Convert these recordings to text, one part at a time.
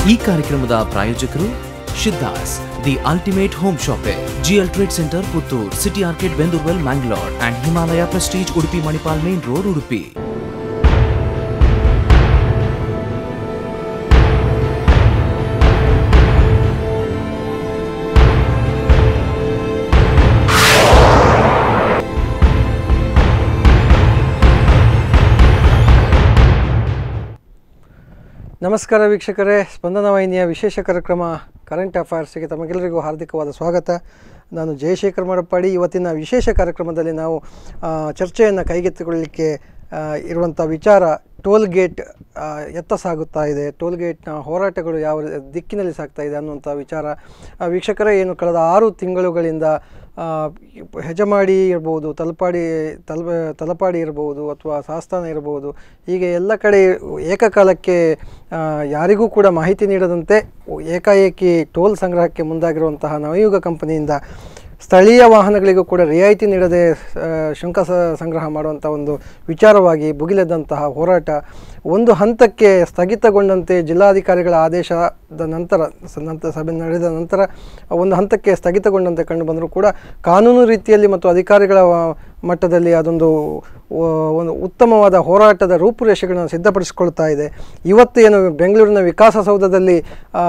ಈ ಕಾರ್ಯಕ್ರಮದ ಪ್ರಾಯೋಜಕರು Shiddas the ultimate home shopping GL trade centre Puttur city ಆರ್ಕೆಟ್ Bendurwell Mangalore and Himalaya prestige Udupi Manipal main road Udupi ನಮಸ್ಕಾರ ವೀಕ್ಷಕರೇ ಸ್ಪಂದನ ವಾಹಿನಿಯ ವಿಶೇಷ ಕಾರ್ಯಕ್ರಮ ಕರೆಂಟ್ ಅಫೈರ್ಸ್ಗೆ ತಮಗೆಲ್ಲರಿಗೂ ಹಾರ್ದಿಕವಾದ ಸ್ವಾಗತ ನಾನು ಜಯಶೇಖರ್ ಮಡಪ್ಪಾಡಿ ಇವತ್ತಿನ ವಿಶೇಷ ಕಾರ್ಯಕ್ರಮದಲ್ಲಿ ನಾವು ಆ, ಚರ್ಚೆಯನ್ನು ಕೈಗೆತ್ತಿಕೊಳ್ಳಲಿಕ್ಕೆ ಆ, ಇರುವಂಥ ವಿಚಾರ ಟೋಲ್ ಗೇಟ್ ಆ, ಎತ್ತ ಸಾಗುತ್ತಾ ಇದೆ ಟೋಲ್ ಗೇಟ್ನ ಹೋರಾಟಗಳು ಯಾವ ದಿಕ್ಕಿನಲ್ಲಿ ಸಾಗ್ತಾ ಇದೆ ಅನ್ನುವಂಥ ವಿಚಾರ ಆ, ವೀಕ್ಷಕರೇ ಏನು ಕಳೆದ ಆರು ತಿಂಗಳುಗಳಿಂದ ಆ, ಹೆಜಮಾಡಿ ಇರ್ಬೋದು ತಲಪಾಡಿ ತಲ ತಲಪಾಡಿ ಇರ್ಬೋದು ಅಥವಾ ಸಾಸ್ತಾನ ಇರ್ಬೋದು ಹೀಗೆ ಎಲ್ಲ ಕಡೆ ಏಕಕಾಲಕ್ಕೆ ಆ, ಯಾರಿಗೂ ಕೂಡ ಮಾಹಿತಿ ನೀಡದಂತೆ ಏಕಾಏಕಿ ಟೋಲ್ ಸಂಗ್ರಹಕ್ಕೆ ಮುಂದಾಗಿರುವಂತಹ ನವಯುಗ ಕಂಪನಿಯಿಂದ ಸ್ಥಳೀಯ ವಾಹನಗಳಿಗೂ ಕೂಡ ರಿಯಾಯಿತಿ ನೀಡದೆ ಆ, ಶುಂಕ ಸ ಸಂಗ್ರಹ ಮಾಡುವಂಥ ಒಂದು ವಿಚಾರವಾಗಿ ಭುಗಿಲೆದ್ದಂತಹ ಹೋರಾಟ ಒಂದು ಹಂತಕ್ಕೆ ಸ್ಥಗಿತಗೊಂಡಂತೆ ಜಿಲ್ಲಾಧಿಕಾರಿಗಳ ಆದೇಶದ ನಂತರ ಸ- ನಂತರ ಸಭೆ ನಡೆದ ನಂತರ ಒಂದು ಹಂತಕ್ಕೆ ಸ್ಥಗಿತಗೊಂಡಂತೆ ಕಂಡು ಬಂದರೂ ಕೂಡ ಕಾನೂನು ರೀತಿಯಲ್ಲಿ ಮತ್ತು ಅಧಿಕಾರಿಗಳ ಆ, ಮಟ್ಟದಲ್ಲಿ ಅದೊಂದು ಆ, ಒಂದು ಉತ್ತಮವಾದ ಹೋರಾಟದ ರೂಪುರೇಷೆಗಳನ್ನು ಸಿದ್ಧಪಡಿಸಿಕೊಳ್ತಾ ಇದೆ ಇವತ್ತು ಏನು ಬೆಂಗಳೂರಿನ ವಿಕಾಸಸೌಧದಲ್ಲಿ ಆ,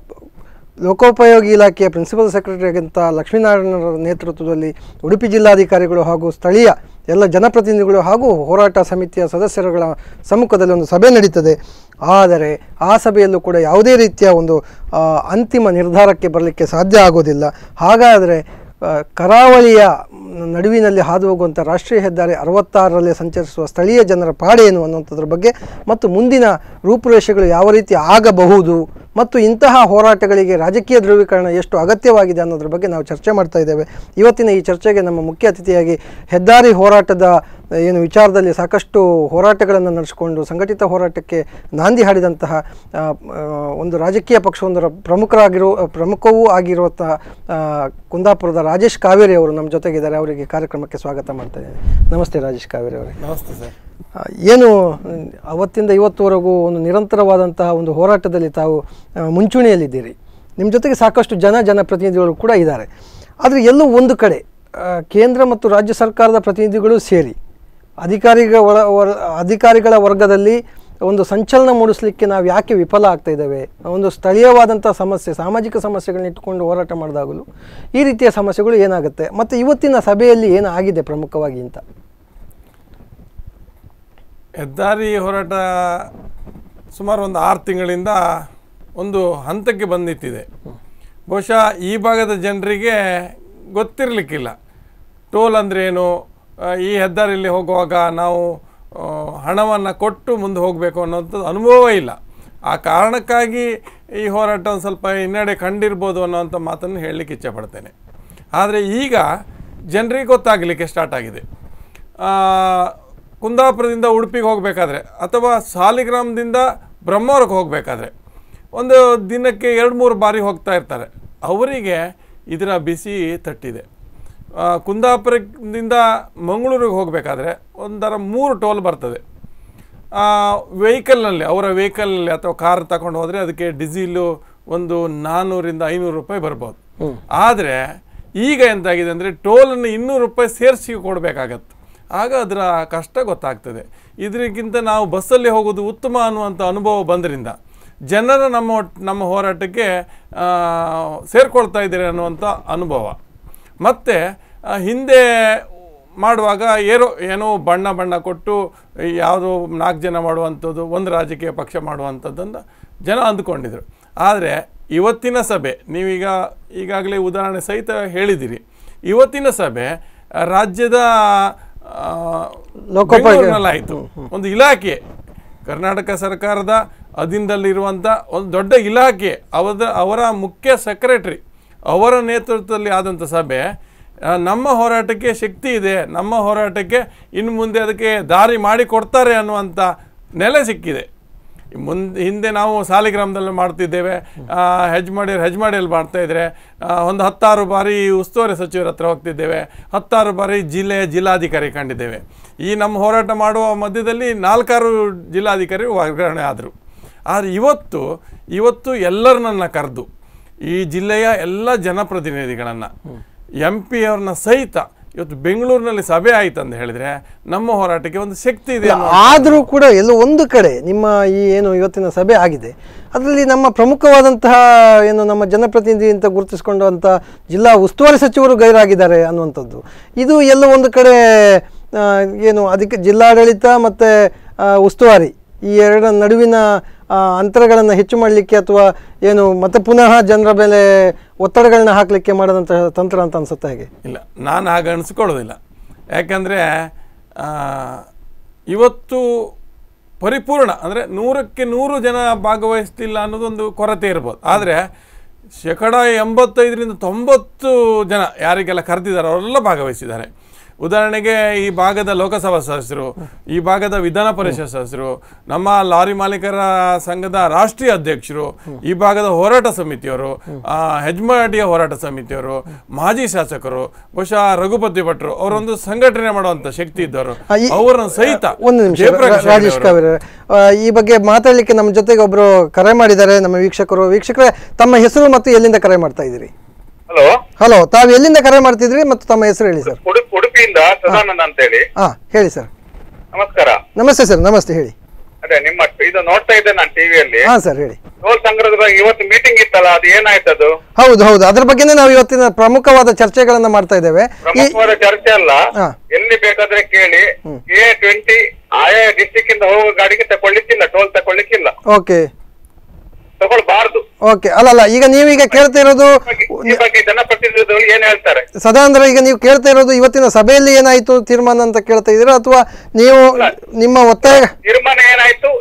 ಲೋಕೋಪಯೋಗಿ ಇಲಾಖೆಯ ಪ್ರಿನ್ಸಿಪಲ್ ಸೆಕ್ರೆಟರಿ ಆಗಿಂತ ಲಕ್ಷ್ಮೀನಾರಾಯಣರ ನೇತೃತ್ವದಲ್ಲಿ ಉಡುಪಿ ಜಿಲ್ಲಾಧಿಕಾರಿಗಳು ಹಾಗೂ ಸ್ಥಳೀಯ ಎಲ್ಲ ಜನಪ್ರತಿನಿಧಿಗಳು ಹಾಗೂ ಹೋರಾಟ ಸಮಿತಿಯ ಸದಸ್ಯರುಗಳ ಸಮ್ಮುಖದಲ್ಲಿ ಒಂದು ಸಭೆ ನಡೀತದೆ ಆದರೆ ಆ ಸಭೆಯಲ್ಲೂ ಕೂಡ ಯಾವುದೇ ರೀತಿಯ ಒಂದು ಆ, ಅಂತಿಮ ನಿರ್ಧಾರಕ್ಕೆ ಬರಲಿಕ್ಕೆ ಸಾಧ್ಯ ಆಗೋದಿಲ್ಲ ಹಾಗಾದರೆ ಆ, ಕರಾವಳಿಯ ನಡುವಿನಲ್ಲಿ ಹಾದು ಹೋಗುವಂಥ ರಾಷ್ಟ್ರೀಯ ಹೆದ್ದಾರಿ ಅರವತ್ತಾರರಲ್ಲಿ ಸಂಚರಿಸುವ ಸ್ಥಳೀಯ ಜನರ ಪಾಡೇನು ಅನ್ನುವಂಥದ್ರ ಬಗ್ಗೆ ಮತ್ತು ಮುಂದಿನ ರೂಪುರೇಷೆಗಳು ಯಾವ ರೀತಿ ಆಗಬಹುದು ಮತ್ತು ಇಂತಹ ಹೋರಾಟಗಳಿಗೆ ರಾಜಕೀಯ ಧ್ರುವೀಕರಣ ಎಷ್ಟು ಅಗತ್ಯವಾಗಿದೆ ಅನ್ನೋದ್ರ ಬಗ್ಗೆ ನಾವು ಚರ್ಚೆ ಮಾಡ್ತಾ ಇದ್ದೇವೆ ಇವತ್ತಿನ ಈ ಚರ್ಚೆಗೆ ನಮ್ಮ ಮುಖ್ಯ ಅತಿಥಿಯಾಗಿ ಹೆದ್ದಾರಿ ಹೋರಾಟದ ಏನು ವಿಚಾರದಲ್ಲಿ ಸಾಕಷ್ಟು ಹೋರಾಟಗಳನ್ನು ನಡೆಸಿಕೊಂಡು ಸಂಘಟಿತ ಹೋರಾಟಕ್ಕೆ ನಾಂದಿ ಹಾಡಿದಂತಹ ಆ, ಆ, ಒಂದು ರಾಜಕೀಯ ಪಕ್ಷವೊಂದರ ಪ್ರಮುಖರಾಗಿರೋ ಪ್ರಮುಖವೂ ಆಗಿರುವಂಥ ಆ, ಕುಂದಾಪುರದ ರಾಜೇಶ್ ಕಾವೇರಿ ಅವರು ನಮ್ಮ ಜೊತೆಗಿದ್ದಾರೆ ಅವರಿಗೆ ಕಾರ್ಯಕ್ರಮಕ್ಕೆ ಸ್ವಾಗತ ಮಾಡ್ತಾ ಇದ್ದೇನೆ ನಮಸ್ತೆ ರಾಜೇಶ್ ಕಾವೇರಿ ಅವರೇ ನಮಸ್ತೆ ಸರ್ ಆ, ಏನು ಮ್, ಅವತ್ತಿಂದ ಇವತ್ತುವರೆಗೂ ಒಂದು ನಿರಂತರವಾದಂತಹ ಒಂದು ಹೋರಾಟದಲ್ಲಿ ತಾವು ಆ, ಮುಂಚೂಣಿಯಲ್ಲಿದ್ದೀರಿ ನಿಮ್ಮ ಜೊತೆಗೆ ಸಾಕಷ್ಟು ಜನ ಜನಪ್ರತಿನಿಧಿಗಳು ಕೂಡ ಇದ್ದಾರೆ ಆದರೆ ಎಲ್ಲೋ ಒಂದು ಕಡೆ ಆ, ಕೇಂದ್ರ ಮತ್ತು ರಾಜ್ಯ ಸರ್ಕಾರದ ಪ್ರತಿನಿಧಿಗಳು ಸೇರಿ ಅಧಿಕಾರಿಗಳ ಒಳ ವರ್- ಅಧಿಕಾರಿಗಳ ವರ್ಗದಲ್ಲಿ ಒಂದು ಸಂಚಲನ ಮೂಡಿಸಲಿಕ್ಕೆ ನಾವು ಯಾಕೆ ವಿಫಲ ಆಗ್ತಾ ಇದ್ದೇವೆ ಒಂದು ಸ್ಥಳೀಯವಾದಂಥ ಸಮಸ್ಯೆ ಸಾಮಾಜಿಕ ಸಮಸ್ಯೆಗಳನ್ನ ಇಟ್ಟುಕೊಂಡು ಹೋರಾಟ ಮಾಡಿದಾಗಲೂ ಈ ರೀತಿಯ ಸಮಸ್ಯೆಗಳು ಏನಾಗುತ್ತೆ ಮತ್ತು ಇವತ್ತಿನ ಸಭೆಯಲ್ಲಿ ಏನಾಗಿದೆ ಪ್ರಮುಖವಾಗಿ ಅಂತ ಹೆದ್ದಾರಿ ಹೋರಾಟ ಸುಮಾರು ಒಂದು ಆರು ತಿಂಗಳಿಂದ ಒಂದು ಹಂತಕ್ಕೆ ಬಂದಿತ್ತಿದೆ ಬಹುಶಃ ಈ ಭಾಗದ ಜನರಿಗೆ ಗೊತ್ತಿರಲಿಕ್ಕಿಲ್ಲ ಟೋಲ್ ಅಂದರೆ ಏನು ಆ, ಈ ಹೆದ್ದಾರಿಯಲ್ಲಿ ಹೋಗುವಾಗ ನಾವು ಹಣವನ್ನು ಕೊಟ್ಟು ಮುಂದೆ ಹೋಗಬೇಕು ಅನ್ನೋಂಥದ್ದು ಅನುಭವ ಇಲ್ಲ ಆ ಕಾರಣಕ್ಕಾಗಿ ಈ ಹೋರಾಟ ಒಂದು ಸ್ವಲ್ಪ ಹಿನ್ನಡೆ ಕಂಡಿರ್ಬೋದು ಅನ್ನೋಂಥ ಮಾತನ್ನು ಹೇಳಲಿಕ್ಕೆ ಇಚ್ಛೆಪಡ್ತೇನೆ ಆದರೆ ಈಗ ಜನರಿಗೆ ಗೊತ್ತಾಗಲಿಕ್ಕೆ ಸ್ಟಾರ್ಟ್ ಆಗಿದೆ ಆ, ಕುಂದಾಪುರದಿಂದ ಉಡುಪಿಗೆ ಹೋಗಬೇಕಾದ್ರೆ ಅಥವಾ ಸಾಲಿಗ್ರಾಮದಿಂದ ಬ್ರಹ್ಮವರಕ್ಕೆ ಹೋಗಬೇಕಾದ್ರೆ ಒಂದು ದಿನಕ್ಕೆ ಎರಡು ಮೂರು ಬಾರಿ ಹೋಗ್ತಾ ಇರ್ತಾರೆ ಅವರಿಗೆ ಇದರ ಬಿಸಿ ತಟ್ಟಿದೆ ಆ, ಕುಂದಾಪುರದಿಂದ ಮಂಗಳೂರಿಗೆ ಹೋಗಬೇಕಾದ್ರೆ ಒಂದರ ಮೂರು ಟೋಲ್ ಬರ್ತದೆ ವೆಹಿಕಲ್ನಲ್ಲಿ ಅವರ ವೆಹಿಕಲ್ನಲ್ಲಿ ಅಥವಾ ಕಾರ್ ತಗೊಂಡು ಹೋದರೆ ಅದಕ್ಕೆ ಡೀಸೆಲು ಒಂದು ನಾನ್ನೂರಿಂದ ಐನೂರು ರೂಪಾಯಿ ಬರ್ಬೋದು ಆದರೆ ಈಗ ಎಂತಾಗಿದೆ ಅಂದರೆ ಟೋಲನ್ನು ಇನ್ನೂರು ರೂಪಾಯಿ ಸೇರಿಸಿ ಕೊಡಬೇಕಾಗತ್ತೆ ಆಗ ಅದರ ಕಷ್ಟ ಗೊತ್ತಾಗ್ತದೆ ಇದಕ್ಕಿಂತ ನಾವು ಬಸ್ಸಲ್ಲಿ ಹೋಗೋದು ಉತ್ತಮ ಅನ್ನುವಂಥ ಅನುಭವ ಬಂದ್ರಿಂದ ಜನರು ನಮ್ಮ ಒಟ್- ನಮ್ಮ ಹೋರಾಟಕ್ಕೆ ಆ, ಸೇರ್ಕೊಳ್ತಾ ಇದ್ದಾರೆ ಅನ್ನುವಂಥ ಅನುಭವ ಮತ್ತು ಹಿಂದೆ ಮಾಡುವಾಗ ಏನೋ ಏನೋ ಬಣ್ಣ ಬಣ್ಣ ಕೊಟ್ಟು ಯಾವುದೋ ನಾಲ್ಕು ಜನ ಮಾಡುವಂಥದ್ದು ಒಂದು ರಾಜಕೀಯ ಪಕ್ಷ ಮಾಡುವಂಥದ್ದನ್ನು ಜನ ಅಂದುಕೊಂಡಿದ್ರು ಆದರೆ ಇವತ್ತಿನ ಸಭೆ ನೀವೀಗ ಈಗಾಗಲೇ ಉದಾಹರಣೆ ಸಹಿತ ಹೇಳಿದಿರಿ ಇವತ್ತಿನ ಸಭೆ ಆ, ರಾಜ್ಯದ ಆ, ಲೋಕೋಪಯೋಗಿ- ಬೆಂಗಳೂರಿನಲ್ಲಾಯಿತು ಒಂದು ಇಲಾಖೆ ಕರ್ನಾಟಕ ಸರ್ಕಾರದ ಅಧೀನದಲ್ಲಿರುವಂಥ ಒಂದು ದೊಡ್ಡ ಇಲಾಖೆ ಅವರ ಅವರ ಮುಖ್ಯ ಸೆಕ್ರೆಟರಿ ಅವರ ನೇತೃತ್ವದಲ್ಲಿ ಆದಂಥ ಸಭೆ ಆ, ನಮ್ಮ ಹೋರಾಟಕ್ಕೆ ಶಕ್ತಿ ಇದೆ ನಮ್ಮ ಹೋರಾಟಕ್ಕೆ ಇನ್ನು ಮುಂದೆ ಅದಕ್ಕೆ ದಾರಿ ಮಾಡಿ ಕೊಡ್ತಾರೆ ಅನ್ನುವಂಥ ನೆಲೆ ಸಿಕ್ಕಿದೆ ಮುಂದೆ ಹಿಂದೆ ನಾವು ಸಾಲಿಗ್ರಾಮದಲ್ಲಿ ಮಾಡ್ತಿದ್ದೇವೆ ಆ, ಹೆಜ್ಮಾಡಿ ಹೆಜ್ಮಾಡಿಯಲ್ಲಿ ಮಾಡ್ತಾ ಇದ್ರೆ ಆ, ಒಂದು ಹತ್ತಾರು ಬಾರಿ ಉಸ್ತುವಾರಿ ಸಚಿವರ ಹತ್ರ ಹೋಗ್ತಿದ್ದೇವೆ ಹತ್ತಾರು ಬಾರಿ ಜಿಲ್ಲೆಯ ಜಿಲ್ಲಾಧಿಕಾರಿ ಕಂಡಿದ್ದೇವೆ ಈ ನಮ್ಮ ಹೋರಾಟ ಮಾಡುವ ಮಧ್ಯದಲ್ಲಿ ನಾಲ್ಕಾರು ಜಿಲ್ಲಾಧಿಕಾರಿ ವರ್ಗಾವಣೆ ಆದರು ಆದರೆ ಇವತ್ತು ಇವತ್ತು ಎಲ್ಲರನ್ನ ಕರೆದು ಈ ಜಿಲ್ಲೆಯ ಎಲ್ಲ ಜನಪ್ರತಿನಿಧಿಗಳನ್ನು ಎಂ ಪಿ ಅವ್ರನ್ನ ಸಹಿತ ಇವತ್ತು ಬೆಂಗಳೂರಿನಲ್ಲಿ ಸಭೆ ಆಯ್ತು ಅಂತ ಹೇಳಿದ್ರೆ ನಮ್ಮ ಹೋರಾಟಕ್ಕೆ ಒಂದು ಶಕ್ತಿ ಇದೆ ಅನ್ನೋ- ಆದರೂ ಕೂಡ ಎಲ್ಲೋ ಒಂದು ಕಡೆ ನಿಮ್ಮ ಈ ಏನು ಇವತ್ತಿನ ಸಭೆ ಆಗಿದೆ ಅದರಲ್ಲಿ ನಮ್ಮ ಪ್ರಮುಖವಾದಂತಹ ಏನು ನಮ್ಮ ಜನಪ್ರತಿನಿಧಿ ಅಂತ ಗುರುತಿಸಿಕೊಂಡಂಥ ಜಿಲ್ಲಾ ಉಸ್ತುವಾರಿ ಸಚಿವರು ಗೈರಾಗಿದ್ದಾರೆ ಅನ್ನುವಂಥದ್ದು ಇದು ಎಲ್ಲೋ ಒಂದು ಕಡೆ ಆ, ಏನು ಅದಕ್ಕೆ ಜಿಲ್ಲಾಡಳಿತ ಮತ್ತು ಉಸ್ತುವಾರಿ ಈ ಎರಡರ ನಡುವಿನ ಅಂತರಗಳನ್ನು ಹೆಚ್ಚು ಮಾಡಲಿಕ್ಕೆ ಅಥವಾ ಏನು ಮತ್ತೆ ಪುನಃ ಜನರ ಮೇಲೆ ಒತ್ತಡಗಳನ್ನ ಹಾಕಲಿಕ್ಕೆ ಮಾಡಿದಂತಹ ತಂತ್ರ ಅಂತ ಅನ್ಸುತ್ತೆ ಹೇಗೆ ಇಲ್ಲ ನಾನು ಹಾಗೆ ಅನಿಸ್ಕೊಳ್ಳೋದಿಲ್ಲ ಯಾಕಂದರೆ ಇವತ್ತು ಪರಿಪೂರ್ಣ ಅಂದರೆ ನೂರಕ್ಕೆ ನೂರು ಜನ ಭಾಗವಹಿಸ್ತಿಲ್ಲ ಅನ್ನೋದೊಂದು ಕೊರತೆ ಇರ್ಬೋದು ಆದರೆ ಶೇಕಡ ಎಂಬತ್ತೈದರಿಂದ ತೊಂಬತ್ತು ಜನ ಯಾರಿಗೆಲ್ಲ ಕರೆದಿದ್ದಾರೆ ಅವರೆಲ್ಲ ಭಾಗವಹಿಸಿದ್ದಾರೆ ಉದಾಹರಣೆಗೆ ಈ ಭಾಗದ ಲೋಕಸಭಾ ಸದಸ್ಯರು ಈ ಭಾಗದ ವಿಧಾನ ಪರಿಷತ್ ಸದಸ್ಯರು ನಮ್ಮ ಲಾರಿ ಮಾಲೀಕರ ಸಂಘದ ರಾಷ್ಟ್ರೀಯ ಅಧ್ಯಕ್ಷರು ಈ ಭಾಗದ ಹೋರಾಟ ಸಮಿತಿಯವರು ಆ, ಹೆಜ್ಮಾಡಿಯ ಹೋರಾಟ ಸಮಿತಿಯವರು ಮಾಜಿ ಶಾಸಕರು ಬಹುಶಃ ರಘುಪತಿ ಭಟ್ರು ಅವರೊಂದು ಸಂಘಟನೆ ಮಾಡುವಂತ ಶಕ್ತಿ ಇದ್ದವರು ಆ, ಈ- ಅವರನ್ನು ಸಹಿತ ಒಂದು ನಿಮಿಷ ಜಯಪ್ರಕಾಶ್ ರಾ- ರಾಜೇಶ್ ಹೆಗಡೆ ಅವರು- ಕಾವೇರಿ ಈ ಬಗ್ಗೆ ಮಾತಾಡಲಿಕ್ಕೆ ನಮ್ಮ ಜೊತೆಗೆ ಒಬ್ಬರು ಕರೆ ಮಾಡಿದ್ದಾರೆ ನಮ್ಮ ವೀಕ್ಷಕರು ವೀಕ್ಷಕರೇ ತಮ್ಮ ಹೆಸರು ಮತ್ತು ಎಲ್ಲಿಂದ ಕರೆ ಮಾಡ್ತಾ ಇದ್ದೀರಿ ಹಲೋ ಹಲೋ ತಾವು ಎಲ್ಲಿಂದ ಕರೆ ಮಾಡ್ತಿದ್ರಿ ಮತ್ತು ತಮ್ಮ ಹೆಸರು ಹೇಳಿ ಸರ್ ಉಡುಪಿ ಉಡುಪಿಯಿಂದ ಸದಾನಂದ ಅಂತ ಹೇಳಿ ಹಾಂ ಹೇಳಿ ಸರ್ ನಮಸ್ಕಾರ ನಮಸ್ತೆ ಸರ್ ನಮಸ್ತೆ ಹೇಳಿ ಅದೇ ನಿಮ್ಮ ಇದು ನೋಡ್ತಾ ಇದ್ದೆ ನಾನು ಟಿವಿಯಲ್ಲಿ ಹಾಂ ಸರ್ ಹೇಳಿ ಟೋಲ್ ಸಂಗ್ರಹದ ಬಗ್ಗೆ ಇವತ್ತು ಮೀಟಿಂಗ್ ಇತ್ತಲ್ಲ ಅದು ಏನಾಯ್ತದು ಹೌದು ಹೌದು ಅದ್ರ ಬಗ್ಗೆನೇ ನಾವು ಇವತ್ತಿನ ಪ್ರಮುಖವಾದ ಚರ್ಚೆಗಳನ್ನ ಮಾಡ್ತಾ ಇದ್ದೇವೆ ಈ ಪ್ರಮುಖವಾದ ಚರ್ಚೆ ಅಲ್ಲ ಹಾ. ಎಲ್ಲಿ ಬೇಕಾದ್ರೆ ಕೇಳಿ ಎ ಟ್ವೆಂಟಿ ಆಯಾ ಡಿಸ್ಟಿಕ್ ಇಂದ ಹೋಗೋ ಗಾಡಿಗೆ ತಕೊಳ್ಳಿಕ್ಕಿಲ್ಲ ಟೋಲ್ ತಕೊಳ್ಳಿಕ್ಕಿಲ್ಲ ಓಕೆ ತಗೊಳ್ಬಾರ್ದು ಓಕೆ ಅಲ್ಲಲ್ಲ ಈಗ ನೀವೀಗ ಕೇಳ್ತಾ ಇರೋದು ಈ ಬಗ್ಗೆ ಜನಪ್ರತಿನಿಧಿಗಳು ಏನ್ ಹೇಳ್ತಾರೆ ಸದಾ ಅಂದ್ರೆ ಈಗ ನೀವು ಕೇಳ್ತಾ ಇರೋದು ಇವತ್ತಿನ ಸಭೆಯಲ್ಲಿ ಏನಾಯ್ತು ತೀರ್ಮಾನ ಅಂತ ಕೇಳ್ತಾ ಇದ್ದೀರಾ ಅಥವಾ ನೀವು ನಿಮ್ಮ ಒತ್ತಾಯ ತೀರ್ಮಾನ ಏನಾಯ್ತು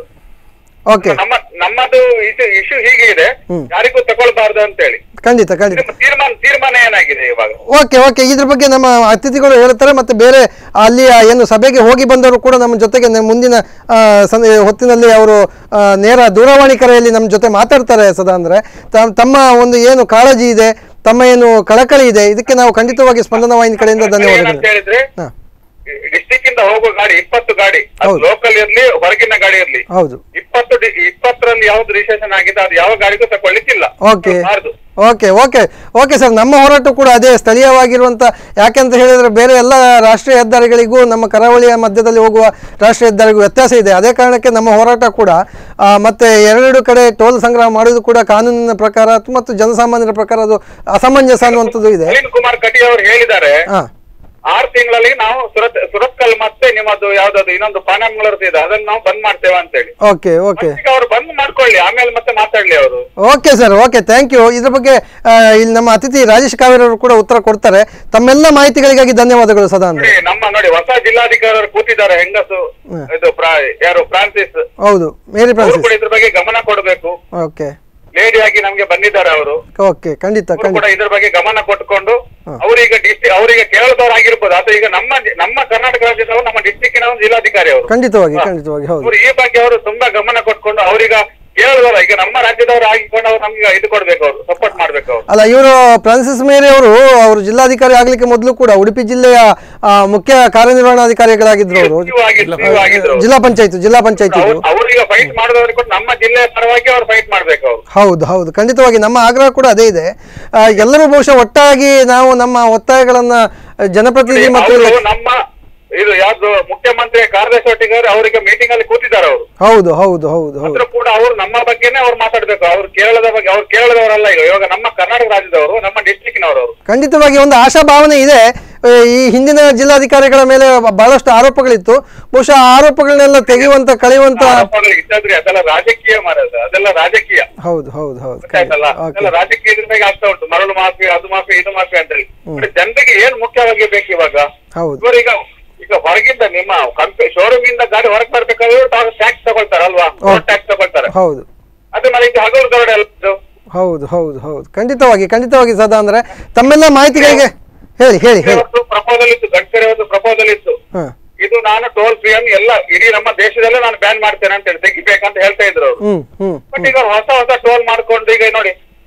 ಓಕೆ ನಮ್ಮ ನಮ್ಮದು ಇಶ್ಯೂ ಇಶ್ಯೂ ಹೀಗೆ ಇದೆ ಯಾರಿಗೂ ತಗೊಳ್ಬಾರ್ದು ಅಂತ ಹೇಳಿ ಖಂಡಿತ ಖಂಡಿತ ನಿಮ್ಮ ತೀರ್ಮಾನ ತೀರ್ಮಾನ ಏನಾಗಿದೆ ಇವಾಗ ಓಕೆ ಓಕೆ ಇದ್ರ ಬಗ್ಗೆ ನಮ್ಮ ಅತಿಥಿಗಳು ಹೇಳ್ತಾರೆ ಮತ್ತೆ ಬೇರೆ ಅಲ್ಲಿ ಆ ಏನು ಸಭೆಗೆ ಹೋಗಿ ಬಂದವರು ಕೂಡ ನಮ್ಮ ಜೊತೆಗೆ ನೆ- ಮುಂದಿನ ಆ, ಸಂ- ಹೊತ್ತಿನಲ್ಲಿ ಅವರು ಆ, ನೇರ ದೂರವಾಣಿ ಕರೆಯಲ್ಲಿ ನಮ್ಮ ಜೊತೆ ಮಾತಾಡ್ತಾರೆ ಸದಾ ಅಂದ್ರೆ ತ- ತಮ್ಮ ಒಂದು ಏನು ಕಾಳಜಿ ಇದೆ ತಮ್ಮ ಏನು ಕಳಕಳಿ ಇದೆ ಇದಕ್ಕೆ ನಾವು ಖಂಡಿತವಾಗಿ ಸ್ಪಂದನ ವಾಹಿನಿ ಕಡೆಯಿಂದ ಏನಂತ ಧನ್ಯವಾದಗಳು ಹೇಳಿದ್ರೆ ಹಾ, ಡಿಸ್ಟಿಕ್ ಇಂದ ಹೋಗೋ ಗಾಡಿ ಇಪ್ಪತ್ತು ಗಾಡಿ ಅದು ಹೌದು. ಲೋಕಲ್ ಇರ್ಲಿ ಹೊರಗಿನ ಗಾಡಿ ಇರ್ಲಿ ಹೌದು ಇಪ್ಪತ್ತು ಡಿ- ಇಪ್ಪತ್ತರಲ್ಲಿ ಯಾವ್ದು ರಿಜಿಸ್ಟ್ರೇಷನ್ ಆಗಿದೆ ಅದು ಯಾವ ಗಾಡಿಗೂ ತಕೊಳ್ಳಿಕ್ಕಿಲ್ಲ ಓಕೆ ಬಾರ್ದು ಓಕೆ ಓಕೆ ಓಕೆ ಸರ್ ನಮ್ಮ ಹೋರಾಟ ಕೂಡ ಅದೇ ಸ್ಥಳೀಯವಾಗಿರುವಂಥ ಯಾಕೆಂತ ಹೇಳಿದರೆ ಬೇರೆ ಎಲ್ಲ ರಾಷ್ಟ್ರೀಯ ಹೆದ್ದಾರಿಗಳಿಗೂ ನಮ್ಮ ಕರಾವಳಿಯ ಮಧ್ಯದಲ್ಲಿ ಹೋಗುವ ರಾಷ್ಟ್ರೀಯ ಹೆದ್ದಾರಿಗೂ ವ್ಯತ್ಯಾಸ ಇದೆ ಅದೇ ಕಾರಣಕ್ಕೆ ನಮ್ಮ ಹೋರಾಟ ಕೂಡ ಆ, ಮತ್ತೆ ಎರಡೆರಡು ಕಡೆ ಟೋಲ್ ಸಂಗ್ರಹ ಮಾಡೋದು ಕೂಡ ಕಾನೂನಿನ ಪ್ರಕಾರ ಮತ್ತು ಜನಸಾಮಾನ್ಯರ ಪ್ರಕಾರ ಅದು ಅಸಮಂಜಸ ಅನ್ನುವಂಥದ್ದು ಇದೆ ನಳಿನ್ ಕುಮಾರ್ ಕಟೀಲ್ ಅವರು ಹೇಳಿದ್ದಾರೆ ಹಾಂ ಆರು ತಿಂಗಳಲ್ಲಿ ನಾವು ಸುರತ್ ಸುರತ್ಕಲ್ ಮತ್ತೆ ನಿಮ್ಮದು ಯಾವ್ದಾದ್ರು ಇನ್ನೊಂದು ಪಾನಂಗಳದ್ದು ಇದೆ ಅದನ್ನ ನಾವು ಬಂದ್ ಮಾಡ್ತೇವೆ ಅಂತ ಹೇಳಿ ಓಕೆ ಓಕೆ ಈಗ ಅವ್ರು ಬಂದ್ ಮಾಡ್ಕೊಳ್ಳಿ ಆಮೇಲೆ ಮತ್ತೆ ಮಾತಾಡ್ಲಿ ಅವರು okay sir okay thank you ಇದ್ರ ಬಗ್ಗೆ ಆ, ಇಲ್ಲಿ ನಮ್ಮ ಅತಿಥಿ ರಾಜೇಶ್ ಕಾವೇರಿ ಅವರು ಕೂಡ ಉತ್ತರ ಕೊಡ್ತಾರೆ ತಮ್ಮೆಲ್ಲ ಮಾಹಿತಿಗಳಿಗಾಗಿ ಧನ್ಯವಾದಗಳು ಸದಾ ಅಂದ್ರೆ ನೋಡಿ ನಮ್ಮ ನೋಡಿ ಹೊಸ ಜಿಲ್ಲಾಧಿಕಾರಿ ಅವರು ಕೂತಿದ್ದಾರೆ ಹೆಂಗಸು ಇದು ಪ್ರಾ- ಯಾರು ಫ್ರಾನ್ಸಿಸ್ ಹೌದು ಮೇರಿ ಅವರು ಫ್ರಾನ್ಸಿಸ್ ಕೂಡ ಇದ್ರ ಬಗ್ಗೆ ಗಮನ ಕೊಡಬೇಕು ಓಕೆ ಲೇಡಿ ಆಗಿ ನಮ್ಗೆ ಬಂದಿದ್ದಾರೆ ಅವರು ಓಕೆ ಖಂಡಿತ ಅವರು ಖಂಡಿತ ಕೂಡ ಇದ್ರ ಬಗ್ಗೆ ಗಮನ ಕೊಟ್ಕೊಂಡು ಅವರೀಗ ಡಿಸ್ಟಿಕ್ ಅವರಿಗೆ ಕೇರಳದವರಾಗಿರ್ಬೋದು ಅಥವಾ ಈಗ ನಮ್ಮ ನಮ್ಮ ಕರ್ನಾಟಕ ರಾಜ್ಯದವರು ನಮ್ಮ ಡಿಸ್ಟಿಕ್ಕಿನ ಒಂದು ಜಿಲ್ಲಾಧಿಕಾರಿ ಅವರು ಖಂಡಿತವಾಗಿ ಖಂಡಿತವಾಗಿ ಹೌದು ಅವರು ಈ ಬಗ್ಗೆ ಅವರು ತುಂಬಾ ಗಮನ ಕೊಟ್ಕೊಂಡು ಅವರೀಗ ಕೇರಳದವರ ಈಗ ನಮ್ಮ ರಾಜ್ಯದವರು ಆಗಿಕೊಂಡು ಅವ್ರು ನಮ್ಗೆ ಇದು ಕೊಡ್ಬೇಕು ಅವರು ಸಪೋರ್ಟ್ ಮಾಡ್ಬೇಕು ಅವರು ಅಲ್ಲ ಇವರು ಫ್ರಾನ್ಸಿಸ್ ಮೇರಿ ಅವರು ಅವರು ಜಿಲ್ಲಾಧಿಕಾರಿ ಆಗ್ಲಿಕ್ಕೆ ಮೊದಲು ಕೂಡ ಉಡುಪಿ ಜಿಲ್ಲೆಯ ಆ, ಮುಖ್ಯ ಕಾರ್ಯನಿರ್ವಹಣಾಧಿಕಾರಿಗಳಾಗಿದ್ರು ಅವರು ನೀವು ಆಗಿದ್ರು, ನೀವು ಆಗಿದ್ರು. ಜಿಲ್ಲಾ ಪಂಚಾಯತ್ ಜಿಲ್ಲಾ ಪಂಚಾಯತ್ ಅವ್ರು- ಅವ್ರೀಗ ಫೈಟ್ ಮಾಡಿದವ್ರಿಗೆ ಕೂಡ ನಮ್ಮ ಜಿಲ್ಲೆಯ ಪರವಾಗಿ ಅವ್ರು ಫೈಟ್ ಮಾಡ್ಬೇಕು ಅವರು ಹೌದು ಹೌದು ಖಂಡಿತವಾಗಿ ನಮ್ಮ ಆಗ್ರಹ ಕೂಡ ಅದೇ ಇದೆ ಆ, ಎಲ್ಲರೂ ಬಹುಶಃ ಒಟ್ಟಾಗಿ ನಾವು ನಮ್ಮ ಒತ್ತಾಯಗಳನ್ನ ಆ, ಜನಪ್ರತಿನಿಧಿ ಮತ್ತು ಅವರು ನಮ್ಮ ಇದು ಯಾವ್ದು ಮುಖ್ಯಮಂತ್ರಿ ಕಾರ್ಯದರ್ಶಿ ಒಟ್ಟಿಗೆ ಅವರಿಗೆ ಮೀಟಿಂಗ್ ಅಲ್ಲಿ ಕೂತಿದ್ದಾರೆ ಅವರು ಹೌದು ಹೌದು ಹೌದು ಹೌದು ಆದ್ರೂ ಕೂಡ ಅವರು ನಮ್ಮ ಬಗ್ಗೆನೇ ಅವ್ರು ಮಾತಾಡ್ಬೇಕು ಅವ್ರು ಕೇರಳದ ಬಗ್ಗೆ ಅವ್ರು ಕೇರಳದವರಲ್ಲ ಈಗ ಇವಾಗ ನಮ್ಮ ಕರ್ನಾಟಕ ರಾಜ್ಯದವರು ನಮ್ಮ ಡಿಸ್ಟಿಕ್ನವರು ಅವರು ಖಂಡಿತವಾಗಿ ಒಂದು ಆಶಾಭಾವನೆ ಇದೆ ಆ, ಈ ಹಿಂದಿನ ಜಿಲ್ಲಾಧಿಕಾರಿಗಳ ಮೇಲೆ ಬಹಳಷ್ಟು ಆರೋಪಗಳಿತ್ತು ಬಹುಶಃ ಆ ಆರೋಪಗಳನ್ನೆಲ್ಲ ತೆಗೆಯುವಂತ ಕಳೆಯುವಂತ ಆರೋಪಗಳು ಇದ್ದಾದ್ರೆ ಅದೆಲ್ಲ ರಾಜಕೀಯ ಮಾರದ ಅದೆಲ್ಲ ರಾಜಕೀಯ ಹೌದು ಹೌದು ಹೌದು ಗೊತ್ತಾಯ್ತಲ್ಲ ಓಕೆ ಅದೆಲ್ಲ ರಾಜಕೀಯದ ಮೇಲೆ ಆಗ್ತಾ ಉಂಟು ಮರಳು ಮಾಫಿ ಅದು ಮಾಫಿ ಇದು ಮಾಫಿ ಅಂತ ಹೇಳಿ ಬಟ್ ಜನರಿಗೆ ಏನ್ ಮುಖ್ಯವಾಗಿ ಬೇಕು ಇವಾಗ ಹೌದು ಇವರೀಗ ಈಗ ಹೊರಗಿಂದ ನಿಮ್ಮ ಕಂಪನಿ ಶೋರೂಮ್ ಇಂದ ಗಾಡಿ ಹೊರಗೆ ಬರ್ಬೇಕಾದ್ರೆ ತಾವು ಟ್ಯಾಕ್ಸ್ ತಗೊಳ್ತಾರಲ್ವಾ ಹೌದು. ಟ್ಯಾಕ್ಸ್ ತಗೊಳ್ತಾರೆ ಹೌದು ಅದು ಮೇಲೆ ಇದು ಹಗಲು ದರೋಡೆ ಅಲ್ಲ ಇದು? ಹೌದು ಹೌದು ಹೌದು ಖಂಡಿತವಾಗಿ ಖಂಡಿತವಾಗಿ ಸದಾ ಅಂದ್ರೆ ತಮ್ಮೆಲ್ಲ ಮಾಹಿತಿಗಳಿಗೆ ಹೇಳಿ ಹೇಳಿ ಹೇಳಿ ಒಂದು ಪ್ರಪೋಸಲ್ ಇತ್ತು ಗಡ್ಕರಿ ಒಂದು ಪ್ರಪೋಸಲ್ ಇತ್ತು ಹಾ ಇದು ನಾನು ಟೋಲ್ ಫ್ರೀ ಅನ್ನು ಎಲ್ಲ ಇಡೀ ನಮ್ಮ ದೇಶದಲ್ಲೇ ನಾನು ಬ್ಯಾನ್ ಮಾಡ್ತೇನೆ ಅಂತ ಹೇಳಿ ತೆಗಿಬೇಕಂತ ಹೇಳ್ತಾ ಇದ್ರು ಅವರು ಹ್ಮ್ ಹ್ಮ್ ಬಟ್ ಈಗ ಹೊಸ ಹೊಸ ಟೋಲ್ ಮಾಡ್ಕೊಂಡು ಈಗ ನೋಡಿ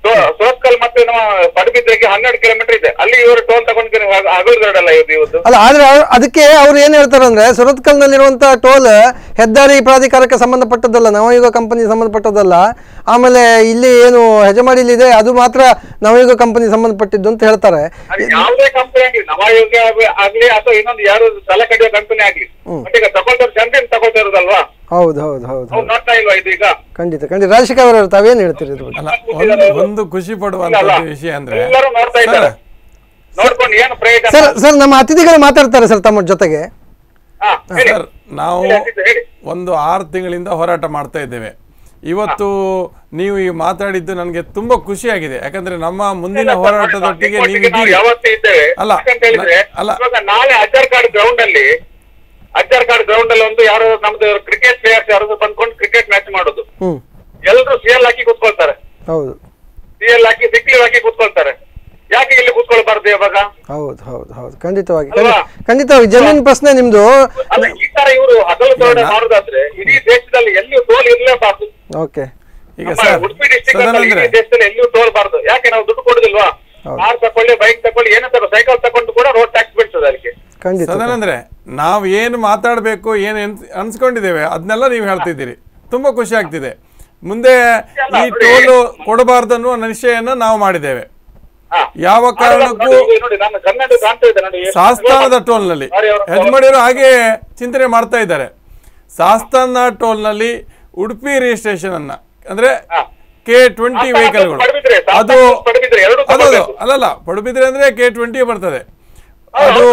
ಸೋತ್ಕಲ್ ಮತ್ತೆ ನಮ್ಮ ಪಡುಬಿದ್ರೆಗೆ ಹನ್ನೆರಡು ಕಿಲೋಮೀಟರ್ ಇದೆ ಅಲ್ಲಿ ಇವರು ಟೋಲ್ ತಗೊಂಡು ಹಗಲ್ಗಡಲ್ಲ ಇದು ಇವತ್ತು ಅಲ್ಲ ಆದ್ರೆ ಅವ್ರು- ಅದಕ್ಕೆ ಅವ್ರು ಏನ್ ಹೇಳ್ತಾರೆ ಅಂದ್ರೆ ಸುರತ್ಕಲ್ನಲ್ಲಿರುವಂತ ಟೋಲ್ ಹೆದ್ದಾರಿ ಪ್ರಾಧಿಕಾರಕ್ಕೆ ಸಂಬಂಧಪಟ್ಟದ್ದಲ್ಲ ನವಯುಗ ಕಂಪನಿ ಸಂಬಂಧಪಟ್ಟದ್ದಲ್ಲ ಆಮೇಲೆ ಇಲ್ಲಿ ಏನು ಹೆಜಮಾಡಿಲಿದೆ ಅದು ಮಾತ್ರ ನವಯುಗ ಕಂಪನಿ ಸಂಬಂಧಪಟ್ಟಿದ್ದು ಅಂತ ಹೇಳ್ತಾರೆ ಅದು ಯಾವುದೇ ಕಂಪನಿ ಆಗ್ಲಿ ನವಯುಗ ಆಗ್ಲಿ- ಆಗ್ಲಿ ಅಥವಾ ಇನ್ನೊಂದು ಯಾರು ತಲೆ ಕಡಿಯೋ ಕಂಪನಿ ಆಗ್ಲಿ ಮತ್ತೆ ಈಗ ತಗೊಳ್ತಾರೆ ಜನರಿಂದ ತಗೊಳ್ತಾ ಇರೋದಲ್ವಾ ಹೌದು ಹೌದು ಹೌದು ಅವ್ರು ನೋಡ್ತಾ ಇಲ್ವಾ ಇದು ಈಗ ಖಂಡಿತ ಖಂಡಿತ ರಾಜಶೇಖರ್ ಅವರು ತಾವೇನು ಹೇಳ್ತೀರಿ ಇದ್ರ ಬಗ್ಗೆ ಅಲ್ಲ ಒಂದು ಒಂದು ಖುಷಿ ಪಡುವಂತ ವಿಷಯ ಅಂದ್ರೆ ಎಲ್ಲರೂ ನೋಡ್ತಾ ಇದ್ದಾರೆ ನೋಡ್ಕೊಂಡು ಏನು ಪ್ರಯೋಜನ ಸರ್ ಸರ್ ನಮ್ಮ ಅತಿಥಿಗಳು ಮಾತಾಡ್ತಾರೆ ಸರ್ ತಮ್ಮ ಜೊತೆಗೆ ಹಾ ಹೇಳಿ ಸರ್ ನಾವು ಹೇಳಿ, ಅಜಿತ್, ಹೇಳಿ ಒಂದು ಆರು ತಿಂಗಳಿಂದ ಹೋರಾಟ ಮಾಡ್ತಾ ಇದ್ದೇವೆ ಇವತ್ತು ನೀವು ಈ ಮಾತಾಡಿದ್ದು ನನಗೆ ತುಂಬಾ ಖುಷಿಯಾಗಿದೆ ಯಾಕಂದ್ರೆ ನಮ್ಮ ಮುಂದಿನ ಹೋರಾಟದೊಟ್ಟಿಗೆ ನಿಮ್ಮ ನೀವು ಒಟ್ಟಿಗೆ ನಾವು ಇದ್ದೀರಿ. ಯಾವತ್ತೂ ಇದ್ದೇವೆ ಅಲ್ಲ, ಯಾಕಂತ ಹೇಳಿದ್ರೆ ನ- ಅಲ್ಲ. ಇವಾಗ ನಾಳೆ ಅಜ್ಜರ್ ಕಾರ್ಡ್ ಗ್ರೌಂಡ್ ಅಲ್ಲಿ ಅಜ್ಜರ್ ಕಾರ್ಡ್ ಗ್ರೌಂಡ್ ಅಲ್ಲಿ ಒಂದು ಯಾರೋ ನಮ್ದು ಕ್ರಿಕೆಟ್ ಪ್ಲೇಯರ್ಸ್ ಯಾರು ಬಂದ್ಕೊಂಡು ಕ್ರಿಕೆಟ್ ಮ್ಯಾಚ್ ಮಾಡೋದು ಹ್ಮ್ ಎಲ್ಲರೂ ಸಿ ಎಲ್ ಹಾಕಿ ಕೂತ್ಕೊಳ್ತಾರೆ ಹೌದು ಸಿ ಎಲ್ ಹಾಕಿ ಸಿಕ್ಲಿ ಹಾಕಿ ಕೂತ್ಕೊಳ್ತಾರೆ ಯಾಕೆ ಇಲ್ಲಿ ಕೂತ್ಕೊಳ್ಬಾರ್ದು ಇವಾಗ ಹೌದು ಹೌದು ಹೌದು ಖಂಡಿತವಾಗಿ ಅಲ್ವಾ? ಖಂಡಿತ- ಖಂಡಿತವಾಗಿ ಜಮೀನ್ ಪ್ರಶ್ನೆ ನಿಮ್ದು ಅಲ್ಲ ಈ ತರ ಇವರು ಹಗಲು ತೋರಣ ಮಾಡೋದಾದ್ರೆ ಇಡೀ ದೇಶದಲ್ಲಿ ಎಲ್ಲಿಯೂ ಟೋಲ್ ಇರ್ಲೇಬಾರ್ದು ಓಕೆ ಈಗ ನಮ್ಮ ಸರ್ ಉಡುಪಿ ಡಿಸ್ಟಿಕ್ ಸದಾನಂದ್ರೆ ಇಡೀ ದೇಶದಲ್ಲಿ ಎಲ್ಲಿಯೂ ತೋಲ್ಬಾರ್ದು ಯಾಕೆ ನಾವು ದುಡ್ಡು ಕೊಡುದಿಲ್ವಾ ಕಾರ್ ತಕೊಳ್ಳಿ ಬೈಕ್ ತಕೊಳ್ಳಿ ಏನೇ ತಗೋ ಸೈಕಲ್ ತಕೊಂಡು ಕೂಡ ರೋಡ್ ಟ್ಯಾಕ್ಸ್ ಬೀಳ್ತದೆ ಅದಕ್ಕೆ ಖಂಡಿತ ಸದಾನಂದ್ರೆ ನಾವು ಏನು ಮಾತಾಡಬೇಕು ಏನು ಎನ್ಸ್- ಅನ್ಸ್ಕೊಂಡಿದ್ದೇವೆ ಅದನ್ನೆಲ್ಲ ನೀವು ಹೇಳ್ತಿದ್ದೀರಿ ತುಂಬಾ ಖುಷಿ ಆಗ್ತಿದೆ ಮುಂದೆ ಈ ಟೋಲು ಕೊಡಬಾರ್ದು ಅನ್ನುವ ನಿಶ್ಚಯನ ನಾವು ಮಾಡಿದ್ದೇವೆ ಹಾ. ಯಾವ ನೋಡಿ, ಕಾರಣಕ್ಕೂ ನೋಡಿ, ನೋಡಿ ನನ್ನ ಕನ್ನಡ ಕಾಣ್ತಾ ಇದೆ ನೋಡಿ ಎಷ್ಟು ಸಾಸ್ತಾನದ ಟೋಲ್ನಲ್ಲಿ ನೋಡಿ, ಅವರು- ಯಜಮಾಡಿಯವರು ಹಾಗೆ ಚಿಂತನೆ ಮಾಡ್ತಾ ಇದ್ದಾರೆ ಸಾಸ್ತಾನ ಟೋಲ್ನಲ್ಲಿ ಉಡುಪಿ ರಿಜಿಸ್ಟ್ರೇಷನ್ ಅನ್ನ ಅಂದ್ರೆ ಹಾ. ಕೆ ಟ್ವೆಂಟಿ ಸಾಸ್ತಾನ ವೆಹಿಕಲ್ಗಳು ಪಡುಬಿದ್ರೆ, ಅದು ಸಾಸ್ತಾನ ಪಡುಬಿದ್ರೆ ಎರಡೂ ಅದು ಅದು ತಗೊಳ್ಬೇಕು. ಅಲ್ಲಲ್ಲ ಪಡುಬಿದ್ರೆ ಅಂದ್ರೆ ಕೆ ಟ್ವೆಂಟಿ ಬರ್ತದೆ ಅದು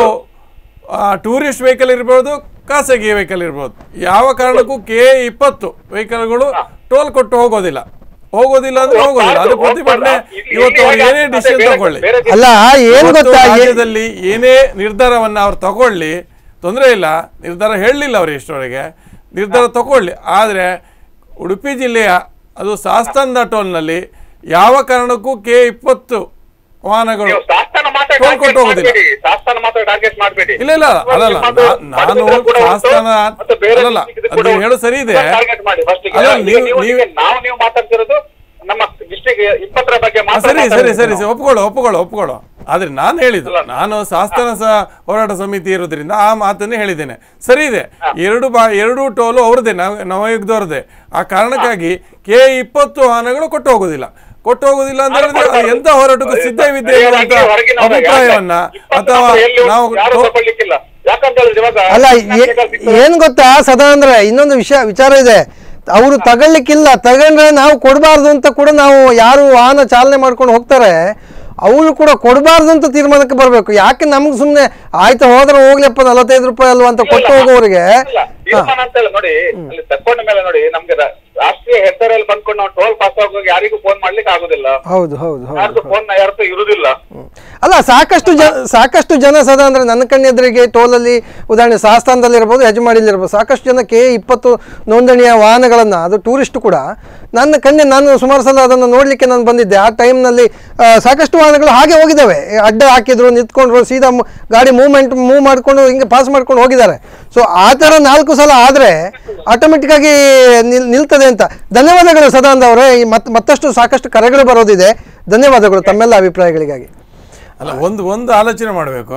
ಟೂರಿಸ್ಟ್ ವೆಹಿಕಲ್ ಇರ್ಬೋದು ಖಾಸಗಿ ವೆಹಿಕಲ್ ಇರ್ಬೋದು ಯಾವ ಕಾರಣಕ್ಕೂ ಕೆ ಇಪ್ಪತ್ತು ವೆಹಿಕಲ್ಗಳು ಟೋಲ್ ಕೊಟ್ಟು ಹೋಗೋದಿಲ್ಲ ಹೋಗೋದಿಲ್ಲ ಅಂದ್ರೆ ಹೋಗೋದಿಲ್ಲ ಅದು ಪ್ರತಿಭಟನೆ ಇಲ್ಲಿ- ಇವತ್ತು ಅವ್ರು ಇಲ್ಲಿ ಏನೇ ಮತ್ತೆ ಡಿಸಿಷನ್ ಬೇರೆ- ತಗೊಳ್ಳಿ ಬೇರೆ ಅಲ್ಲ ಏನ್ ಇವತ್ತು ಗೊತ್ತಾ ಏ- ರಾಜ್ಯದಲ್ಲಿ ಏನೇ ನಿರ್ಧಾರವನ್ನ ಅವ್ರು ತಗೊಳ್ಳಿ ತೊಂದರೆ ಇಲ್ಲ ನಿರ್ಧಾರ ಹೇಳಲಿಲ್ಲ ಅವರು ಇಷ್ಟವರೆಗೆ ನಿರ್ಧಾರ ತಗೊಳ್ಳಿ ಆದರೆ ಉಡುಪಿ ಜಿಲ್ಲೆಯ ಅದು ಸಾಸ್ತಾಂದ ಟೋಲ್ನಲ್ಲಿ ಯಾವ ಕಾರಣಕ್ಕೂ ಕೆ ಇಪ್ಪತ್ತು ವಾಹನಗಳು ನೀವು ಶಾಸನ ಮಾತ್ರ ಟೋಲ್ target ಕೊಟ್ಟು ಹೋಗೋದಿಲ್ಲ. ಮಾಡ್ಬೇಡಿ. ಶಾಸನ ಮಾತ್ರ ಟಾರ್ಗೆಟ್ ಮಾಡಬೇಡಿ ಇಲ್ಲ ಇಲ್ಲ ಅಲ್ಲಲ್ಲ ನಾ- ನಾನು ಶಾಸನ ಅಲ್ಲಲ್ಲ ಅದು ನೀವು ಹೇಳೋದು ಸರಿ ಇದೆ ಟಾರ್ಗೆಟ್ ಮಾಡಿ ಫಸ್ಟ್ ಅಲ್ಲ, ನೀವು- ನೀವು- ನಾವು ನೀವು ಮಾತಾಡ್ತಿರೋದು ನಮ್ಮ ಡಿಸ್ಟ್ರಿಕ್ಟ್ ಇಪ್ಪತ್ತರ ಬಗ್ಗೆ ಆ, ಮಾತ್ರ ಸರಿ ಸರಿ ಮಾತಾಡ್ತಿರೋದು ಸರಿ ನಾವು. ಸರಿ ಒಪ್ಕೊಳ್ಳೋ ಒಪ್ಕೊಳ್ಳೋ ಒಪ್ಕೊಳ್ಳೋ ಆದ್ರೆ ನಾನು ಹೇಳಿದ್ದು ನಾನು ಶಾಸ್ತ್ರ ಸಹ ಹೋರಾಟ ಸಮಿತಿ ಇರೋದ್ರಿಂದ ಆ ಮಾತನ್ನೇ ಹೇಳಿದ್ದೇನೆ ಸರಿ ಇದೆ ಎರಡು ಬಾ ಎರಡು ಟೋಲು ಅವ್ರದ್ದೇ ನವ ನವಯುಗದವ್ರದ್ದೇ ಆ ಕಾರಣಕ್ಕಾಗಿ ಕೆ ಇಪ್ಪತ್ತು ವಾಹನಗಳು ಕೊಟ್ಟು ಹೋಗೋದಿಲ್ಲ ಕೊಟ್ಟು ಹೋಗೋದಿಲ್ಲ ಅಂತ ಹೇಳಿದ್ರೆ ಅದು ಎಂತ ಹೋರಾಟಕ್ಕೂ ಸಿದ್ಧವಿದ್ದೆ ಎನ್ನುವಂತ ಹೊರಗಿನವರು ಅಭಿಪ್ರಾಯವನ್ನ ಇಪ್ಪತ್ತು ಅಥವಾ ಎಲ್ಲಿ ನಾವು ಯಾರು ಟೋ- ತಗೊಳ್ಳಿಕ್ಕಿಲ್ಲ ಯಾಕಂತ ಹೇಳಿದ್ರೆ ಇವಾಗ ಅಲ್ಲ ಏ- ಏನ್ ಗೊತ್ತಾ ಸದಾ ಅಂದ್ರೆ ಇನ್ನೊಂದು ವಿಷಯ ವಿಚಾರ ಇದೆ ಅವರು ತಗೊಳ್ಲಿಕ್ಕಿಲ್ಲ ತಗೊಂಡ್ರೆ ನಾವು ಕೊಡಬಾರ್ದು ಅಂತ ಕೂಡ ನಾವು ಯಾರು ವಾಹನ ಚಾಲನೆ ಮಾಡ್ಕೊಂಡು ಹೋಗ್ತಾರೆ ಅವರು ಕೂಡ ಕೊಡಬಾರ್ದು ಅಂತ ತೀರ್ಮಾನಕ್ಕೆ ಬರಬೇಕು ಯಾಕೆ ನಮ್ಗೆ ಸುಮ್ಮನೆ ಆಯ್ತು ಹೋದ್ರೆ ಹೋಗ್ಲಪ್ಪ ನಲವತ್ತೈದು ರೂಪಾಯಿ ಅಲ್ವಾ ಅಂತ ಕೊಟ್ಟು ಹೋಗೋರಿಗೆ ಇಲ್ಲ, ತೀರ್ಮಾನ ಅಂತ ಇಲ್ಲ ನೋಡಿ ಅಲ್ಲಿ ತಕೊಂಡ ಮೇಲೆ ನೋಡಿ ನಮ್ಗೆ ರಾ- ರಾಷ್ಟ್ರೀಯ ಹೆಸರಲ್ಲಿ ಬಂದ್ಕೊಂಡು ನಾವು ಟೋಲ್ ಪಾಸ್ ಆಗುವಾಗ ಯಾರಿಗೂ ಫೋನ್ ಮಾಡ್ಲಿಕ್ಕೆ ಆಗುದಿಲ್ಲ ಹೌದು ಹೌದು ಹೌದು ಯಾರ್ದು ಫೋನ್ ಯಾರ್ದು ಇರುದಿಲ್ಲ ಅಲ್ಲ ಸಾಕಷ್ಟು ಜನ ಸಾಕಷ್ಟು ಜನ ಸದಾ ಅಂದ್ರೆ ನನ್ನ ಕಣ್ಣೆದುರಿಗೆ ಟೋಲಲ್ಲಿ ಉದಾಹರಣೆ ಸಾಸ್ತಾನದಲ್ಲಿರ್ಬೋದು ಯಜಮಾಡಿಲಿರ್ಬೋದು ಸಾಕಷ್ಟು ಜನ ಕೆ ಇಪ್ಪತ್ತು ನೋಂದಣಿಯ ವಾಹನಗಳನ್ನು ಅದು ಟೂರಿಸ್ಟ್ ಕೂಡ ನನ್ನ ಕಣ್ಣೆ ನಾನು ಸುಮಾರು ಸಲ ಅದನ್ನು ನೋಡಲಿಕ್ಕೆ ನಾನು ಬಂದಿದ್ದೆ ಆ ಟೈಮ್ನಲ್ಲಿ ಸಾಕಷ್ಟು ವಾಹನಗಳು ಹಾಗೆ ಹೋಗಿದ್ದಾವೆ ಅಡ್ಡ ಹಾಕಿದ್ರು ನಿಂತ್ಕೊಂಡ್ರು ಸೀದಾ ಮು- ಗಾಡಿ ಮೂವ್ಮೆಂಟ್ ಮೂವ್ ಮಾಡಿಕೊಂಡು ಹಿಂಗೆ ಪಾಸ್ ಮಾಡ್ಕೊಂಡು ಹೋಗಿದ್ದಾರೆ ಸೊ ಆ ಥರ ನಾಲ್ಕು ಸಲ ಆದರೆ ಆಟೋಮೆಟಿಕ್ ಆಗಿ ನಿಲ್ ನಿಲ್ತದೆ ಅಂತ ಧನ್ಯವಾದಗಳು ಸದಾನಂದ ಅವರೇ ಈ ಮತ್ ಮತ್ತಷ್ಟು ಸಾಕಷ್ಟು ಕರೆಗಳು ಬರೋದಿದೆ ಧನ್ಯವಾದಗಳು ತಮ್ಮೆಲ್ಲ ಅಭಿಪ್ರಾಯಗಳಿಗಾಗಿ ಅಲ್ಲ ಒಂದು ಒಂದು ಆಲೋಚನೆ ಮಾಡಬೇಕು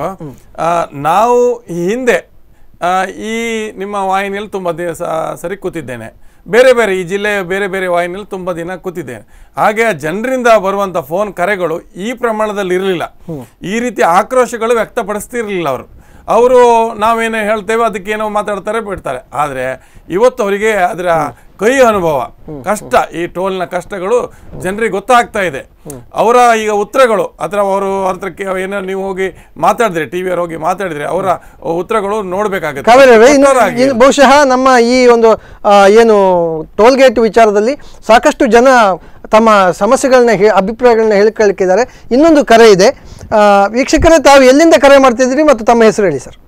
ನಾವು ಈ ಹಿಂದೆ ಆ, ಈ ನಿಮ್ಮ ವಾಹಿನಿಯಲ್ಲಿ ತುಂಬ ದಿವಸ ಸರಿ ಕೂತಿದ್ದೇನೆ ಬೇರೆ ಬೇರೆ ಈ ಜಿಲ್ಲೆಯ ಬೇರೆ ಬೇರೆ ವಾಹಿನಿಯಲ್ಲಿ ತುಂಬ ದಿನ ಕೂತಿದ್ದೇನೆ ಹಾಗೆ ಜನರಿಂದ ಬರುವಂಥ ಫೋನ್ ಕರೆಗಳು ಈ ಪ್ರಮಾಣದಲ್ಲಿ ಇರಲಿಲ್ಲ ಈ ರೀತಿ ಆಕ್ರೋಶಗಳು ವ್ಯಕ್ತಪಡಿಸ್ತಿರ್ಲಿಲ್ಲ ಅವರು ಅವರು ನಾವೇನು ಹೇಳ್ತೇವೆ ಅದಕ್ಕೆ ಏನೋ ಮಾತಾಡ್ತಾರೆ ಬಿಡ್ತಾರೆ ಆದರೆ ಇವತ್ತು ಅವರಿಗೆ ಅದರ ಕೈ ಅನುಭವ ಕಷ್ಟ ಈ ಟೋಲ್ನ ಕಷ್ಟಗಳು ಜನರಿಗೆ ಗೊತ್ತಾಗ್ತಾ ಇದೆ ಅವರ ಈಗ ಉತ್ತರಗಳು ಅಥವಾ ಅವರು ಅವ್ರ ಹತ್ರ ಕೆ- ಏನೋ ನೀವು ಹೋಗಿ ಮಾತಾಡಿದ್ರೆ ಟಿ ವಿಯವ್ರು ಹೋಗಿ ಮಾತಾಡಿದ್ರೆ ಅವರ ಉತ್ತರಗಳು ನೋಡ್ಬೇಕಾಗುತ್ತೆ ಕಾವೇರಿ ಅವರೇ, ಇನ್ನು- ಕಠೋರವಾಗಿ. ಇನ್ನು ಬಹುಶಃ ನಮ್ಮ ಈ ಒಂದು ಆ, ಏನು ಟೋಲ್ ಗೇಟ್ ವಿಚಾರದಲ್ಲಿ ಸಾಕಷ್ಟು ಜನ ತಮ್ಮ ಸಮಸ್ಯೆಗಳನ್ನ ಹೇ ಅಭಿಪ್ರಾಯಗಳನ್ನ ಹೇಳ್ಕೊಳ್ಳಿಕ್ಕಿದ್ದಾರೆ ಇನ್ನೊಂದು ಕರೆ ಇದೆ ಆ, ವೀಕ್ಷಕರೇ ತಾವು ಎಲ್ಲಿಂದ ಕರೆ ಮಾಡ್ತಿದ್ದೀರಿ ಮತ್ತು ತಮ್ಮ ಹೆಸರು ಹೇಳಿ ಸರ್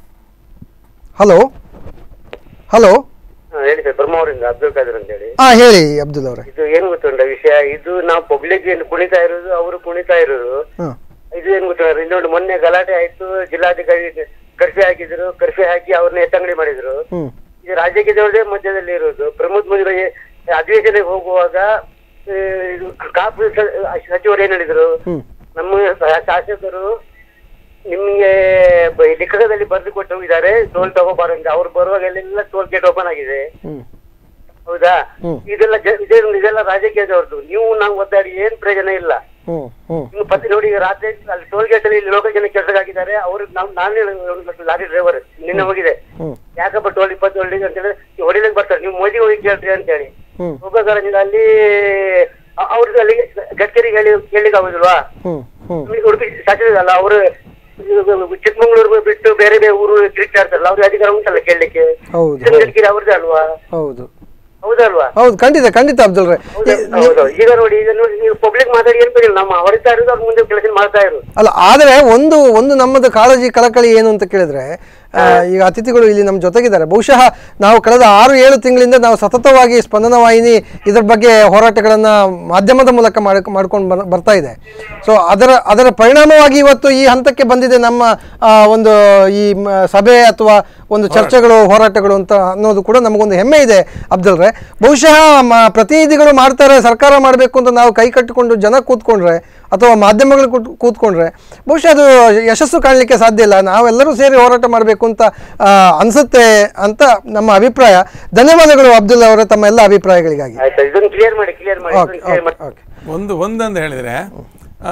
ಹಲೋ ಹಲೋ ಹಾ, ಹೇಳಿ ಸರ್ ಬ್ರಹ್ಮವರಿಂದ ಅಬ್ದುಲ್ ಖಾದರ್ ಅಂತ ಹೇಳಿ ಹಾಂ ಹೇಳಿ ಅಬ್ದುಲ್ ಅವರೇ ಇದು ಏನ್ ಗೊತ್ತುಂಟ ವಿಷಯ ಇದು ನಾವು ಪಬ್ಲಿಕ್ ಏನು ಕುಣಿತಾ ಇರೋದು ಅವರು ಕುಣಿತಾ ಇರೋದು ಹಾಂ ಇದು ಏನ್ ಗೊತ್ತ ಇನ್ನೊಂದು ಮೊನ್ನೆ ಗಲಾಟೆ ಆಯ್ತು ಜಿಲ್ಲಾಧಿಕಾರಿ ಕರ್ಫ್ಯೂ ಹಾಕಿದ್ರು ಕರ್ಫ್ಯೂ ಹಾಕಿ ಅವ್ರನ್ನ ಎತ್ತಂಗಡಿ ಮಾಡಿದ್ರು ಹ್ಞೂ ಇದು ರಾಜಕೀಯದವ್ರದೇ ಮಧ್ಯದಲ್ಲಿ ಇರೋದು ಪ್ರಮೋದ್ ಮುಂದೆ ಅಧಿವೇಶನಕ್ಕೆ ಹೋಗುವಾಗ ಆ, ಇದು ಕಾಪು ಸ- ಸಚಿವರು ಏನ್ ಹೇಳಿದ್ರು ಹ್ಮ್ ನಮ್ಮ ಶಾ- ಶಾಸಕರು ನಿಮ್ಗೆ ಬ- ಲಿಖಿತದಲ್ಲಿ ಬರೆದು ಕೊಟ್ಟು ಹೋಗಿದ್ದಾರೆ ಟೋಲ್ ತಗೋಬಾರಂತ ಅವ್ರು ಬರುವಾಗೆಲ್ಲ ಟೋಲ್ ಗೇಟ್ ಓಪನ್ ಆಗಿದೆ ಹ್ಮ್ ಹೌದಾ ಹ್ಮ್. ಇದೆಲ್ಲ ಜ- ಇದೇ ಇದೆಲ್ಲ ರಾಜಕೀಯದವ್ರದ್ದು ನೀವು ನಾವು ಒದ್ದಾಡಿ ಏನ್ ಪ್ರಯೋಜನ ಇಲ್ಲ ಹ್ಮ್ ಹ್ಮ್ ನೀವು ಪತ್ತೆ ನೋಡಿ ಈಗ ರಾತ್ರಿ ಅಲ್ಲಿ ಟೋಲ್ ಗೇಟ್ ಅಲ್ಲಿ ಲೋಕಲ್ ಜನ ಕೆಲಸಕ್ಕಾಗಿದ್ದಾರೆ ಅವ್ರಿಗೆ ನಾವು ನಾನೇ ಲಾರಿ ಡ್ರೈವರ್ ನಿನ್ನೆ ಹೋಗಿದೆ ಹ್ಮ್ ಯಾಕಪ್ಪ ಟೋಲ್ ಇಪ್ಪತ್ತು ಹೊಡಿ ಅಂತ ಹೇಳಿದ್ರೆ ನೀವು ಹೊಡಿಲಿಕ್ಕೆ ಬರ್ತಾರೆ ನೀವು ಮೋದಿ ಹೋಗಿ ಕೇಳ್ರಿ ಅಂತ ಹೇಳಿ ಹ್ಮ್ ಹೋಗೋದ್ರಿಂದ ಅಲ್ಲಿ ಅ- ಅವ್ರಿಗೆ ಅಲ್ಲಿ ಗಡ್ಕರಿಗೆ ಹೇಳಿ ಕೇಳಲಿಕ್ಕೆ ಆಗುದಿಲ್ವಾ ಹ್ಮ್ ಹ್ಮ್ ಇಲ್ಲಿ ಉಡುಪಿ ಸಚಿವರಲ್ಲ ಅವರು ಚಿಕ್ಕಮಂಗ್ಳೂರು ಬಿಟ್ಟು ಬೇರೆ ಬೇರೆ ಊರು ತಿರುಗ್ತಾ ಇರ್ತಾರಲ್ಲ ಅವ್ರಿಗೆ ಅಧಿಕಾರ ಉಂಟಲ್ಲ ಕೇಳಲಿಕ್ಕೆ ಹೌದು ಗಡ್ಕರಿ ಅವ್ರದ್ದೇ ಅಲ್ವಾ ಹೌದು ಹೌದಲ್ವಾ ಹೌದು ಖಂಡಿತ ಖಂಡಿತ ಅಬ್ದುಲ್ ರೇ ಹೌದು ಈಗ ನೋಡಿ ಈಗ ನೋಡಿ ನೀವು ಪಬ್ಲಿಕ್ ಮಾತಾಡಿ ಏನ್ ಬೇಕಿಲ್ಲ ನಮ್ಮ ಹೊಡಿತಾ ಇರೋದು ಅವ್ರ ಮುಂದೆ ಕೆಲಸ ಮಾಡ್ತಾ ಇರು ಅಲ್ಲ ಆದರೆ ಒಂದು ಒಂದು ನಮ್ಮದು ಕಾಳಜಿ ಕಳಕಳಿ ಏನು ಅಂತ ಕೇಳಿದ್ರೆ ಆ, ಈಗ ಅತಿಥಿಗಳು ಇಲ್ಲಿ ನಮ್ಮ ಜೊತೆಗಿದ್ದಾರೆ ಬಹುಶಃ ನಾವು ಕಳೆದ ಆರು ಏಳು ತಿಂಗಳಿಂದ ನಾವು ಸತತವಾಗಿ ಸ್ಪಂದನ ವಾಹಿನಿ ಇದ್ರ ಬಗ್ಗೆ ಹೋರಾಟಗಳನ್ನು ಮಾಧ್ಯಮದ ಮೂಲಕ ಮಾಡ್ ಮಾಡ್ಕೊಂಡು ಬರ್ ಬರ್ತಾ ಇದೆ ಸೊ ಅದರ ಅದರ ಪರಿಣಾಮವಾಗಿ ಇವತ್ತು ಈ ಹಂತಕ್ಕೆ ಬಂದಿದೆ ನಮ್ಮ ಆ, ಒಂದು ಈ ಮ- ಸಭೆ ಅಥವಾ ಒಂದು ಚರ್ಚೆಗಳು ಹೋರಾಟಗಳು ಅಂತ ಅನ್ನೋದು ಕೂಡ ನಮಗೊಂದು ಹೆಮ್ಮೆ ಇದೆ ಅಬ್ದುಲ್ ರೇ ಬಹುಶಃ ಮ- ಪ್ರತಿನಿಧಿಗಳು ಮಾಡ್ತಾರೆ ಸರ್ಕಾರ ಮಾಡಬೇಕು ಅಂತ ನಾವು ಕೈ ಕಟ್ಟಿಕೊಂಡು ಜನ ಕೂತ್ಕೊಂಡ್ರೆ ಅಥವಾ ಮಾಧ್ಯಮಗಳು ಕೂತ್ ಕೂತ್ಕೊಂಡ್ರೆ ಬಹುಶಃ ಅದು ಯಶಸ್ಸು ಕಾಣಲಿಕ್ಕೆ ಸಾಧ್ಯ ಇಲ್ಲ ನಾವೆಲ್ಲರೂ ಸೇರಿ ಹೋರಾಟ ಮಾಡಬೇಕು ಅಂತ ಆ, ಅನ್ಸುತ್ತೆ ಅಂತ ನಮ್ಮ ಅಭಿಪ್ರಾಯ ಧನ್ಯವಾದಗಳು ಅಬ್ದುಲ್ ಅವರ ತಮ್ಮ ಎಲ್ಲ ಅಭಿಪ್ರಾಯಗಳಿಗಾಗಿ ಆಯ್ತಾ ಇದನ್ನು ಕ್ಲಿಯರ್ ಮಾಡಿ ಕ್ಲಿಯರ್ ಮಾಡಿ ಓಕೆ ಕ್ಲಿಯರ್ ಮಾಡಿ ಓಕೆ ಒಂದು ಒಂದಂತ ಹೇಳಿದರೆ ಆ,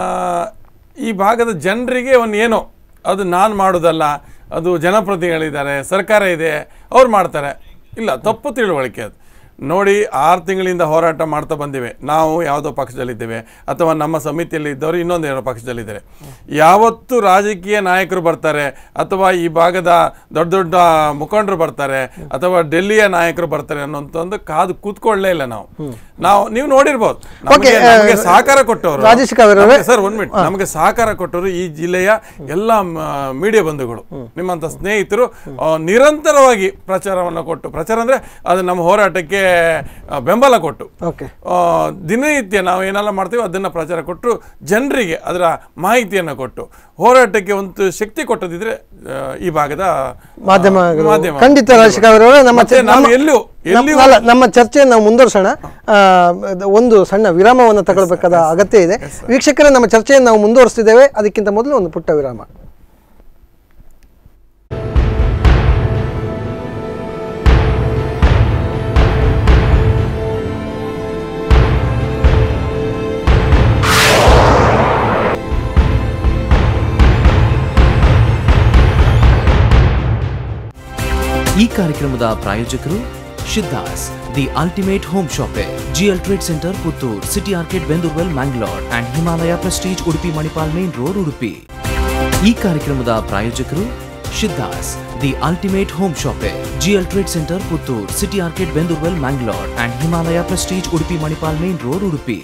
ಈ ಭಾಗದ ಜನರಿಗೆ ಒಂದು ಏನೋ ಅದು ನಾನು ಮಾಡೋದಲ್ಲ ಅದು ಜನಪ್ರತಿನಿಧಿಗಳಿದ್ದಾರೆ ಸರ್ಕಾರ ಇದೆ ಅವ್ರು ಮಾಡ್ತಾರೆ ಇಲ್ಲ ತಪ್ಪು ತಿಳುವಳಿಕೆ ಅದು ನೋಡಿ ಆರು ತಿಂಗಳಿಂದ ಹೋರಾಟ ಮಾಡ್ತಾ ಬಂದಿವೆ ನಾವು ಯಾವುದೋ ಪಕ್ಷದಲ್ಲಿದ್ದೇವೆ ಅಥವಾ ನಮ್ಮ ಸಮಿತಿಯಲ್ಲಿ ಇದ್ದವರು ಇನ್ನೊಂದು ಏನೋ ಪಕ್ಷದಲ್ಲಿದ್ದಾರೆ ಯಾವತ್ತು ರಾಜಕೀಯ ನಾಯಕರು ಬರ್ತಾರೆ ಅಥವಾ ಈ ಭಾಗದ ದೊಡ್ಡ ದೊಡ್ಡ ಮುಖಂಡರು ಬರ್ತಾರೆ ಅಥವಾ ಡೆಲ್ಲಿಯ ನಾಯಕರು ಬರ್ತಾರೆ ಅನ್ನೋಂಥ ಒಂದು ಕಾದು ಕೂತ್ಕೊಳ್ಳೇ ಇಲ್ಲ ನಾವು ನಾವು ನೀವು ನೋಡಿರ್ಬೋದು ನಮಗೆ Okay, ನಮಗೆ ಆ, ಸಹಕಾರ ಕೊಟ್ಟವರು ರಾಜೇಶ್ ಕಾವೇರಿ ಅವರೇ. ಸರ್ ಒಂದ್ ಮಿನಿಟ್ ನಮಗೆ ಸಹಕಾರ ಕೊಟ್ಟವರು ಈ ಜಿಲ್ಲೆಯ ಎಲ್ಲ ಮೀಡಿಯಾ ಬಂಧುಗಳು ನಿಮ್ಮಂತ ಸ್ನೇಹಿತರು ಆ, ನಿರಂತರವಾಗಿ ಪ್ರಚಾರವನ್ನು ಕೊಟ್ಟು ಪ್ರಚಾರ ಅಂದ್ರೆ ಅದು ನಮ್ಮ ಹೋರಾಟಕ್ಕೆ ಆ, ಬೆಂಬಲ ಕೊಟ್ಟು ಓಕೆ ಆ, ದಿನನಿತ್ಯ ನಾವು ಏನೆಲ್ಲ ಮಾಡ್ತೀವಿ ಅದನ್ನ ಪ್ರಚಾರ ಕೊಟ್ಟು ಜನರಿಗೆ ಅದರ ಮಾಹಿತಿಯನ್ನು ಕೊಟ್ಟು ಹೋರಾಟಕ್ಕೆ ಒಂದು ಶಕ್ತಿ ಕೊಟ್ಟದಿದ್ರೆ ಆ, ಈ ಭಾಗದ ಮಾಧ್ಯಮಗಳು ಮಾಧ್ಯಮ ಖಂಡಿತ ರಾಜಶೇಖರ್ ಅವರೇ ನಮ್ಮ ಮತ್ತೆ ಚರ್- ನಾವು ನಮ್ಮ- ಎಲ್ಲೂ ನಮ್ಮ- ಎಲ್ಲಿಯೂ ಅಲ್ಲ ನಮ್ಮ ಚರ್ಚೆಯನ್ನು ನಾವು ಮುಂದುವರ್ಸೋಣ ಆ, ಅದು ಒಂದು ಸಣ್ಣ ವಿರಾಮವನ್ನು ತಗೊಳ್ಬೇಕಾದ ಅಗತ್ಯ ಇದೆ ವೀಕ್ಷಕರೇ ನಮ್ಮ ಚರ್ಚೆಯನ್ನು ನಾವು ಮುಂದುವರಿಸ್ತಿದ್ದೇವೆ ಅದಕ್ಕಿಂತ ಮೊದಲು ಒಂದು ಪುಟ್ಟ ವಿರಾಮ ಈ ಕಾರ್ಯಕ್ರಮದ ಪ್ರಾಯೋಜಕರು Shiddas the ultimate home shoppe GL trade centre Puttur city ಆರ್ಕೆಟ್ Bendurwell Mangalore and Himalaya prestige Udupi Manipal main road Udupi ಈ ಕಾರ್ಯಕ್ರಮದ ಪ್ರಾಯೋಜಕರು Shiddas the ultimate home shoppe GL trade centre Puttur city ಆರ್ಕೆಟ್ Bendurwell Mangalore and Himalaya prestige Udupi Manipal main road Udupi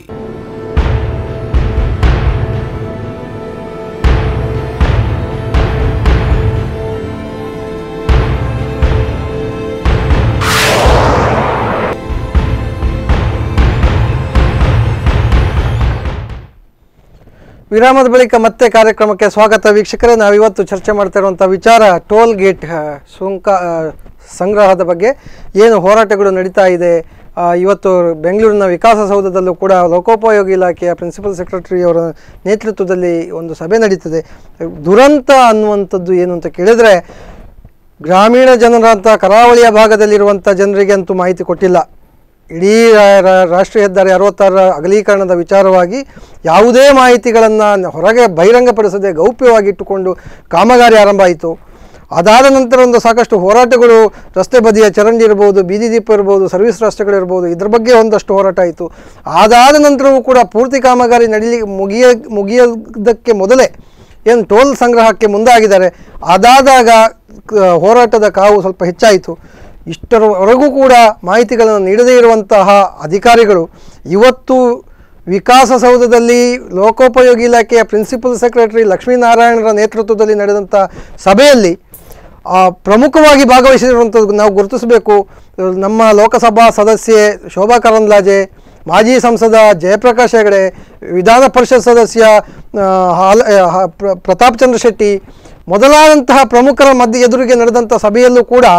ವಿರಾಮದ ಬಳಿಕ ಮತ್ತೆ ಕಾರ್ಯಕ್ರಮಕ್ಕೆ ಸ್ವಾಗತ ವೀಕ್ಷಕರೇ ನಾವಿವತ್ತು ಚರ್ಚೆ ಮಾಡ್ತಾ ಇರುವಂಥ ವಿಚಾರ ಟೋಲ್ ಗೇಟ್ ಆ, ಸುಂಕ ಆ, ಸಂಗ್ರಹದ ಬಗ್ಗೆ ಏನು ಹೋರಾಟಗಳು ನಡೀತಾ ಇದೆ ಆ, ಇವತ್ತು ಬೆಂಗಳೂರಿನ ವಿಕಾಸಸೌಧದಲ್ಲೂ ಕೂಡ ಲೋಕೋಪಯೋಗಿ ಇಲಾಖೆಯ ಪ್ರಿನ್ಸಿಪಲ್ ಸೆಕ್ರೆಟರಿ ಅವರ ನೇತೃತ್ವದಲ್ಲಿ ಒಂದು ಸಭೆ ನಡೀತದೆ ದುರಂತ ಅನ್ನುವಂಥದ್ದು ಏನು ಅಂತ ಕೇಳಿದರೆ ಗ್ರಾಮೀಣ ಜನರಂಥ ಕರಾವಳಿಯ ಭಾಗದಲ್ಲಿರುವಂಥ ಜನರಿಗೆ ಅಂತೂ ಮಾಹಿತಿ ಕೊಟ್ಟಿಲ್ಲ ಇಡೀ ರಾ- ರಾ- ರಾಷ್ಟ್ರೀಯ ಹೆದ್ದಾರಿ ಅರವತ್ತಾರರ ಅಗಲೀಕರಣದ ವಿಚಾರವಾಗಿ ಯಾವುದೇ ಮಾಹಿತಿಗಳನ್ನು ಹೊರಗೆ ಬಹಿರಂಗಪಡಿಸದೆ ಗೌಪ್ಯವಾಗಿಟ್ಟುಕೊಂಡು ಕಾಮಗಾರಿ ಆರಂಭ ಆಯಿತು ಅದಾದ ನಂತರ ಒಂದು ಸಾಕಷ್ಟು ಹೋರಾಟಗಳು ರಸ್ತೆ ಬದಿಯ ಚರಂಡಿ ಇರ್ಬೋದು ಬೀದಿ ದೀಪ ಇರ್ಬೋದು ಸರ್ವಿಸ್ ರಸ್ತೆಗಳಿರ್ಬೋದು ಇದ್ರ ಬಗ್ಗೆ ಒಂದಷ್ಟು ಹೋರಾಟ ಆಯಿತು ಅದಾದ ನಂತರವೂ ಕೂಡ ಪೂರ್ತಿ ಕಾಮಗಾರಿ ನಡೀಲಿ ಮುಗಿಯ ಮುಗಿಯೋದಕ್ಕೆ ಮೊದಲೇ ಏನು ಟೋಲ್ ಸಂಗ್ರಹಕ್ಕೆ ಮುಂದಾಗಿದ್ದಾರೆ ಅದಾದಾಗ ಕ- ಹೋರಾಟದ ಕಾವು ಸ್ವಲ್ಪ ಹೆಚ್ಚಾಯಿತು ಇಷ್ಟರವರೆಗೂ ಕೂಡ ಮಾಹಿತಿಗಳನ್ನು ನೀಡದೇ ಇರುವಂತಹ ಅಧಿಕಾರಿಗಳು ಇವತ್ತು ವಿಕಾಸಸೌಧದಲ್ಲಿ ಲೋಕೋಪಯೋಗಿ ಇಲಾಖೆಯ ಪ್ರಿನ್ಸಿಪಲ್ ಸೆಕ್ರೆಟರಿ ಲಕ್ಷ್ಮೀನಾರಾಯಣರ ನೇತೃತ್ವದಲ್ಲಿ ನಡೆದಂಥ ಸಭೆಯಲ್ಲಿ ಆ, ಪ್ರಮುಖವಾಗಿ ಭಾಗವಹಿಸಿರುವಂಥದ್ದು ನಾವು ಗುರುತಿಸಬೇಕು ನಮ್ಮ ಲೋಕಸಭಾ ಸದಸ್ಯೆ ಶೋಭಾ ಕರಂದ್ಲಾಜೆ ಮಾಜಿ ಸಂಸದ ಜಯಪ್ರಕಾಶ್ ಹೆಗಡೆ ವಿಧಾನ ಪರಿಷತ್ ಸದಸ್ಯ ಆ, ಹಾಲ್ ಆ, ಹ- ಪ್ರ- ಪ್ರತಾಪ್ ಚಂದ್ರ ಶೆಟ್ಟಿ ಮೊದಲಾದಂತಹ ಪ್ರಮುಖರ ಮಧ್ಯೆ ಎದುರಿಗೆ ನಡೆದಂಥ ಸಭೆಯಲ್ಲೂ ಕೂಡ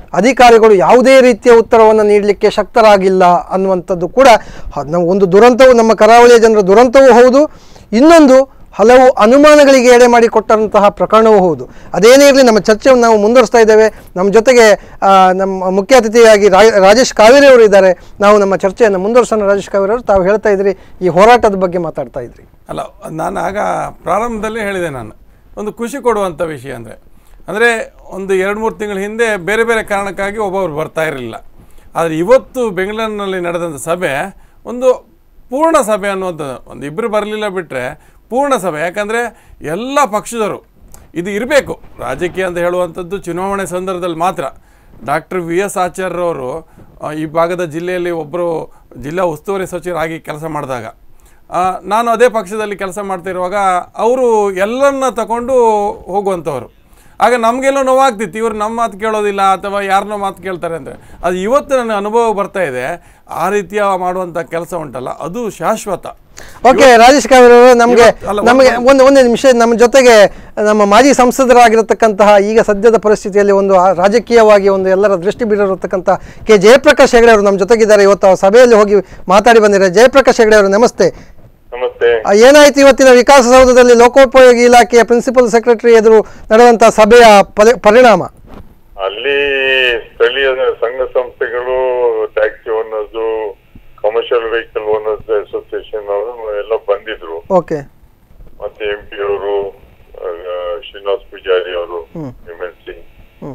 ಅಧಿಕಾರಿಗಳು ಯಾವುದೇ ರೀತಿಯ ಉತ್ತರವನ್ನು ನೀಡಲಿಕ್ಕೆ ಶಕ್ತರಾಗಿಲ್ಲ ಅನ್ನುವಂಥದ್ದು ಕೂಡ ಹ- ನಾವು ಒಂದು ದುರಂತವು ನಮ್ಮ ಕರಾವಳಿಯ ಜನರ ದುರಂತವೂ ಹೌದು ಇನ್ನೊಂದು ಹಲವು ಅನುಮಾನಗಳಿಗೆ ಎಡೆ ಮಾಡಿ ಕೊಟ್ಟಂತಹ ಪ್ರಕರಣವೂ ಹೌದು ಅದೇನೇ ಇರಲಿ ನಮ್ಮ ಚರ್ಚೆಯನ್ನು ನಾವು ಮುಂದುವರಿಸ್ತಾ ಇದ್ದೇವೆ ನಮ್ಮ ಜೊತೆಗೆ ಆ, ನಮ್ಮ ಮುಖ್ಯ ಅತಿಥಿಯಾಗಿ ರಾ- ರಾಜೇಶ್ ಕಾವೇರಿ ಅವರು ಇದ್ದಾರೆ ನಾವು ನಮ್ಮ ಚರ್ಚೆಯನ್ನು ಮುಂದುವರ್ಸೋಣ ರಾಜೇಶ್ ಕಾವೇರಿ ಅವರು ತಾವು ಹೇಳ್ತಾ ಇದ್ರಿ ಈ ಹೋರಾಟದ ಬಗ್ಗೆ ಮಾತಾಡ್ತಾ ಇದ್ರಿ ಅಲ್ಲ ನಾನು ಆಗ ಪ್ರಾರಂಭದಲ್ಲಿ ಹೇಳಿದೆ ನಾನು ಒಂದು ಖುಷಿ ಕೊಡುವಂಥ ವಿಷಯ ಅಂದರೆ ಅಂದರೆ ಒಂದು ಎರಡು ಮೂರು ತಿಂಗಳ ಹಿಂದೆ ಬೇರೆ ಬೇರೆ ಕಾರಣಕ್ಕಾಗಿ ಒಬ್ಬೊಬ್ರು ಬರ್ತಾ ಇರಲಿಲ್ಲ ಆದರೆ ಇವತ್ತು ಬೆಂಗಳೂರಿನಲ್ಲಿ ನಡೆದಂಥ ಸಭೆ ಒಂದು ಪೂರ್ಣ ಸಭೆ ಅನ್ನುವಂಥದ್ದು ಒಂದು ಇಬ್ಬರು ಬರಲಿಲ್ಲ ಬಿಟ್ಟರೆ ಪೂರ್ಣ ಸಭೆ ಯಾಕಂದರೆ ಎಲ್ಲ ಪಕ್ಷದವರು ಇದು ಇರಬೇಕು ರಾಜಕೀಯ ಅಂತ ಹೇಳುವಂಥದ್ದು ಚುನಾವಣೆ ಸಂದರ್ಭದಲ್ಲಿ ಮಾತ್ರ ಡಾಕ್ಟರ್ ವಿ ಎಸ್ ಆಚಾರ್ಯರವರು ಆ, ಈ ಭಾಗದ ಜಿಲ್ಲೆಯಲ್ಲಿ ಒಬ್ಬರು ಜಿಲ್ಲಾ ಉಸ್ತುವಾರಿ ಸಚಿವರಾಗಿ ಕೆಲಸ ಮಾಡಿದಾಗ ಆ, ನಾನು ಅದೇ ಪಕ್ಷದಲ್ಲಿ ಕೆಲಸ ಮಾಡ್ತಿರುವಾಗ ಅವರು ಎಲ್ಲರನ್ನ ತಗೊಂಡು ಹೋಗುವಂಥವ್ರು ಆಗ ನಮಗೆಲ್ಲೋ ನೋವಾಗ್ತಿತ್ತು ಇವರು ನಮ್ಮ ಮಾತು ಕೇಳೋದಿಲ್ಲ ಅಥವಾ ಯಾರನ್ನೋ ಮಾತು ಕೇಳ್ತಾರೆ ಅಂದರೆ ಅದು ಇವತ್ತು ನನ್ನ ಅನುಭವ ಬರ್ತಾ ಇದೆ ಆ ರೀತಿಯ ಮಾಡುವಂಥ ಕೆಲಸ ಉಂಟಲ್ಲ ಅದು ಶಾಶ್ವತ ಓಕೆ ರಾಜೇಶ್ ಕಾವೇರಿ ಅವರು ನಮಗೆ ಇವತ್ತು- ಅಲ್ಲ, ನಮಗೆ ಒಂದು- ಒಂದು ಒಂದೇ ನಿಮಿಷ ನಮ್ಮ ಜೊತೆಗೆ ನಮ್ಮ ಮಾಜಿ ಸಂಸದರಾಗಿರತಕ್ಕಂತಹ ಈಗ ಸದ್ಯದ ಪರಿಸ್ಥಿತಿಯಲ್ಲಿ ಒಂದು ಆ ರಾಜಕೀಯವಾಗಿ ಒಂದು ಎಲ್ಲರ ದೃಷ್ಟಿ ಬೀರಿರತಕ್ಕಂಥ ಕೆ ಜಯಪ್ರಕಾಶ್ ಹೆಗಡೆ ಅವರು ನಮ್ಮ ಜೊತೆಗಿದ್ದಾರೆ ಇವತ್ತು ಆ ಸಭೆಯಲ್ಲಿ ಹೋಗಿ ಮಾತಾಡಿ ಬಂದಿದ್ದಾರೆ ಜಯಪ್ರಕಾಶ್ ಹೆಗಡೆ ಅವರು ನಮಸ್ತೆ ನಮಸ್ತೆ ಆ, ಏನಾಯ್ತು ಇವತ್ತಿನ ವಿಕಾಸಸೌಧದಲ್ಲಿ ಲೋಕೋಪಯೋಗಿ ಇಲಾಖೆಯ ಪ್ರಿನ್ಸಿಪಲ್ ಸೆಕ್ರೆಟರಿ ಎದುರು ನಡೆದಂಥ ಸಭೆಯ ಪರಿ- ಪರಿಣಾಮ ಅಲ್ಲಿ ಸ್ಥಳೀಯ ಸಂಘ ಸಂಸ್ಥೆಗಳು taxi owners commercial vehicle owners association ಅವರು ಎಲ್ಲ ಬಂದಿದ್ರು ಓಕೆ ಮತ್ತೆ ಎಂ ಪಿ ಅವರು ಶ್ರೀನಿವಾಸ್ ಪೂಜಾರಿ ಅವರು ಎಂ ಎಲ್ ಸಿ ಹ್ಞೂ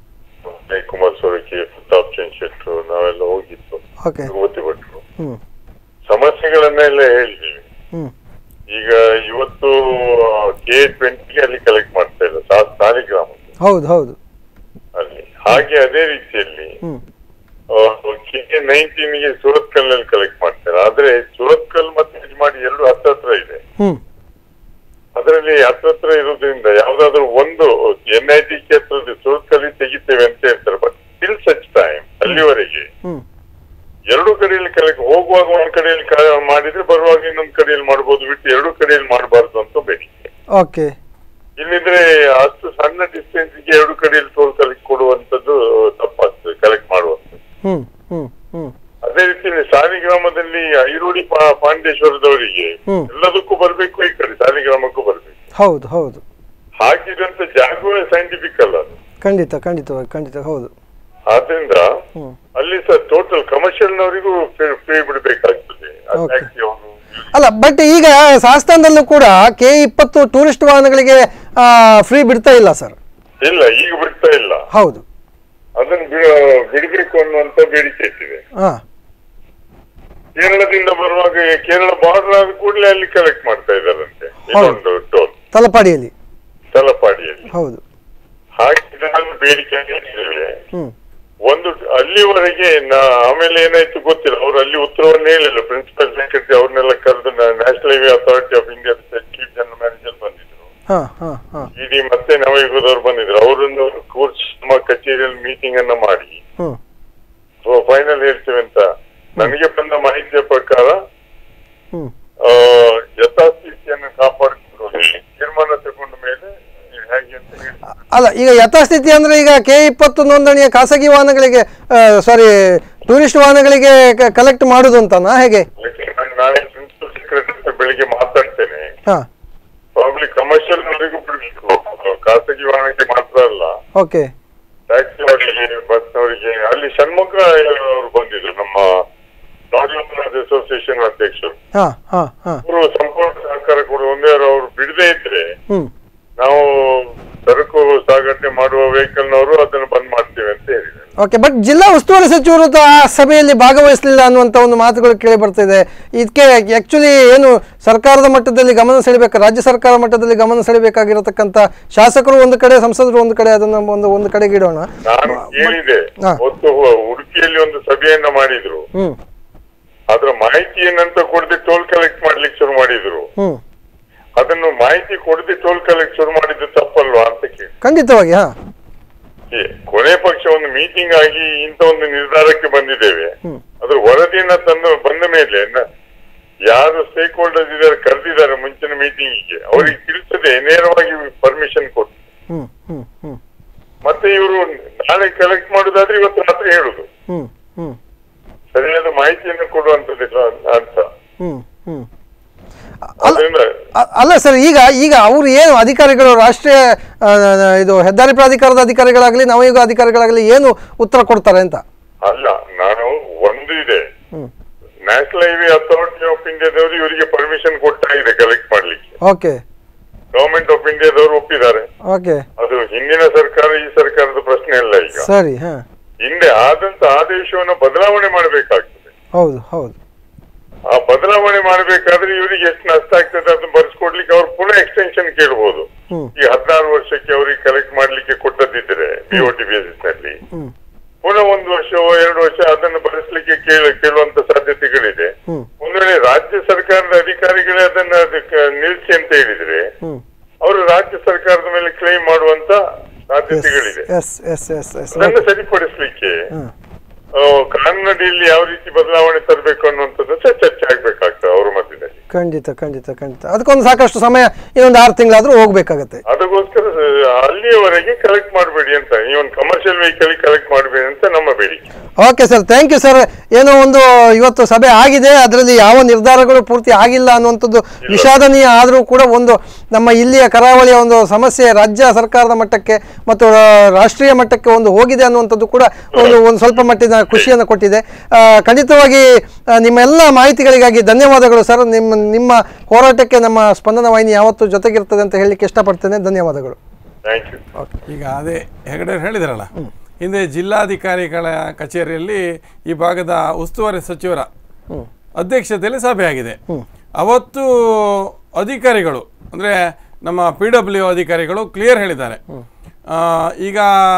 ಕುಮಾರ್ ಸೊರಕಿ ಪ್ರತಾಪ್ ಚಂದ್ ಶೆಟ್ರು ನಾವೆಲ್ಲ ಹೋಗಿತ್ತು ಓಕೆ ವಿಭೂತಿ ಭಟ್ರು ಹ್ಞೂ ಸಮಸ್ಯೆಗಳನ್ನೆಲ್ಲ ಹೇಳಿದ್ದೀವಿ ಹ್ಞೂ ಈಗ ಇವತ್ತು ಕೆ ಟ್ವೆಂಟಿಗೆ ಅಲ್ಲಿ ಕಲೆಕ್ಟ್ ಮಾಡ್ತಾ ಇಲ್ಲ ಸಾ- ಸಾಲಿಗ್ರಾಮ ಹೌದು ಹೌದು ಅಲ್ಲಿ ಹಾಗೆ ಅದೇ ರೀತಿಯಲ್ಲಿ ಹ್ಞೂ ಕೆ ನೈನ್ಟೀನ್ಗೆ ಸುರತ್ಕಲ್ ನಲ್ಲಿ ಕಲೆಕ್ಟ್ ಮಾಡ್ತಾರೆ ಆದ್ರೆ ಸುರತ್ಕಲ್ ಮತ್ತೆ ಯಜಮಾಡಿ ಎರಡು ಹತ್ತತ್ರ ಇದೆ ಹ್ಞೂ ಅದರಲ್ಲಿ ಹತ್ತತ್ರ ಇರೋದ್ರಿಂದ ಯಾವ್ದಾದ್ರು ಒಂದು ಎನ್ ಐ ಟಿ ಕ್ಷೇತ್ರದ ಸುರತ್ಕಲ್ಲಿ ತೆಗಿತೇವೆ ಅಂತ ಹೇಳ್ತಾರೆ ಬಟ್ ಸ್ಟಿಲ್ ಸಚ್ ಟೈಮ್ ಅಲ್ಲಿವರೆಗೆ ಹ್ಞೂ ಎರಡು ಕಡೆಯಲ್ಲಿ ಕಲೆಕ್ಟ್ ಹೋಗುವಾಗ ಒಂದ್ ಕಡೆಯಲ್ಲಿ ಕ- ಮಾಡಿದ್ರೆ ಬರುವಾಗ ಇನ್ನೊಂದ್ ಕಡೆಯಲ್ಲಿ ಮಾಡ್ಬೋದು ಬಿಟ್ಟು ಎರಡು ಕಡೆಯಲ್ಲಿ ಮಾಡಬಾರ್ದು ಅಂತ ಬೇಡಿಕೆ ಓಕೆ ಇಲ್ಲಿದ್ರೆ ಅಷ್ಟು ಸಣ್ಣ ಡಿಸ್ಟೆನ್ಸ್ಗೆ ಎರಡು ಕಡೆಯಲ್ಲಿ ಟೋಲ್ ಕಲೆಕ್ಟ್ ಕೊಡುವಂತದ್ದು ತಪ್ಪಾಗ್ತದೆ ಕಲೆಕ್ಟ್ ಮಾಡುವಂಥದ್ದು ಹ್ಞೂ ಹ್ಞೂ ಹ್ಞೂ ಅದೇ ರೀತಿ ಸಾಲಿಗ್ರಾಮದಲ್ಲಿ ಐರೋಡಿ ಪಾ- ಪಾಂಡೇಶ್ವರದವರಿಗೆ ಹ್ಮ್. ಎಲ್ಲದಕ್ಕೂ ಬರ್ಬೇಕು ಈ ಕಡೆ ಸಾಲಿಗ್ರಾಮಕ್ಕೂ ಬರ್ಬೇಕು ಹೌದು ಹೌದು ಹಾಕಿದಂತ ಜಾಗವೇ ಸೈಂಟಿಫಿಕ್ ಅಲ್ಲ ಅದು ಖಂಡಿತ ಖಂಡಿತವಾಗಿ ಖಂಡಿತ ಹೌದು ಆದ್ರಿಂದ ಹ್ಮ್. ಅಲ್ಲಿ ಸಹ ಟೋಟಲ್ ಕಮರ್ಷಿಯಲ್ ನವರಿಗೂ ಫ್ರೀ ಬಿಡಬೇಕಾಗ್ತದೆ Okay. ಟ್ಯಾಕ್ಸಿ ಅವರು ಅಲ್ಲ ಬಟ್ ಈಗ ಶಾಸ್ತಾನದಲ್ಲೂ ಕೂಡ ಕೆ ಇಪ್ಪತ್ತು ಟೂರಿಸ್ಟ್ ವಾಹನಗಳಿಗೆ ಫ್ರೀ ಬಿಡ್ತಾ ಇಲ್ಲ ಸರ್ ಇಲ್ಲ ಈಗ ಬಿಡ್ತಾ ಇಲ್ಲ ಹೌದು ಅದನ್ನು ಬಿ- ಬಿಡಬೇಕು ಅನ್ನುವಂತ ಬೇಡಿಕೆ ಇಟ್ಟಿದೆ ಹಾಂ ಕೇರಳದಿಂದ ಬರುವಾಗ ಕೇರಳ ಬಾರ್ಡರ್ ಆದ ಕೂಡಲೇ ಅಲ್ಲಿ ಕಲೆಕ್ಟ್ ಮಾಡ್ತಾ ಇದ್ದಾರಂತೆ ಇನ್ನೊಂದು ಟೋಲ್ ತಲಪಾಡಿಯಲ್ಲಿ ತಲಪಾಡಿಯಲ್ಲಿ ಹೌದು ಹಾಗೆ ಇದನ್ನು ಬೇಡಿಕೆ ಇಟ್ಟಿದ್ದೇವೆ ಹ್ಞೂ ಒಂದು ಅಲ್ಲಿವರೆಗೆ ನಾ ಆಮೇಲೆ ಏನಾಯ್ತು ಗೊತ್ತಿಲ್ಲ ಅವ್ರು ಅಲ್ಲಿ ಉತ್ತರವನ್ನೇ ಹೇಳಿಲ್ಲ ಪ್ರಿನ್ಸಿಪಲ್ ಸೆಕ್ರೆಟರಿ ಅವ್ರನ್ನೆಲ್ಲ ಕರೆದು national highway authority of India chief general manager ಬಂದಿದ್ರು ಹಾಂ ಹಾಂ ಹಾಂ ಇಡಿ ಮತ್ತೆ ನವಯುಗದವ್ರು ಬಂದಿದ್ರು ಅವರನ್ನು ಕೂರ್ಸಿ ನಮ್ಮ ಕಚೇರಿಯಲ್ಲಿ ಮೀಟಿಂಗ್ ಅನ್ನ ಮಾಡಿ ಹ್ಞೂ ಫೈನಲ್ ಹೇಳ್ತೇವೆ ಅಂತ ನನಗೆ ಬಂದ ಮಾಹಿತಿಯ ಪ್ರಕಾರ ಹ್ಞೂ ಆ, ಯಥಾಸ್ಥಿತಿಯನ್ನು ಕಾಪಾಡಿಕೊಂಡು ಹೋಗಿ ತೀರ್ಮಾನ ತಗೊಂಡ ಮೇಲೆ ಹೇಗೆ ಅಂತ ಹೇಳಿ ಅಲ್ಲ ಈಗ ಯಥಾಸ್ಥಿತಿ ಅಂದರೆ ಈಗ ಕೆ ಇಪ್ಪತ್ತು ನೋಂದಣಿಯ ಖಾಸಗಿ ವಾಹನಗಳಿಗೆ ಸಾರಿ ಟೂರಿಸ್ಟ್ ವಾಹನಗಳಿಗೆ ಕಲೆಕ್ಟ್ ಮಾಡೋದು ಅಂತನಾ ಹೇಗೆ ಅದಕ್ಕೆ ನಾನು ನಾಳೆ ಪ್ರಿನ್ಸಿಪಲ್ ಸೆಕ್ರೆಟರಿ ಬೆಳಿಗ್ಗೆ ಮಾತಾಡ್ತೇನೆ ಹಾಂ ಪ್ರಾಬ್ಲಿ ಕಮರ್ಷಿಯಲ್ ಅವರಿಗೂ ಬಿಡಬೇಕು ಖಾಸಗಿ ವಾಹನಕ್ಕೆ ಮಾತ್ರ ಅಲ್ಲ ಓಕೆ ಟ್ಯಾಕ್ಸಿ ಅವರಿಗೆ ಬಸ್ನವರಿಗೆ ಅಲ್ಲಿ ಷಣ್ಮುಖ ಅವರು ಬಂದಿದ್ರು ನಮ್ಮ ನಾರ್ತ್ ಅಸೋಸಿಯೇಷನ್ ಅಧ್ಯಕ್ಷರು ಹಾಂ ಹಾಂ ಹಾಂ ಅವರು ಸಂಪೂರ್ಣ ಸಹಕಾರ ಕೊಡು ಒಂದೇ ಅವರು ಬಿಡದೇ ಇದ್ರೆ ಹ್ಞೂ ನಾವು ಸರಕು ಸಾಗಾಟೆ ಮಾಡುವ ವೆಹಿಕಲ್ನವರು ಅದನ್ನು ಬಂದ್ ಮಾಡ್ತೇವೆ ಅಂತ ಹೇಳಿದ್ದಾರೆ ಓಕೆ ಬಟ್ ಜಿಲ್ಲಾ ಉಸ್ತುವಾರಿ ಸಚಿವರು ತ- ಆ ಸಭೆಯಲ್ಲಿ ಭಾಗವಹಿಸಲಿಲ್ಲ ಅನ್ನುವಂಥ ಒಂದು ಮಾತುಗಳು ಕೇಳಿ ಬರ್ತಿದೆ ಇದಕ್ಕೆ ಆ್ಯಕ್ಚುಲಿ ಏನು ಸರ್ಕಾರದ ಮಟ್ಟದಲ್ಲಿ ಗಮನ ಸೆಳಿಬೇಕು ರಾಜ್ಯ ಸರ್ಕಾರ ಮಟ್ಟದಲ್ಲಿ ಗಮನ ಸೆಳಿಬೇಕಾಗಿರತಕ್ಕಂಥ ಶಾಸಕರು ಒಂದು ಕಡೆ ಸಂಸದರು ಒಂದು ಕಡೆ ಅದನ್ನು ಒಂದು ಒಂದು ಕಡೆಗೆ ಇಡೋಣ ನಾನು ಕೇಳಿದೆ ಹಾ. ಹೊತ್ತು ಉಡುಪಿಯಲ್ಲಿ ಒಂದು ಸಭೆಯನ್ನ ಮಾಡಿದ್ರು ಹ್ಞೂ ಅದ್ರ ಮಾಹಿತಿ ಏನಂತ ಕೊಡದೆ ಟೋಲ್ ಕಲೆಕ್ಟ್ ಮಾಡ್ಲಿಕ್ಕೆ ಶುರು ಮಾಡಿದ್ರು ಹ್ಞೂ ಅದನ್ನು ಮಾಹಿತಿ ಕೊಡದೆ ಟೋಲ್ ಕಲೆಕ್ಟ್ ಶುರು ಮಾಡಿದ್ದು ತಪ್ಪಲ್ವಾ ಅಂತ ಕೇಳಿ ಖಂಡಿತವಾಗಿ ಹಾಂ ಏ, ಕೊನೆ ಪಕ್ಷ ಒಂದು ಮೀಟಿಂಗ್ ಆಗಿ ಇಂಥ ಒಂದು ನಿರ್ಧಾರಕ್ಕೆ ಬಂದಿದ್ದೇವೆ ಹ್ಮ್. ಅದ್ರ ವರದಿಯನ್ನ ತಂದು ಬಂದ ಮೇಲೆ ನ- ಯಾರು ಸ್ಟೇಕ್ ಹೋಲ್ಡರ್ಸ್ ಇದ್ದಾರೆ ಕರೆದಿದ್ದಾರೆ ಮುಂಚಿನ ಮೀಟಿಂಗಿಗೆ ಅವರಿಗೆ ತಿಳಿಸದೆ ನೇರವಾಗಿ ಪರ್ಮಿಷನ್ ಕೊಟ್ಟು ಹ್ಞೂ ಹ್ಞೂ ಹ್ಞೂ ಮತ್ತೆ ಇವರು ನಾಳೆ ಕಲೆಕ್ಟ್ ಮಾಡುದಾದ್ರೆ ಇವತ್ತು ರಾತ್ರಿ ಹೇಳುದು ಹ್ಮ್ ಹ್ಮ್ ಸರಿಯಾದ ಮಾಹಿತಿಯನ್ನು ಕೊಡುವಂತದ್ದಿಲ್ಲ ಅಂತ ಹ್ಮ್ ಹ್ಮ್ ಅದರಿಂದ ಅ- ಅಲ್ಲ ಸರ್ ಈಗ ಈಗ ಅವರು ಏನು ಅಧಿಕಾರಿಗಳು ರಾಷ್ಟ್ರೀಯ ಆ, ಇದು ಹೆದ್ದಾರಿ ಪ್ರಾಧಿಕಾರದ ಅಧಿಕಾರಿಗಳಾಗಲಿ ನವಯುಗ ಅಧಿಕಾರಿಗಳಾಗಲಿ ಏನು ಉತ್ತರ ಕೊಡ್ತಾರೆ ಅಂತ ಅಲ್ಲ ನಾನು ಒಂದು ಇದೆ ಹ್ಮ್ ನ್ಯಾಷನಲ್ ಹೈವೇ ಅಥಾರಿಟಿ ಆಫ್ ಇಂಡಿಯಾದವರು ಇವರಿಗೆ ಪರ್ಮಿಷನ್ ಕೊಟ್ಟಾಗಿದೆ ಕಲೆಕ್ಟ್ ಮಾಡ್ಲಿಕ್ಕೆ ಓಕೆ ಗವರ್ಮೆಂಟ್ ಆಫ್ ಇಂಡಿಯಾದವರು ಒಪ್ಪಿದ್ದಾರೆ ಓಕೆ ಅದು ಹಿಂದಿನ ಸರ್ಕಾರ ಈ ಸರ್ಕಾರದ ಪ್ರಶ್ನೆ ಅಲ್ಲ ಈಗ ಸರಿ ಹಾಂ ಹಿಂದೆ ಆದಂತ ಆದೇಶವನ್ನು ಬದಲಾವಣೆ ಮಾಡಬೇಕಾಗ್ತದೆ ಹೌದು ಹೌದು ಆ ಬದಲಾವಣೆ ಮಾಡಬೇಕಾದ್ರೆ ಇವರಿಗೆ ಎಷ್ಟು ನಷ್ಟ ಆಗ್ತದೆ ಅದನ್ನ ಬರ್ಸ್ಕೊಡ್ಲಿಕ್ಕೆ ಅವ್ರು ಪುನಃ ಎಕ್ಸ್ಟೆನ್ಷನ್ ಕೇಳ್ಬೋದು ಹ್ಮ್. ಈ ಹದಿನಾರು ವರ್ಷಕ್ಕೆ ಅವರಿಗೆ ಕಲೆಕ್ಟ್ ಮಾಡ್ಲಿಕ್ಕೆ ಕೊಟ್ಟದಿದ್ರೆ ಬಿಒಟಿ ಬೇಸಿಸ್ ನಲ್ಲಿ ಹ್ಮ್ ಪುನಃ ಒಂದು ವರ್ಷವೋ ಎರಡು ವರ್ಷ ಅದನ್ನು ಭರಿಸಲಿಕ್ಕೆ ಕೇಳ ಕೇಳುವಂತ ಸಾಧ್ಯತೆಗಳಿದೆ ಹ್ಮ್ ಒಂದು ವೇಳೆ ರಾಜ್ಯ ಸರ್ಕಾರದ ಅಧಿಕಾರಿಗಳೇ ಅದನ್ನ ಅದಕ್ಕೆ ನಿಲ್ಲಿಸಿ ಅಂತ ಹೇಳಿದ್ರೆ ಹ್ಮ್ ಅವರು ರಾಜ್ಯ ಸರ್ಕಾರದ ಮೇಲೆ ಕ್ಲೈಮ್ ಮಾಡುವಂತ ಸಾಧ್ಯತೆಗಳಿದೆ ಎಸ್ ಎಸ್ ಎಸ್ ಎಸ್ ಅದನ್ನು ಸರಿಪಡಿಸ್ಲಿಕ್ಕೆ ಹ್ಮ್ ಆ, ಕಾನೂನಿನಲ್ಲಿ ಯಾವ ರೀತಿ ಬದಲಾವಣೆ ತರಬೇಕು ಅನ್ನುವಂಥದ್ದು ಸಹ ಚರ್ಚೆ ಆಗ್ಬೇಕಾಗ್ತದೆ ಅವ್ರ ಮಧ್ಯದಲ್ಲಿ ಖಂಡಿತ ಖಂಡಿತ ಖಂಡಿತ ಅದಕ್ಕೊಂದು ಸಾಕಷ್ಟು ಸಮಯ ಇನ್ನೊಂದು ಆರು ತಿಂಗಳಾದ್ರೂ ಹೋಗ್ಬೇಕಾಗತ್ತೆ ಅದಕ್ಕೋಸ್ಕರ ಆ, ಅಲ್ಲಿಯವರೆಗೆ ಕಲೆಕ್ಟ್ ಮಾಡಬೇಡಿ ಅಂತ ಈ ಒಂದು ಕಮರ್ಷಿಯಲ್ ವೆಹಿಕಲ್ ಕಲೆಕ್ಟ್ ಮಾಡಬೇಡಿ ಅಂತ ನಮ್ಮ ಬೇಡಿಕೆ okay sir thank you sir ಏನೋ ಒಂದು ಇವತ್ತು ಸಭೆ ಆಗಿದೆ ಅದರಲ್ಲಿ ಯಾವ ನಿರ್ಧಾರಗಳು ಪೂರ್ತಿ ಆಗಿಲ್ಲ ಅನ್ನುವಂಥದ್ದು ವಿಷಾದನೀಯ ಆದರೂ ಕೂಡ ಒಂದು ನಮ್ಮ ಇಲ್ಲಿಯ ಕರಾವಳಿಯ ಒಂದು ಸಮಸ್ಯೆ ರಾಜ್ಯ ಸರ್ಕಾರದ ಮಟ್ಟಕ್ಕೆ ಮತ್ತು ಆ, ರಾಷ್ಟ್ರೀಯ ಮಟ್ಟಕ್ಕೆ ಒಂದು ಹೋಗಿದೆ ಅನ್ನುವಂಥದ್ದು ಕೂಡ ಒಂದು ಒಂದು ಸ್ವಲ್ಪ ಮಟ್ಟಿನ ಖುಷಿಯನ್ನು ಕೊಟ್ಟಿದೆ ಆ, ಖಂಡಿತವಾಗಿ ಆ, ನಿಮ್ಮ ಎಲ್ಲ ಮಾಹಿತಿಗಳಿಗಾಗಿ ಧನ್ಯವಾದಗಳು ಸರ್ ನಿಮ್ಮ ನಿಮ್ಮ ಹೋರಾಟಕ್ಕೆ ನಮ್ಮ ಸ್ಪಂದನ ವಾಹಿನಿ ಯಾವತ್ತೂ ಜೊತೆಗಿರ್ತದೆ ಅಂತ ಹೇಳಲಿಕ್ಕೆ ಇಷ್ಟಪಡ್ತೇನೆ ಧನ್ಯವಾದಗಳು ಥ್ಯಾಂಕ್ ಯು ಈಗ ಅದೇ ಹೆಗಡೆ ಹೇಳಿದ್ರಲ್ಲ ಹಿಂದೆ ಜಿಲ್ಲಾಧಿಕಾರಿಗಳ ಕಚೇರಿಯಲ್ಲಿ ಈ ಭಾಗದ ಉಸ್ತುವಾರಿ ಸಚಿವರ ಅಧ್ಯಕ್ಷತೆಯಲ್ಲಿ ಸಭೆ ಆಗಿದೆ ಅವತ್ತು ಅಧಿಕಾರಿಗಳು ಅಂದರೆ ನಮ್ಮ ಪಿ ಡಬ್ಲ್ಯೂ ಅಧಿಕಾರಿಗಳು ಕ್ಲಿಯರ್ ಹೇಳಿದ್ದಾರೆ ಆ, ಈಗ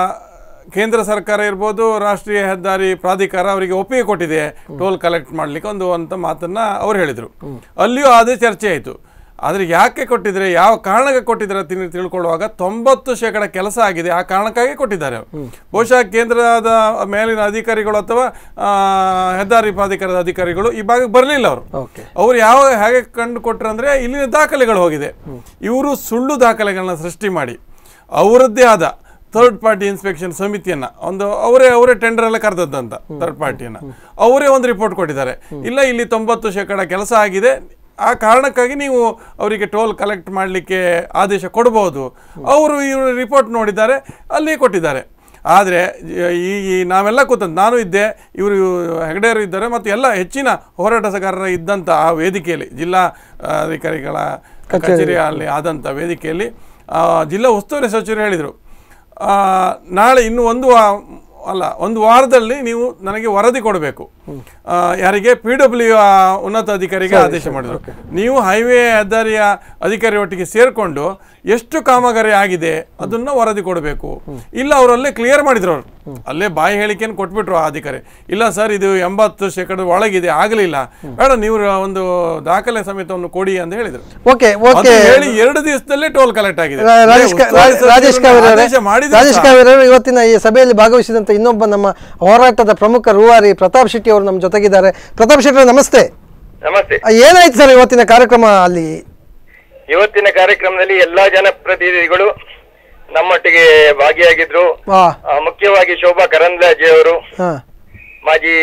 ಕೇಂದ್ರ ಸರ್ಕಾರ ಇರ್ಬೋದು ರಾಷ್ಟ್ರೀಯ ಹೆದ್ದಾರಿ ಪ್ರಾಧಿಕಾರ ಅವರಿಗೆ ಒಪ್ಪಿಗೆ ಕೊಟ್ಟಿದೆ ಟೋಲ್ ಕಲೆಕ್ಟ್ ಮಾಡಲಿಕ್ಕೆ ಒಂದು ಅಂತ ಮಾತನ್ನ ಅವ್ರು ಹೇಳಿದರು ಅಲ್ಲಿಯೂ ಅದೇ ಚರ್ಚೆ ಆಯಿತು ಆದರೆ ಯಾಕೆ ಕೊಟ್ಟಿದ್ರೆ ಯಾವ ಕಾರಣಕ್ಕೆ ಕೊಟ್ಟಿದ್ದಾರೆ ಅಂತ ತಿಳ್- ತಿಳ್ಕೊಳ್ಳುವಾಗ ತೊಂಬತ್ತು ಶೇಕಡ ಕೆಲಸ ಆಗಿದೆ ಆ ಕಾರಣಕ್ಕಾಗಿ ಕೊಟ್ಟಿದ್ದಾರೆ ಅವ್ರು. ಬಹುಶಃ ಕೇಂದ್ರದ ಮೇಲಿನ ಅಧಿಕಾರಿಗಳು ಅಥವಾ ಆ, ಹೆದ್ದಾರಿ ಪ್ರಾಧಿಕಾರದ ಅಧಿಕಾರಿಗಳು ಈ ಭಾಗಕ್ಕೆ ಬರಲಿಲ್ಲ ಅವರು ಓಕೆ ಅವ್ರು ಯಾವ ಹೇಗೆ ಕಂಡು ಕೊಟ್ರು ಅಂದ್ರೆ ಇಲ್ಲಿನ ದಾಖಲೆಗಳು ಹೋಗಿದೆ ಇವರು ಸುಳ್ಳು ದಾಖಲೆಗಳನ್ನ ಸೃಷ್ಟಿ ಮಾಡಿ ಅವರದ್ದೇ ಆದ ಥರ್ಡ್ ಪಾರ್ಟಿ ಇನ್ಸ್ಪೆಕ್ಷನ್ ಸಮಿತಿಯನ್ನ ಒಂದು ಅವರೇ ಅವರೇ ಟೆಂಡರ್ ಎಲ್ಲ ಕರೆದದ್ದಂತ ಥರ್ಡ್ ಪಾರ್ಟಿಯನ್ನ ಅವರೇ ಒಂದು ರಿಪೋರ್ಟ್ ಕೊಟ್ಟಿದ್ದಾರೆ ಇಲ್ಲ ಇಲ್ಲಿ ತೊಂಬತ್ತು ಶೇಕಡ ಕೆಲಸ ಆಗಿದೆ ಆ ಕಾರಣಕ್ಕಾಗಿ ನೀವು ಅವರಿಗೆ ಟೋಲ್ ಕಲೆಕ್ಟ್ ಮಾಡಲಿಕ್ಕೆ ಆದೇಶ ಕೊಡಬಹುದು ಅವರು ಇವರು ರಿಪೋರ್ಟ್ ನೋಡಿದ್ದಾರೆ ಅಲ್ಲಿ ಕೊಟ್ಟಿದ್ದಾರೆ ಆದರೆ ಈ ಈ ನಾವೆಲ್ಲ ಕೂತಂತ ನಾನು ಇದ್ದೆ ಇವರು ಹೆಗಡೆಯರು ಇದ್ದಾರೆ ಮತ್ತು ಎಲ್ಲ ಹೆಚ್ಚಿನ ಹೋರಾಟಗಾರರ ಇದ್ದಂಥ ಆ ವೇದಿಕೆಯಲ್ಲಿ ಜಿಲ್ಲಾ ಆ, ಅಧಿಕಾರಿಗಳ ಕಚೇರಿ ಅಲ್ಲಿ ಆದಂಥ ವೇದಿಕೆಯಲ್ಲಿ ಆ, ಜಿಲ್ಲಾ ಉಸ್ತುವಾರಿ ಸಚಿವರು ಹೇಳಿದರು ನಾಳೆ ಇನ್ನು ಒಂದು ವಾ- ಅಲ್ಲ ಒಂದು ವಾರದಲ್ಲಿ ನೀವು ನನಗೆ ವರದಿ ಕೊಡಬೇಕು ಆ, ಯಾರಿಗೆ ಪಿ ಡಬ್ಲ್ಯೂ ಉನ್ನತ ಅಧಿಕಾರಿಗೆ ಆದೇಶ ಮಾಡಿದರು ನೀವು ಹೈವೇ ಹೆದ್ದಾರಿಯ ಅಧಿಕಾರಿ ಒಟ್ಟಿಗೆ ಸೇರಿಕೊಂಡು ಎಷ್ಟು ಕಾಮಗಾರಿ ಆಗಿದೆ ಅದನ್ನ ವರದಿ ಕೊಡಬೇಕು ಇಲ್ಲ ಅವರಲ್ಲೇ ಕ್ಲಿಯರ್ ಮಾಡಿದ್ರು ಅವರು ಅಲ್ಲೇ ಬಾಯಿ ಹೇಳಿಕೆಯನ್ನು ಕೊಟ್ಬಿಟ್ರು ಆ ಅಧಿಕಾರಿ ಇಲ್ಲ ಸರ್ ಇದು ಎಂಬತ್ತು ಶೇಕಡ ಒಳಗಿದೆ ಆಗಲಿಲ್ಲ ಬೇಡ ನೀವು ಒಂದು ದಾಖಲೆ ಸಮೇತವನ್ನು ಕೊಡಿ ಅಂತ ಹೇಳಿದ್ರು ಓಕೆ ಅದು ಓಕೆ ಹೇಳಿ ಎರಡು ದಿವಸದಲ್ಲೇ ಟೋಲ್ ಕಲೆಕ್ಟ್ ಆಗಿದೆ ರಾ- ರಾಜೇಶ್ ಕ- ಉಸ್ತುವಾರಿ ರಾ- ರಾಜೇಶ್ ಸಚಿವರನ್ನ ಕಾವೇರಿ ಅವರೇ, ಆದೇಶ ಮಾಡಿದ್ರು ರಾಜೇಶ್ ಸಹ. ಕಾವೇರಿ ಅವರು ಇವತ್ತಿನ ಈ ಸಭೆಯಲ್ಲಿ ಭಾಗವಹಿಸಿದಂತ ಇನ್ನೊಬ್ಬ ನಮ್ಮ ಹೋರಾಟದ ಪ್ರಮುಖ ರೂವಾರಿ ಪ್ರತಾಪ್ ಶೆಟ್ಟಿ ಅವರು ನಮ್ಮ ಜೊತೆಗಿದ್ದಾರೆ ಪ್ರತಾಪ್ ಶೆಟ್ಟಿ ಅವರೇ, ನಮಸ್ತೆ ನಮಸ್ತೆ ಆ, ಏನಾಯ್ತು ಸರ್ ಇವತ್ತಿನ ಕಾರ್ಯಕ್ರಮ ಅಲ್ಲಿ ಇವತ್ತಿನ ಕಾರ್ಯಕ್ರಮದಲ್ಲಿ ಎಲ್ಲಾ ಜನಪ್ರತಿನಿಧಿಗಳು ನಮ್ಮೊಟ್ಟಿಗೆ ಭಾಗಿಯಾಗಿದ್ರು ಹಾ ಆ, ಮುಖ್ಯವಾಗಿ ಶೋಭಾ ಕರಂದ್ಲಾಜೆ ಅವರು ಹಾ ಮಾಜಿ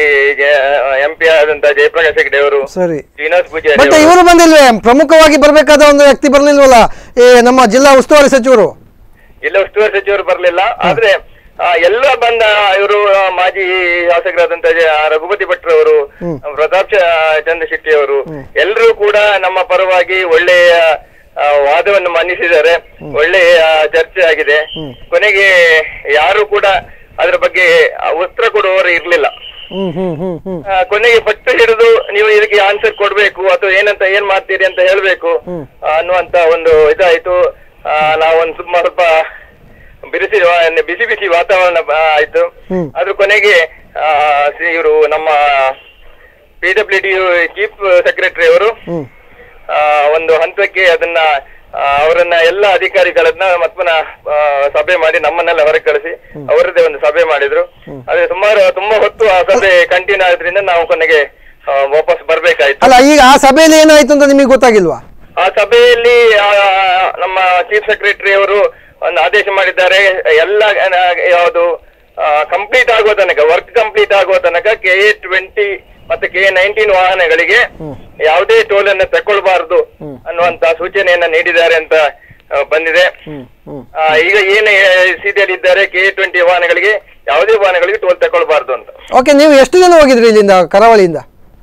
ಎಂ ಪಿ ಆದಂತ ಜಯಪ್ರಕಾಶ್ ಹೆಗಡೆ ಅವರು ಸರಿ ಶ್ರೀನಿವಾಸ್ ಪೂಜಾರಿ ಬಟ್ ಅವರು. ಇವರು ಬಂದಿಲ್ವೇ ಪ್ರಮುಖವಾಗಿ ಬರಬೇಕಾದ ಒಂದು ವ್ಯಕ್ತಿ ಬರ್ಲಿಲ್ವಲ್ಲ ಈ ನಮ್ಮ ಜಿಲ್ಲಾ ಉಸ್ತುವಾರಿ ಸಚಿವರು ಎಲ್ಲ ಉಸ್ತುವಾರಿ ಸಚಿವರು ಬರಲಿಲ್ಲ ಆದ್ರೆ ಆ, ಎಲ್ಲ ಬಂದ ಇವರು ಮಾಜಿ ಶಾಸಕರಾದಂತ ಜ- ರಘುಪತಿ ಭಟ್ರು ಅವರು ಪ್ರತಾಪ್ ಚ- ಚಂದ್ರ ಶೆಟ್ಟಿ ಅವರು ಎಲ್ಲರೂ ಕೂಡ ನಮ್ಮ ಪರವಾಗಿ ಒಳ್ಳೆಯ ಆ, ವಾದವನ್ನು ಮಂಡಿಸಿದ್ದಾರೆ ಒಳ್ಳೆಯ ಚರ್ಚೆ ಆಗಿದೆ ಕೊನೆಗೆ ಯಾರು ಕೂಡ ಅದ್ರ ಬಗ್ಗೆ ಆ, ಉತ್ತರ ಕೊಡುವವರು ಇರ್ಲಿಲ್ಲ ಹ್ಮ್ ಹ್ಮ್ ಹ್ಮ್ ಹ್ಮ್ ಆ, ಕೊನೆಗೆ ಪಟ್ಟು ಹಿಡಿದು ನೀವು ಇದಕ್ಕೆ ಆನ್ಸರ್ ಕೊಡ್ಬೇಕು ಅಥವಾ ಏನಂತ ಏನ್ ಮಾಡ್ತೀರಿ ಅಂತ ಹೇಳ್ಬೇಕು ಆ, ಅನ್ನುವಂತ ಒಂದು ಇದಾಯ್ತು ಆ, ನಾವೊಂದು ಸುಮ್ಮ ಸ್ವಲ್ಪ ಬಿರುಸಿ ವಾ- ಬಿಸಿ ಬಿಸಿ ವಾತಾವರಣ ಆ, ಆಯ್ತು ಅದ್ರ ಕೊನೆಗೆ ಇವರು ನಮ್ಮ P W D chief secretary ಅವರು ಆ, ಒಂದು ಹಂತಕ್ಕೆ ಅದನ್ನ ಆ, ಅವರನ್ನ ಎಲ್ಲ ಅಧಿಕಾರಿಗಳನ್ನ ಮತ್ಪನ ಸಭೆ ಮಾಡಿ ನಮ್ಮನ್ನೆಲ್ಲ ಹೊರಗೆ ಕಳಿಸಿ ಅವರದ್ದೇ ಒಂದು ಸಭೆ ಮಾಡಿದ್ರು ಅದೇ ಸುಮಾರು ತುಂಬಾ ಹೊತ್ತು ಆ ಸಭೆ ಕಂಟಿನ್ಯೂ ಆದ್ರಿಂದ ನಾವು ಕೊನೆಗೆ ಆ, ವಾಪಸ್ ಬರ್ಬೇಕಾಯ್ತು ಅಲ್ಲ ಈಗ ಆ ಸಭೆಯಲ್ಲಿ ಏನಾಯ್ತು ಅಂತ ನಿಮಗೆ ಗೊತ್ತಾಗಿಲ್ವಾ ಆ ಸಭೆಯಲ್ಲಿ ಆ, ನಮ್ಮ ಚೀಫ್ ಸೆಕ್ರೆಟರಿ ಅವರು ಒಂದು ಆದೇಶ ಮಾಡಿದ್ದಾರೆ ಎಲ್ಲ ಯಾವುದು ಕಂಪ್ಲೀಟ್ ಆಗುವ ತನಕ ವರ್ಕ್ ಕಂಪ್ಲೀಟ್ ಆಗುವ ತನಕ ಕೆ ಎ ಟ್ವೆಂಟಿ ಮತ್ತೆ ಕೆ ಎ ನೈನ್ಟೀನ್ ವಾಹನಗಳಿಗೆ ಯಾವುದೇ ಟೋಲ್ ಅನ್ನು ತಗೊಳ್ಬಾರದು ಅನ್ನುವಂತ ಸೂಚನೆಯನ್ನ ನೀಡಿದ್ದಾರೆ ಅಂತ ಆ, ಬಂದಿದೆ ಆ, ಈಗ ಏನು ಸ್ಥಿತಿಯಲ್ಲಿ ಇದ್ದಾರೆ ಕೆ ಎ ಟ್ವೆಂಟಿ ವಾಹನಗಳಿಗೆ ಯಾವುದೇ ವಾಹನಗಳಿಗೆ ಟೋಲ್ ತಗೊಳ್ಬಾರ್ದು ಅಂತ ಓಕೆ ನೀವು ಎಷ್ಟು ಜನ ಹೋಗಿದ್ರಿ ಇಲ್ಲಿಂದ ಕರಾವಳಿಯಿಂದ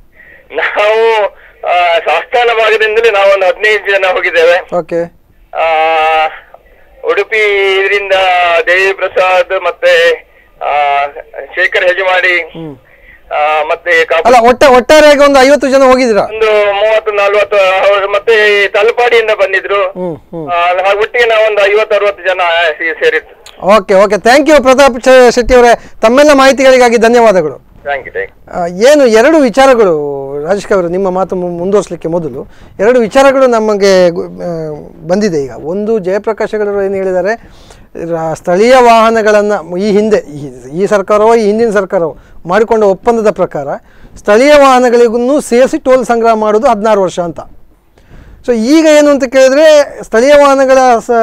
ನಾವು ಆ, ಸಂಸ್ಥಾನ ಭಾಗದಿಂದಲೇ ನಾವು ಒಂದು ಹದಿನೈದು ಜನ ಹೋಗಿದ್ದೇವೆ ಓಕೆ ಆ, ಉಡುಪಿ ಇದರಿಂದ ದೇವಿ ಪ್ರಸಾದ್ ಮತ್ತೆ ಆ, ಶೇಖರ್ ಹೆಜಮಾಡಿ ಆ, ಮತ್ತೆ ಕಾಪು ಅಲ್ಲ ಒಟ್ಟ ಒಟ್ಟಾರೆಯಾಗಿ ಒಂದು ಐವತ್ತು ಜನ ಹೋಗಿದ್ದೀರಾ ಒಂದು ಮೂವತ್ತು ನಲ್ವತ್ತು ಅವ್ರು ಮತ್ತೆ ಈ ತಲಪಾಡಿಯಿಂದ ಬಂದಿದ್ರು ಹ್ಮ್ ಹ್ಮ್ ಆ, ಹಾಗೆ ಒಟ್ಟಿಗೆ ನಾವು ಒಂದು ಐವತ್ತು ಅರವತ್ತು ಜನ ಸೇ- ಸೇರಿತ್ತು okay okay thank you Pratap ಶೆ- ಶೆಟ್ಟಿ ಅವರೇ ತಮ್ಮೆಲ್ಲ ಮಾಹಿತಿಗಳಿಗಾಗಿ ಧನ್ಯವಾದಗಳು ಥ್ಯಾಂಕ್ ಯು ಥ್ಯಾಂಕ್ ಯು ಆ, ಏನು ಎರಡು ವಿಚಾರಗಳು ರಾಜೇಶ್ ಅವರು ನಿಮ್ಮ ಮಾತು ಮು- ಮುಂದುವರಿಸಲಿಕ್ಕೆ ಮೊದಲು ಎರಡು ವಿಚಾರಗಳು ನಮಗೆ ಗು- ಆ, ಬಂದಿದೆ ಈಗ ಒಂದು ಜಯಪ್ರಕಾಶ್ ಹೆಗಡೆ ಅವರು ಏನು ಹೇಳಿದ್ದಾರೆ ರಾ- ಸ್ಥಳೀಯ ವಾಹನಗಳನ್ನು ಈ ಹಿಂದೆ ಈ- ಈ ಸರ್ಕಾರವೋ ಈ ಹಿಂದಿನ ಸರ್ಕಾರವೋ ಮಾಡಿಕೊಂಡ ಒಪ್ಪಂದದ ಪ್ರಕಾರ ಸ್ಥಳೀಯ ವಾಹನಗಳಿಗೂ ಸೇರಿಸಿ ಟೋಲ್ ಸಂಗ್ರಹ ಮಾಡೋದು ಹದಿನಾರು ವರ್ಷ ಅಂತ ಸೊ ಈಗ ಏನು ಅಂತ ಕೇಳಿದ್ರೆ ಸ್ಥಳೀಯ ವಾಹನಗಳ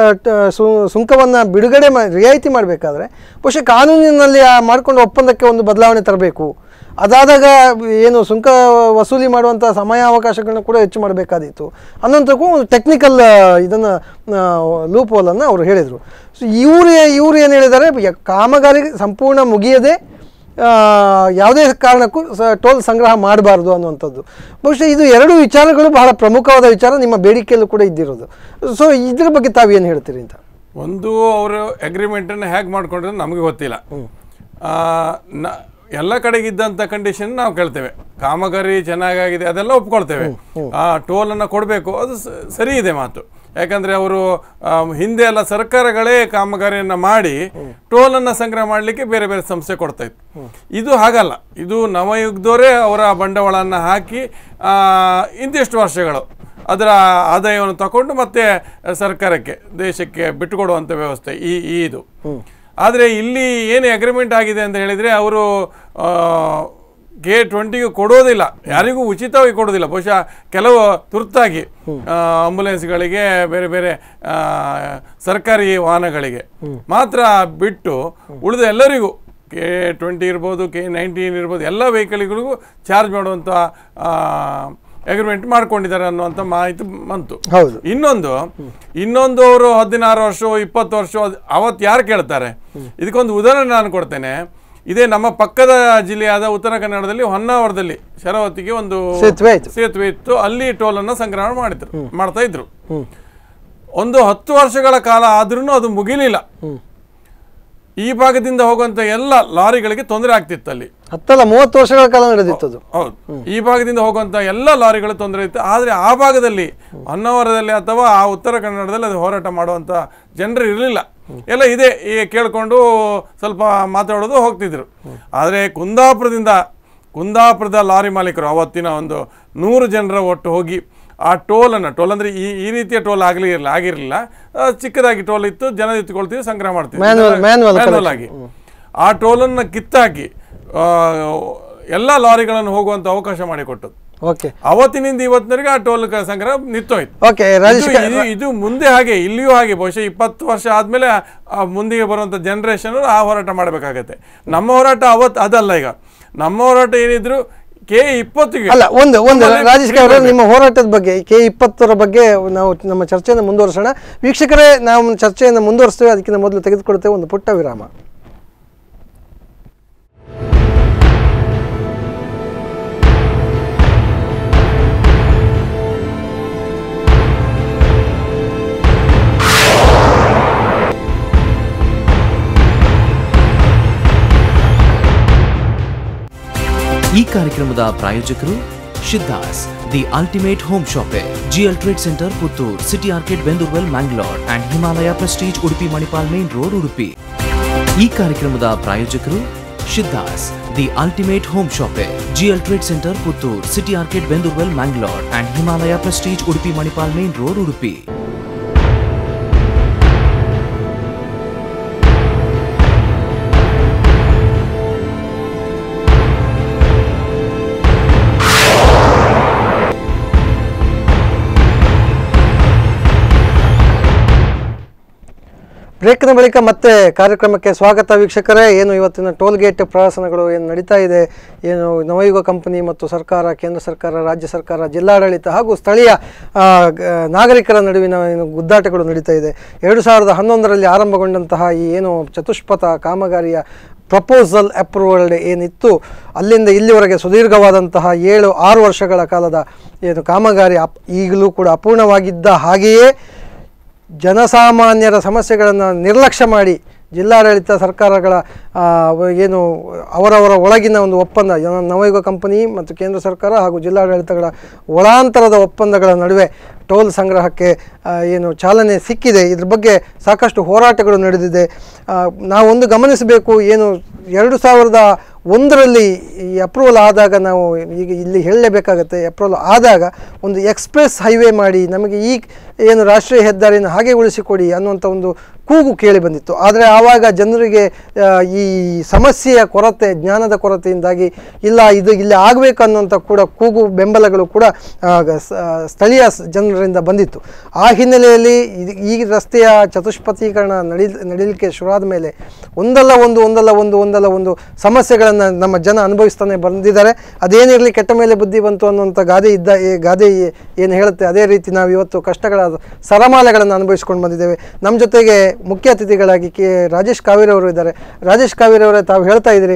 ಸುಂಕವನ್ನು ಬಿಡುಗಡೆ ಮಾ ರಿಯಾಯಿತಿ ಮಾಡಬೇಕಾದ್ರೆ ಬಹುಶಃ ಕಾನೂನಿನಲ್ಲಿ ಆ ಮಾಡ್ಕೊಂಡು ಒಪ್ಪಂದಕ್ಕೆ ಒಂದು ಬದಲಾವಣೆ ತರಬೇಕು ಅದಾದಾಗ ಏನು ಸುಂಕ ವಸೂಲಿ ಮಾಡುವಂಥ ಸಮಯಾವಕಾಶಗಳನ್ನ ಕೂಡ ಹೆಚ್ಚು ಮಾಡಬೇಕಾದಿತ್ತು ಅನ್ನೋಂಥಕ್ಕೂ ಒಂದು ಟೆಕ್ನಿಕಲ್ ಇದನ್ನು ಲೂಪ್ ಹೋಲನ್ನು ಅವರು ಹೇಳಿದರು ಸೊ ಇವರು ಇವರು ಏನು ಹೇಳಿದ್ದಾರೆ ಯ- ಕಾಮಗಾರಿ ಸಂಪೂರ್ಣ ಮುಗಿಯದೆ ಆ, ಯಾವುದೇ ಕಾರಣಕ್ಕೂ ಸ ಟೋಲ್ ಸಂಗ್ರಹ ಮಾಡಬಾರ್ದು ಅನ್ನುವಂಥದ್ದು ಬಹುಶಃ ಇದು ಎರಡು ವಿಚಾರಗಳು ಬಹಳ ಪ್ರಮುಖವಾದ ವಿಚಾರ ನಿಮ್ಮ ಬೇಡಿಕೆಯಲ್ಲೂ ಕೂಡ ಇದ್ದಿರೋದು ಸೊ ಇದ್ರ ಬಗ್ಗೆ ತಾವೇನು ಹೇಳ್ತೀರಿ ಅಂತ ಒಂದು ಅವರು ಅಗ್ರಿಮೆಂಟನ್ನು ಹೇಗೆ ಮಾಡ್ಕೊಂಡ್ರೆ ನಮಗೆ ಗೊತ್ತಿಲ್ಲ ಆ, ನ- ಎಲ್ಲ ಕಡೆಗಿದ್ದಂಥ ಕಂಡೀಷನ್ ನಾವು ಕೇಳ್ತೇವೆ ಕಾಮಗಾರಿ ಚೆನ್ನಾಗಾಗಿದೆ ಅದೆಲ್ಲ ಒಪ್ಕೊಳ್ತೇವೆ ಆ ಟೋಲನ್ನು ಕೊಡಬೇಕು ಅದು ಸ- ಸರಿ ಇದೆ ಮಾತು ಯಾಕಂದ್ರೆ ಅವರು ಹಿಂದೆ ಎಲ್ಲ ಸರ್ಕಾರಗಳೇ ಕಾಮಗಾರಿಯನ್ನು ಮಾಡಿ ಟೋಲನ್ನು ಸಂಗ್ರಹ ಮಾಡಲಿಕ್ಕೆ ಬೇರೆ ಬೇರೆ ಸಂಸ್ಥೆ ಕೊಡ್ತಾ ಇತ್ತು ಇದು ಹಾಗಲ್ಲ ಇದು ನವಯುಗದವರೇ ಅವರ ಬಂಡವಾಳವನ್ನು ಹಾಕಿ ಆ, ಇಂತಿಷ್ಟು ವರ್ಷಗಳು ಅದರ ಆದಾಯವನ್ನು ತಗೊಂಡು ಮತ್ತೆ ಸರ್ಕಾರಕ್ಕೆ ದೇಶಕ್ಕೆ ಬಿಟ್ಟುಕೊಡುವಂಥ ವ್ಯವಸ್ಥೆ ಈ ಈ ಇದು ಆದರೆ ಇಲ್ಲಿ ಏನು ಅಗ್ರಿಮೆಂಟ್ ಆಗಿದೆ ಅಂತ ಹೇಳಿದರೆ ಅವರು ಕೆ ಟ್ವೆಂಟಿಗೆ ಕೊಡೋದಿಲ್ಲ ಯಾರಿಗೂ ಉಚಿತವಾಗಿ ಕೊಡೋದಿಲ್ಲ ಬಹುಶಃ ಕೆಲವು ತುರ್ತಾಗಿ ಆ, ಆಂಬುಲೆನ್ಸ್ಗಳಿಗೆ ಬೇರೆ ಬೇರೆ ಆ, ಸರ್ಕಾರಿ ವಾಹನಗಳಿಗೆ ಮಾತ್ರ ಬಿಟ್ಟು ಉಳಿದ ಎಲ್ಲರಿಗೂ ಕೆ ಟ್ವೆಂಟಿ ಇರ್ಬೋದು ಕೆ ನೈನ್ಟೀನ್ ಇರ್ಬೋದು ಎಲ್ಲ ವೆಹಿಕಲ್ಗಳಿಗೂ ಚಾರ್ಜ್ ಮಾಡುವಂಥ ಅಗ್ರಿಮೆಂಟ್ ಮಾಡ್ಕೊಂಡಿದ್ದಾರೆ ಅನ್ನುವಂಥ ಮಾಹಿತಿ ಬಂತು ಹೌದು ಇನ್ನೊಂದು ಇನ್ನೊಂದು ಅವರು ಹದಿನಾರು ವರ್ಷ ಇಪ್ಪತ್ತು ವರ್ಷ ಅವತ್ತು ಯಾರು ಕೇಳ್ತಾರೆ ಇದಕ್ಕೊಂದು ಉದಾಹರಣೆ ನಾನು ಕೊಡ್ತೇನೆ ಇದೇ ನಮ್ಮ ಪಕ್ಕದ ಜಿಲ್ಲೆಯಾದ ಉತ್ತರ ಕನ್ನಡದಲ್ಲಿ ಹೊನ್ನಾವರದಲ್ಲಿ ಶರಾವತಿಗೆ ಒಂದು ಸೇತುವೆ ಆಯ್ತು. ಸೇತುವೆ ಇತ್ತು ಅಲ್ಲಿ ಟೋಲನ್ನು ಸಂಗ್ರಹ ಮಾಡಿದ್ರು ಮಾಡ್ತಾ ಇದ್ರು ಒಂದು ಹತ್ತು ವರ್ಷಗಳ ಕಾಲ ಆದ್ರೂ ಅದು ಮುಗಿಲಿಲ್ಲ ಈ ಭಾಗದಿಂದ ಹೋಗುವಂತ ಎಲ್ಲ ಲಾರಿಗಳಿಗೆ ತೊಂದರೆ ಆಗ್ತಿತ್ತು ಅಲ್ಲಿ ಹತ್ತಲ್ಲ ಮೂವತ್ತು ವರ್ಷಗಳ ಕಾಲ ನಡೆದಿತ್ತು ಅದು ಹೌದು ಈ ಭಾಗದಿಂದ ಹೋಗುವಂತ ಎಲ್ಲ ಲಾರಿಗಳು ತೊಂದರೆ ಇತ್ತು ಆದ್ರೆ ಆ ಭಾಗದಲ್ಲಿ ಹೊನ್ನಾವರದಲ್ಲಿ ಅಥವಾ ಆ ಉತ್ತರ ಕನ್ನಡದಲ್ಲಿ ಅದು ಹೋರಾಟ ಮಾಡುವಂತ ಜನರು ಇರಲಿಲ್ಲ ಎಲ್ಲ ಇದೆ ಈ ಕೇಳ್ಕೊಂಡು ಸ್ವಲ್ಪ ಮಾತಾಡೋದು ಹೋಗ್ತಿದ್ರು ಆದ್ರೆ ಕುಂದಾಪುರದಿಂದ ಕುಂದಾಪುರದ ಲಾರಿ ಮಾಲೀಕರು ಅವತ್ತಿನ ಒಂದು ನೂರು ಜನರ ಒಟ್ಟು ಹೋಗಿ ಆ ಟೋಲನ್ನು ಟೋಲ್ ಅಂದ್ರೆ ಈ ಈ ರೀತಿಯ ಟೋಲ್ ಆಗಲಿ ಇರಲಿಲ್ಲ ಆಗಿರಲಿಲ್ಲ ಆ, ಚಿಕ್ಕದಾಗಿ ಟೋಲ್ ಇತ್ತು ಜನ ಎತ್ಕೊಳ್ತೀವಿ ಸಂಗ್ರಹ ಮಾಡ್ತೀವಿ Manual- manual Manual ಆಗಿ ಆ ಟೋಲನ್ನು ಕಿತ್ತಾಕಿ ಆ, ಎಲ್ಲ ಲಾರಿಗಳನ್ನು ಹೋಗುವಂತ ಅವಕಾಶ ಮಾಡಿಕೊಟ್ಟದ್ದು ಓಕೆ ಅವತ್ತಿನಿಂದ ಇವತ್ತಿನವರೆಗೆ ಆ ಟೋಲ್ ಕ- ಸಂಗ್ರಹ ನಿಂತೋಯ್ತು ಓಕೆ ರಾಜೇಶ್ ಇದು- ಇದು- ಇದು ಮುಂದೆ ಹಾಗೆ ಇಲ್ಲಿಯೂ ಹಾಗೆ ಬಹುಶಃ ಇಪ್ಪತ್ತು ವರ್ಷ ಆದ್ಮೇಲೆ ಆ ಮುಂದಿಗೆ ಬರುವಂತ ಜನರೇಷನ್ ಆ ಹೋರಾಟ ಮಾಡಬೇಕಾಗತ್ತೆ ನಮ್ಮ ಹೋರಾಟ ಅವತ್ತು ಅದಲ್ಲ ಈಗ ನಮ್ಮ ಹೋರಾಟ ಏನಿದ್ರು ಕೆ ಇಪ್ಪತ್ತಿಗೆ ಅಲ್ಲ ಒಂದು ಒಂದು ನಮ್ಮಲ್ಲಿ ರಾಜೇಶ್ ಅವರೇ ನಿಮ್ಮ ಹೋರಾಟದ ಬಗ್ಗೆ ಕೆ ಇಪ್ಪತ್ತರ ಬಗ್ಗೆ ನಾವು ನಮ್ಮ ಚರ್ಚೆಯನ್ನು ಮುಂದುವರಿಸೋಣ ವೀಕ್ಷಕರೇ ನಾವು ಚರ್ಚೆಯನ್ನು ಮುಂದುವರಿಸ್ತೇವೆ ಅದಕ್ಕಿಂತ ಮೊದಲು ತೆಗೆದುಕೊಳ್ತೇವೆ ಒಂದು ಪುಟ್ಟ ವಿರಾಮ ಈ ಕಾರ್ಯಕ್ರಮದ ಪ್ರಾಯೋಜಕರು Shiddas the ultimate home shoppe GL trade centre Puttur city ಆರ್ಕೆಟ್ Bendurwell Mangalore and Himalaya prestige Udupi Manipal main road Udupi ಈ ಕಾರ್ಯಕ್ರಮದ ಪ್ರಾಯೋಜಕರು Shiddas the ultimate home shoppe GL trade centre Puttur city ಆರ್ಕೆಟ್ Bendurwell Mangalore and Himalaya prestige Udupi Manipal main road Udupi ಬ್ರೇಕ್ನ ಬಳಿಕ ಮತ್ತೆ ಕಾರ್ಯಕ್ರಮಕ್ಕೆ ಸ್ವಾಗತ ವೀಕ್ಷಕರೇ ಏನು ಇವತ್ತಿನ ಟೋಲ್ ಗೇಟ್ ಪ್ರವಾಸನಗಳು ಏನು ನಡೀತಾ ಇದೆ ಏನು ನವಯುಗ ಕಂಪನಿ ಮತ್ತು ಸರ್ಕಾರ ಕೇಂದ್ರ ಸರ್ಕಾರ ರಾಜ್ಯ ಸರ್ಕಾರ ಜಿಲ್ಲಾಡಳಿತ ಹಾಗೂ ಸ್ಥಳೀಯ ಆ, ಗ- ನಾಗರಿಕರ ನಡುವಿನ ಏನು ಗುದ್ದಾಟಗಳು ನಡೀತಾ ಇದೆ ಎರಡು ಸಾವಿರದ ಹನ್ನೊಂದರಲ್ಲಿ ಆರಂಭಗೊಂಡಂತಹ ಈ ಏನು ಚತುಷ್ಪಥ ಕಾಮಗಾರಿಯ ಪ್ರಪೋಸಲ್ ಅಪ್ರೂವಲ್ ಏನಿತ್ತು ಅಲ್ಲಿಂದ ಇಲ್ಲಿವರೆಗೆ ಸುದೀರ್ಘವಾದಂತಹ ಏಳು ಆರು ವರ್ಷಗಳ ಕಾಲದ ಏನು ಕಾಮಗಾರಿ ಅಪ್ ಈಗಲೂ ಕೂಡ ಅಪೂರ್ಣವಾಗಿದ್ದ ಹಾಗೆಯೇ ಜನಸಾಮಾನ್ಯರ ಸಮಸ್ಯೆಗಳನ್ನು ನಿರ್ಲಕ್ಷ್ಯ ಮಾಡಿ ಜಿಲ್ಲಾಡಳಿತ ಸರ್ಕಾರಗಳ ಆ, ವ- ಏನು ಅವರವರ ಒಳಗಿನ ಒಂದು ಒಪ್ಪಂದ ಜನ- ನವಯುಗ ಕಂಪನಿ ಮತ್ತು ಕೇಂದ್ರ ಸರ್ಕಾರ ಹಾಗೂ ಜಿಲ್ಲಾಡಳಿತಗಳ ಒಳಾಂತರದ ಒಪ್ಪಂದಗಳ ನಡುವೆ ಟೋಲ್ ಸಂಗ್ರಹಕ್ಕೆ ಆ, ಏನು ಚಾಲನೆ ಸಿಕ್ಕಿದೆ ಇದ್ರ ಬಗ್ಗೆ ಸಾಕಷ್ಟು ಹೋರಾಟಗಳು ನಡೆದಿದೆ ಆ, ನಾವೊಂದು ಗಮನಿಸಬೇಕು ಏನು ಎರಡು ಸಾವಿರದ ಒಂದರಲ್ಲಿ ಈ ಅಪ್ರೂವಲ್ ಆದಾಗ ನಾವು ಈಗ ಇಲ್ಲಿ ಹೇಳಲೇಬೇಕಾಗತ್ತೆ ಅಪ್ರೂವಲ್ ಆದಾಗ ಒಂದು ಎಕ್ಸ್ಪ್ರೆಸ್ ಹೈವೇ ಮಾಡಿ ನಮಗೆ ಈ ಏನು ರಾಷ್ಟ್ರೀಯ ಹೆದ್ದಾರಿಯನ್ನು ಹಾಗೆ ಉಳಿಸಿಕೊಡಿ ಅನ್ನುವಂಥ ಒಂದು ಕೂಗು ಕೇಳಿ ಬಂದಿತ್ತು ಆದರೆ ಆವಾಗ ಜನರಿಗೆ ಆ, ಈ ಸಮಸ್ಯೆಯ ಕೊರತೆ ಜ್ಞಾನದ ಕೊರತೆಯಿಂದಾಗಿ ಇಲ್ಲ ಇದು ಇಲ್ಲಿ ಆಗಬೇಕು ಅನ್ನುವಂಥ ಕೂಡ ಕೂಗು ಬೆಂಬಲಗಳು ಕೂಡ ಆಗ ಸ- ಸ್ಥಳೀಯ ಸ್- ಜನರಿಂದ ಬಂದಿತ್ತು ಆ ಹಿನ್ನೆಲೆಯಲ್ಲಿ ಇದು- ಈ ರಸ್ತೆಯ ಚತುಷ್ಪಥೀಕರಣ ನಡಿ ನಡೀಲಿಕ್ಕೆ ಶುರುವಾದ ಮೇಲೆ ಒಂದಲ್ಲ ಒಂದು ಒಂದಲ್ಲ ಒಂದು ಒಂದಲ್ಲ ಒಂದು ಸಮಸ್ಯೆಗಳನ್ನು ನಮ್ಮ ಜನ ಅನುಭವಿಸ್ತಾನೆ ಬಂದಿದ್ದಾರೆ ಅದೇನಿರಲಿ ಕೆಟ್ಟ ಮೇಲೆ ಬುದ್ಧಿ ಬಂತು ಅನ್ನುವಂಥ ಗಾದೆ ಇದ್ದ ಈ ಗಾದೆ ಏ- ಏನು ಹೇಳುತ್ತೆ ಅದೇ ರೀತಿ ನಾವು ಇವತ್ತು ಕಷ್ಟಗಳ ಸರಮಾಲೆಗಳನ್ನು ಅನುಭವಿಸ್ಕೊಂಡು ಬಂದಿದ್ದೇವೆ ನಮ್ಮ ಜೊತೆಗೆ ಮುಖ್ಯ ಅತಿಥಿಗಳಾಗಿ ಕೆ ರಾಜೇಶ್ ಕಾವೇರಿ ಅವರು ಇದ್ದಾರೆ ರಾಜೇಶ್ ಕಾವೇರಿ ಅವರೇ ತಾವು ಹೇಳ್ತಾ ಇದ್ದೀರಿ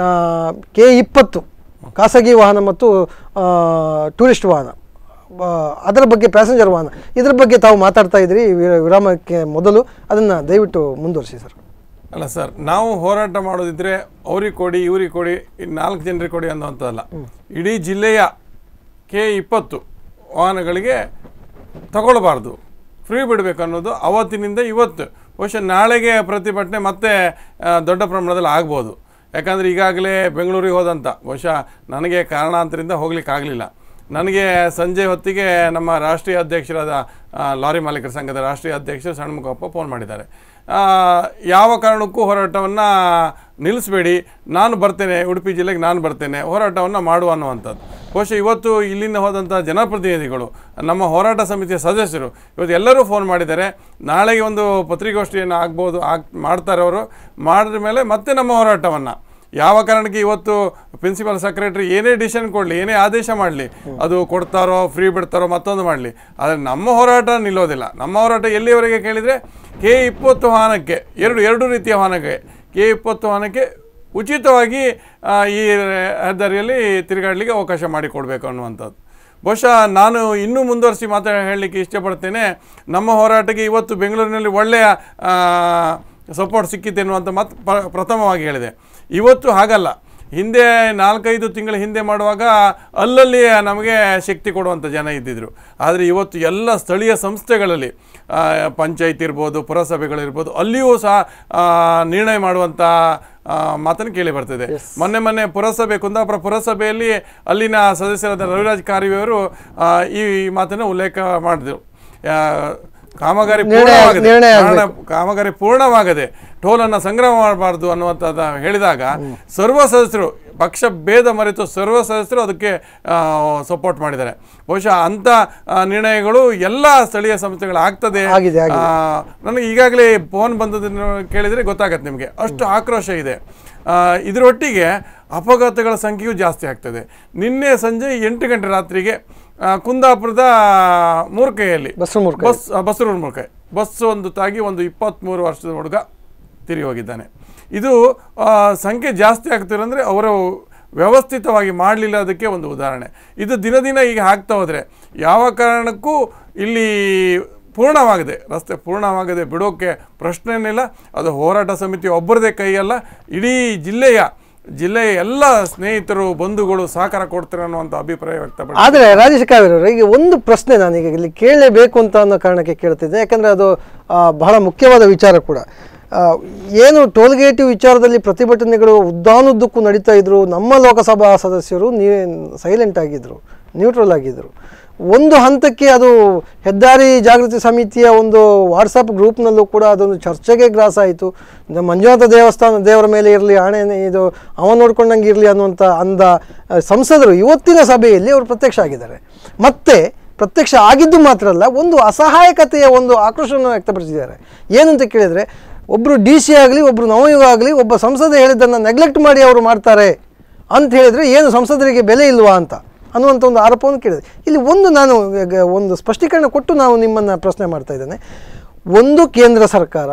ಕೆ ಇಪ್ಪತ್ತು ಖಾಸಗಿ ವಾಹನ ಮತ್ತು ಆ, ಟೂರಿಸ್ಟ್ ವಾಹನ ಆ, ಅದರ ಬಗ್ಗೆ ಪ್ಯಾಸೆಂಜರ್ ವಾಹನ ಇದ್ರ ಬಗ್ಗೆ ತಾವು ಮಾತಾಡ್ತಾ ಇದ್ದೀರಿ ವಿ- ವಿರಾಮಕ್ಕೆ ಮೊದಲು ಅದನ್ನು ದಯವಿಟ್ಟು ಮುಂದುವರಿಸಿ ಸರ್ ಅಲ್ಲ ಸರ್ ನಾವು ಹೋರಾಟ ಮಾಡೋದಿದ್ರೆ ಅವ್ರಿಗೆ ಕೊಡಿ ಇವ್ರಿಗೆ ಕೊಡಿ ಇನ್ನು ನಾಲ್ಕು ಜನರಿಗೆ ಕೊಡಿ ಅನ್ನುವಂಥದ್ದಲ್ಲ ಇಡೀ ಜಿಲ್ಲೆಯ ಕೆ ಇಪ್ಪತ್ತು ವಾಹನಗಳಿಗೆ ತಗೊಳ್ಬಾರ್ದು ಫ್ರೀ ಬಿಡಬೇಕು ಅನ್ನೋದು ಅವತ್ತಿನಿಂದ ಇವತ್ತು ಬಹುಶಃ ನಾಳೆಗೆ ಪ್ರತಿಭಟನೆ ಮತ್ತೆ ಆ, ದೊಡ್ಡ ಪ್ರಮಾಣದಲ್ಲಿ ಆಗ್ಬೋದು ಯಾಕಂದರೆ ಈಗಾಗಲೇ ಬೆಂಗಳೂರಿಗೆ ಹೋದಂಥ ಬಹುಶಃ ನನಗೆ ಕಾರಣಾಂತರಿಂದ ಹೋಗ್ಲಿಕ್ಕೆ ಆಗಲಿಲ್ಲ ನನಗೆ ಸಂಜೆ ಹೊತ್ತಿಗೆ ನಮ್ಮ ರಾಷ್ಟ್ರೀಯ ಅಧ್ಯಕ್ಷರಾದ ಆ, ಲಾರಿ ಮಾಲೀಕರ ಸಂಘದ ರಾಷ್ಟ್ರೀಯ ಅಧ್ಯಕ್ಷರು ಸಣ್ಣಮುಖಪ್ಪ ಫೋನ್ ಮಾಡಿದ್ದಾರೆ ಆ, ಯಾವ ಕಾರಣಕ್ಕೂ ಹೋರಾಟವನ್ನು ನಿಲ್ಲಿಸಬೇಡಿ ನಾನು ಬರ್ತೇನೆ ಉಡುಪಿ ಜಿಲ್ಲೆಗೆ ನಾನು ಬರ್ತೇನೆ ಹೋರಾಟವನ್ನು ಮಾಡುವ ಅನ್ನುವಂಥದ್ದು ಬಹುಶಃ ಇವತ್ತು ಇಲ್ಲಿಂದ ಹೋದಂಥ ಜನಪ್ರತಿನಿಧಿಗಳು ನಮ್ಮ ಹೋರಾಟ ಸಮಿತಿಯ ಸದಸ್ಯರು ಇವತ್ತು ಎಲ್ಲರೂ ಫೋನ್ ಮಾಡಿದ್ದಾರೆ ನಾಳೆಗೆ ಒಂದು ಪತ್ರಿಕಾಗೋಷ್ಠಿಯನ್ನು ಆಗ್ಬೋದು ಆಗ್ ಮಾಡ್ತಾರೆ ಅವರು ಮಾಡಿದ ಮೇಲೆ ಮತ್ತೆ ನಮ್ಮ ಹೋರಾಟವನ್ನು ಯಾವ ಕಾರಣಕ್ಕೆ ಇವತ್ತು ಪ್ರಿನ್ಸಿಪಲ್ ಸೆಕ್ರೆಟರಿ ಏನೇ ಡಿಸಿಷನ್ ಕೊಡಲಿ ಏನೇ ಆದೇಶ ಮಾಡಲಿ ಅದು ಕೊಡ್ತಾರೋ ಫ್ರೀ ಬಿಡ್ತಾರೋ ಮತ್ತೊಂದು ಮಾಡಲಿ ಆದರೆ ನಮ್ಮ ಹೋರಾಟ ನಿಲ್ಲೋದಿಲ್ಲ ನಮ್ಮ ಹೋರಾಟ ಎಲ್ಲಿವರೆಗೆ ಕೇಳಿದರೆ ಕೆ ಇಪ್ಪತ್ತು ವಾಹನಕ್ಕೆ ಎರಡು ಎರಡು ರೀತಿಯ ವಾಹನಕ್ಕೆ ಕೆ ಇಪ್ಪತ್ತು ವಾಹನಕ್ಕೆ ಉಚಿತವಾಗಿ ಆ, ಈ ಹೆದ್ದಾರಿಯಲ್ಲಿ ತಿರುಗಾಡಲಿಕ್ಕೆ ಅವಕಾಶ ಮಾಡಿಕೊಡ್ಬೇಕು ಅನ್ನುವಂಥದ್ದು ಬಹುಶಃ ನಾನು ಇನ್ನೂ ಮುಂದುವರಿಸಿ ಮಾತಾಡ ಹೇಳಲಿಕ್ಕೆ ಇಷ್ಟಪಡ್ತೇನೆ ನಮ್ಮ ಹೋರಾಟಕ್ಕೆ ಇವತ್ತು ಬೆಂಗಳೂರಿನಲ್ಲಿ ಒಳ್ಳೆಯ ಸಪೋರ್ಟ್ ಸಿಕ್ಕಿದೆ ಅನ್ನುವಂಥ ಮಾತು ಪ- ಪ್ರಥಮವಾಗಿ ಹೇಳಿದೆ ಇವತ್ತು ಹಾಗಲ್ಲ ಹಿಂದೆ ನಾಲ್ಕೈದು ತಿಂಗಳ ಹಿಂದೆ ಮಾಡುವಾಗ ಅಲ್ಲಲ್ಲಿ ನಮಗೆ ಶಕ್ತಿ ಕೊಡುವಂಥ ಜನ ಇದ್ದಿದ್ರು ಆದರೆ ಇವತ್ತು ಎಲ್ಲ ಸ್ಥಳೀಯ ಸಂಸ್ಥೆಗಳಲ್ಲಿ ಆ, ಪಂಚಾಯತ್ ಇರ್ಬೋದು ಪುರಸಭೆಗಳಿರ್ಬೋದು ಅಲ್ಲಿಯೂ ಸಹ ಆ, ನಿರ್ಣಯ ಮಾಡುವಂಥ ಆ, ಮಾತನ್ನು ಕೇಳಿ ಬರ್ತಿದೆ ಮೊನ್ನೆ ಮೊನ್ನೆ ಪುರಸಭೆ ಕುಂದಾಪುರ ಪುರಸಭೆಯಲ್ಲಿ ಅಲ್ಲಿನ ಸದಸ್ಯರಾದ ರವಿರಾಜ್ ಕಾರ್ಯವರು ಆ, ಈ ಮಾತನ್ನು ಉಲ್ಲೇಖ ಮಾಡಿದ್ರು ಆ, ಕಾಮಗಾರಿ ನಿರ್ಣಯ- ಪೂರ್ಣವಾಗದೆ ನಿರ್ಣಯ ಕಾರಣ ಕಾಮಗಾರಿ ಪೂರ್ಣವಾಗದೆ ಟೋಲನ್ನು ಸಂಗ್ರಹ ಮಾಡಬಾರ್ದು ಅನ್ನುವಂಥದ್ದು ಹೇಳಿದಾಗ ಸರ್ವ ಸದಸ್ಯರು ಪಕ್ಷ ಭೇದ ಮರೆತು ಸರ್ವ ಸದಸ್ಯರು ಅದಕ್ಕೆ ಸಪೋರ್ಟ್ ಮಾಡಿದ್ದಾರೆ ಬಹುಶಃ ಅಂಥ ಆ, ನಿರ್ಣಯಗಳು ಎಲ್ಲ ಸ್ಥಳೀಯ ಸಂಸ್ಥೆಗಳು ಆಗ್ತದೆ ಆಗಿದೆ, ಆಗಿದೆ. ಆ, ನನಗೆ ಈಗಾಗಲೇ ಫೋನ್ ಬಂದದನ್ನು ಕೇಳಿದರೆ ಗೊತ್ತಾಗತ್ತೆ ನಿಮಗೆ ಅಷ್ಟು ಆಕ್ರೋಶ ಇದೆ ಆ, ಇದರೊಟ್ಟಿಗೆ ಅಪಘಾತಗಳ ಸಂಖ್ಯೆಯೂ ಜಾಸ್ತಿ ಆಗ್ತದೆ ನಿನ್ನೆ ಸಂಜೆ ಎಂಟು ಗಂಟೆ ರಾತ್ರಿಗೆ ಆ, ಕುಂದಾಪುರದ ಮೂರ್ಕೆಯಲ್ಲಿ ಬಸ್ರು ಮೂರ್ಖ ಬಸ್ ಬಸರೂರು ಮೂರ್ಖೆ ಬಸ್ ಒಂದು ತಾಗಿ ಒಂದು ಇಪ್ಪತ್ತ್ಮೂರು ವರ್ಷದ ಹುಡುಗ ತಿರುಗಿ ಹೋಗಿದ್ದಾನೆ ಇದು ಆ, ಸಂಖ್ಯೆ ಜಾಸ್ತಿ ಆಗ್ತಿರಂದರೆ ಅವರು ವ್ಯವಸ್ಥಿತವಾಗಿ ಮಾಡಲಿಲ್ಲ ಅದಕ್ಕೆ ಒಂದು ಉದಾಹರಣೆ ಇದು ದಿನ ದಿನ ಈಗ ಆಗ್ತಾ ಹೋದರೆ ಯಾವ ಕಾರಣಕ್ಕೂ ಇಲ್ಲಿ ಪೂರ್ಣವಾಗದೆ ರಸ್ತೆ ಪೂರ್ಣವಾಗದೆ ಬಿಡೋಕ್ಕೆ ಪ್ರಶ್ನೆಯೇನಿಲ್ಲ ಅದು ಹೋರಾಟ ಸಮಿತಿ ಒಬ್ಬರದೇ ಕೈಯಲ್ಲ ಇಡೀ ಜಿಲ್ಲೆಯ ಜಿಲ್ಲೆಯ ಎಲ್ಲ ಸ್ನೇಹಿತರು ಬಂಧುಗಳು ಸಹಕಾರ ಕೊಡ್ತಾರೆ ಅನ್ನುವಂಥ ಅಭಿಪ್ರಾಯ ವ್ಯಕ್ತಪಡಿಸಿ ಆದರೆ ರಾಜೇಶ್ ಕಾವೇರಿ ಅವರೇ, ಈಗ ಒಂದು ಪ್ರಶ್ನೆ ನಾನೀಗ ಇಲ್ಲಿ ಕೇಳಲೇಬೇಕು ಅಂತ ಅನ್ನೋ ಕಾರಣಕ್ಕೆ ಕೇಳ್ತಿದ್ದೆ ಯಾಕಂದರೆ ಅದು ಆ, ಬಹಳ ಮುಖ್ಯವಾದ ವಿಚಾರ ಕೂಡ ಆ, ಏನು ಟೋಲ್ಗೇಟ್ ವಿಚಾರದಲ್ಲಿ ಪ್ರತಿಭಟನೆಗಳು ಉದ್ದಾನುದ್ದಕ್ಕೂ ನಡೀತಾ ಇದ್ರು ನಮ್ಮ ಲೋಕಸಭಾ ಸದಸ್ಯರು ನೀವೇ ಸೈಲೆಂಟ್ ಆಗಿದ್ದರು ನ್ಯೂಟ್ರಲ್ ಆಗಿದ್ದರು ಒಂದು ಹಂತಕ್ಕೆ ಅದು ಹೆದ್ದಾರಿ ಜಾಗೃತಿ ಸಮಿತಿಯ ಒಂದು ವಾಟ್ಸಪ್ ಗ್ರೂಪ್ನಲ್ಲೂ ಕೂಡ ಅದೊಂದು ಚರ್ಚೆಗೆ ಗ್ರಾಸ ಆಯಿತು ನಮ್ಮ ಮಂಜುನಾಥ ದೇವಸ್ಥಾನ ದೇವರ ಮೇಲೆ ಇರಲಿ ಆಣೆ ಇದು ಅವ ನೋಡ್ಕೊಂಡಂಗೆ ಇರಲಿ ಅನ್ನುವಂಥ ಅಂದ ಆ, ಸಂಸದರು ಇವತ್ತಿನ ಸಭೆಯಲ್ಲಿ ಅವರು ಪ್ರತ್ಯಕ್ಷ ಆಗಿದ್ದಾರೆ ಮತ್ತೆ ಪ್ರತ್ಯಕ್ಷ ಆಗಿದ್ದು ಮಾತ್ರ ಅಲ್ಲ ಒಂದು ಅಸಹಾಯಕತೆಯ ಒಂದು ಆಕ್ರೋಶವನ್ನು ವ್ಯಕ್ತಪಡಿಸಿದ್ದಾರೆ ಏನಂತ ಕೇಳಿದರೆ ಒಬ್ಬರು ಡಿ ಸಿ ಆಗಲಿ ಒಬ್ಬರು ನವಯುಗ ಆಗಲಿ ಒಬ್ಬ ಸಂಸದ ಹೇಳಿದ್ದನ್ನು ನೆಗ್ಲೆಕ್ಟ್ ಮಾಡಿ ಅವರು ಮಾಡ್ತಾರೆ ಅಂತ ಹೇಳಿದರೆ ಏನು ಸಂಸದರಿಗೆ ಬೆಲೆ ಇಲ್ವಾ ಅಂತ ಅನ್ನುವಂಥ ಒಂದು ಆರೋಪವನ್ನು ಕೇಳಿದೆ ಇಲ್ಲಿ ಒಂದು ನಾನು ಈಗ ಒಂದು ಸ್ಪಷ್ಟೀಕರಣ ಕೊಟ್ಟು ನಾವು ನಿಮ್ಮನ್ನು ಪ್ರಶ್ನೆ ಮಾಡ್ತಾ ಇದ್ದೇನೆ ಒಂದು ಕೇಂದ್ರ ಸರ್ಕಾರ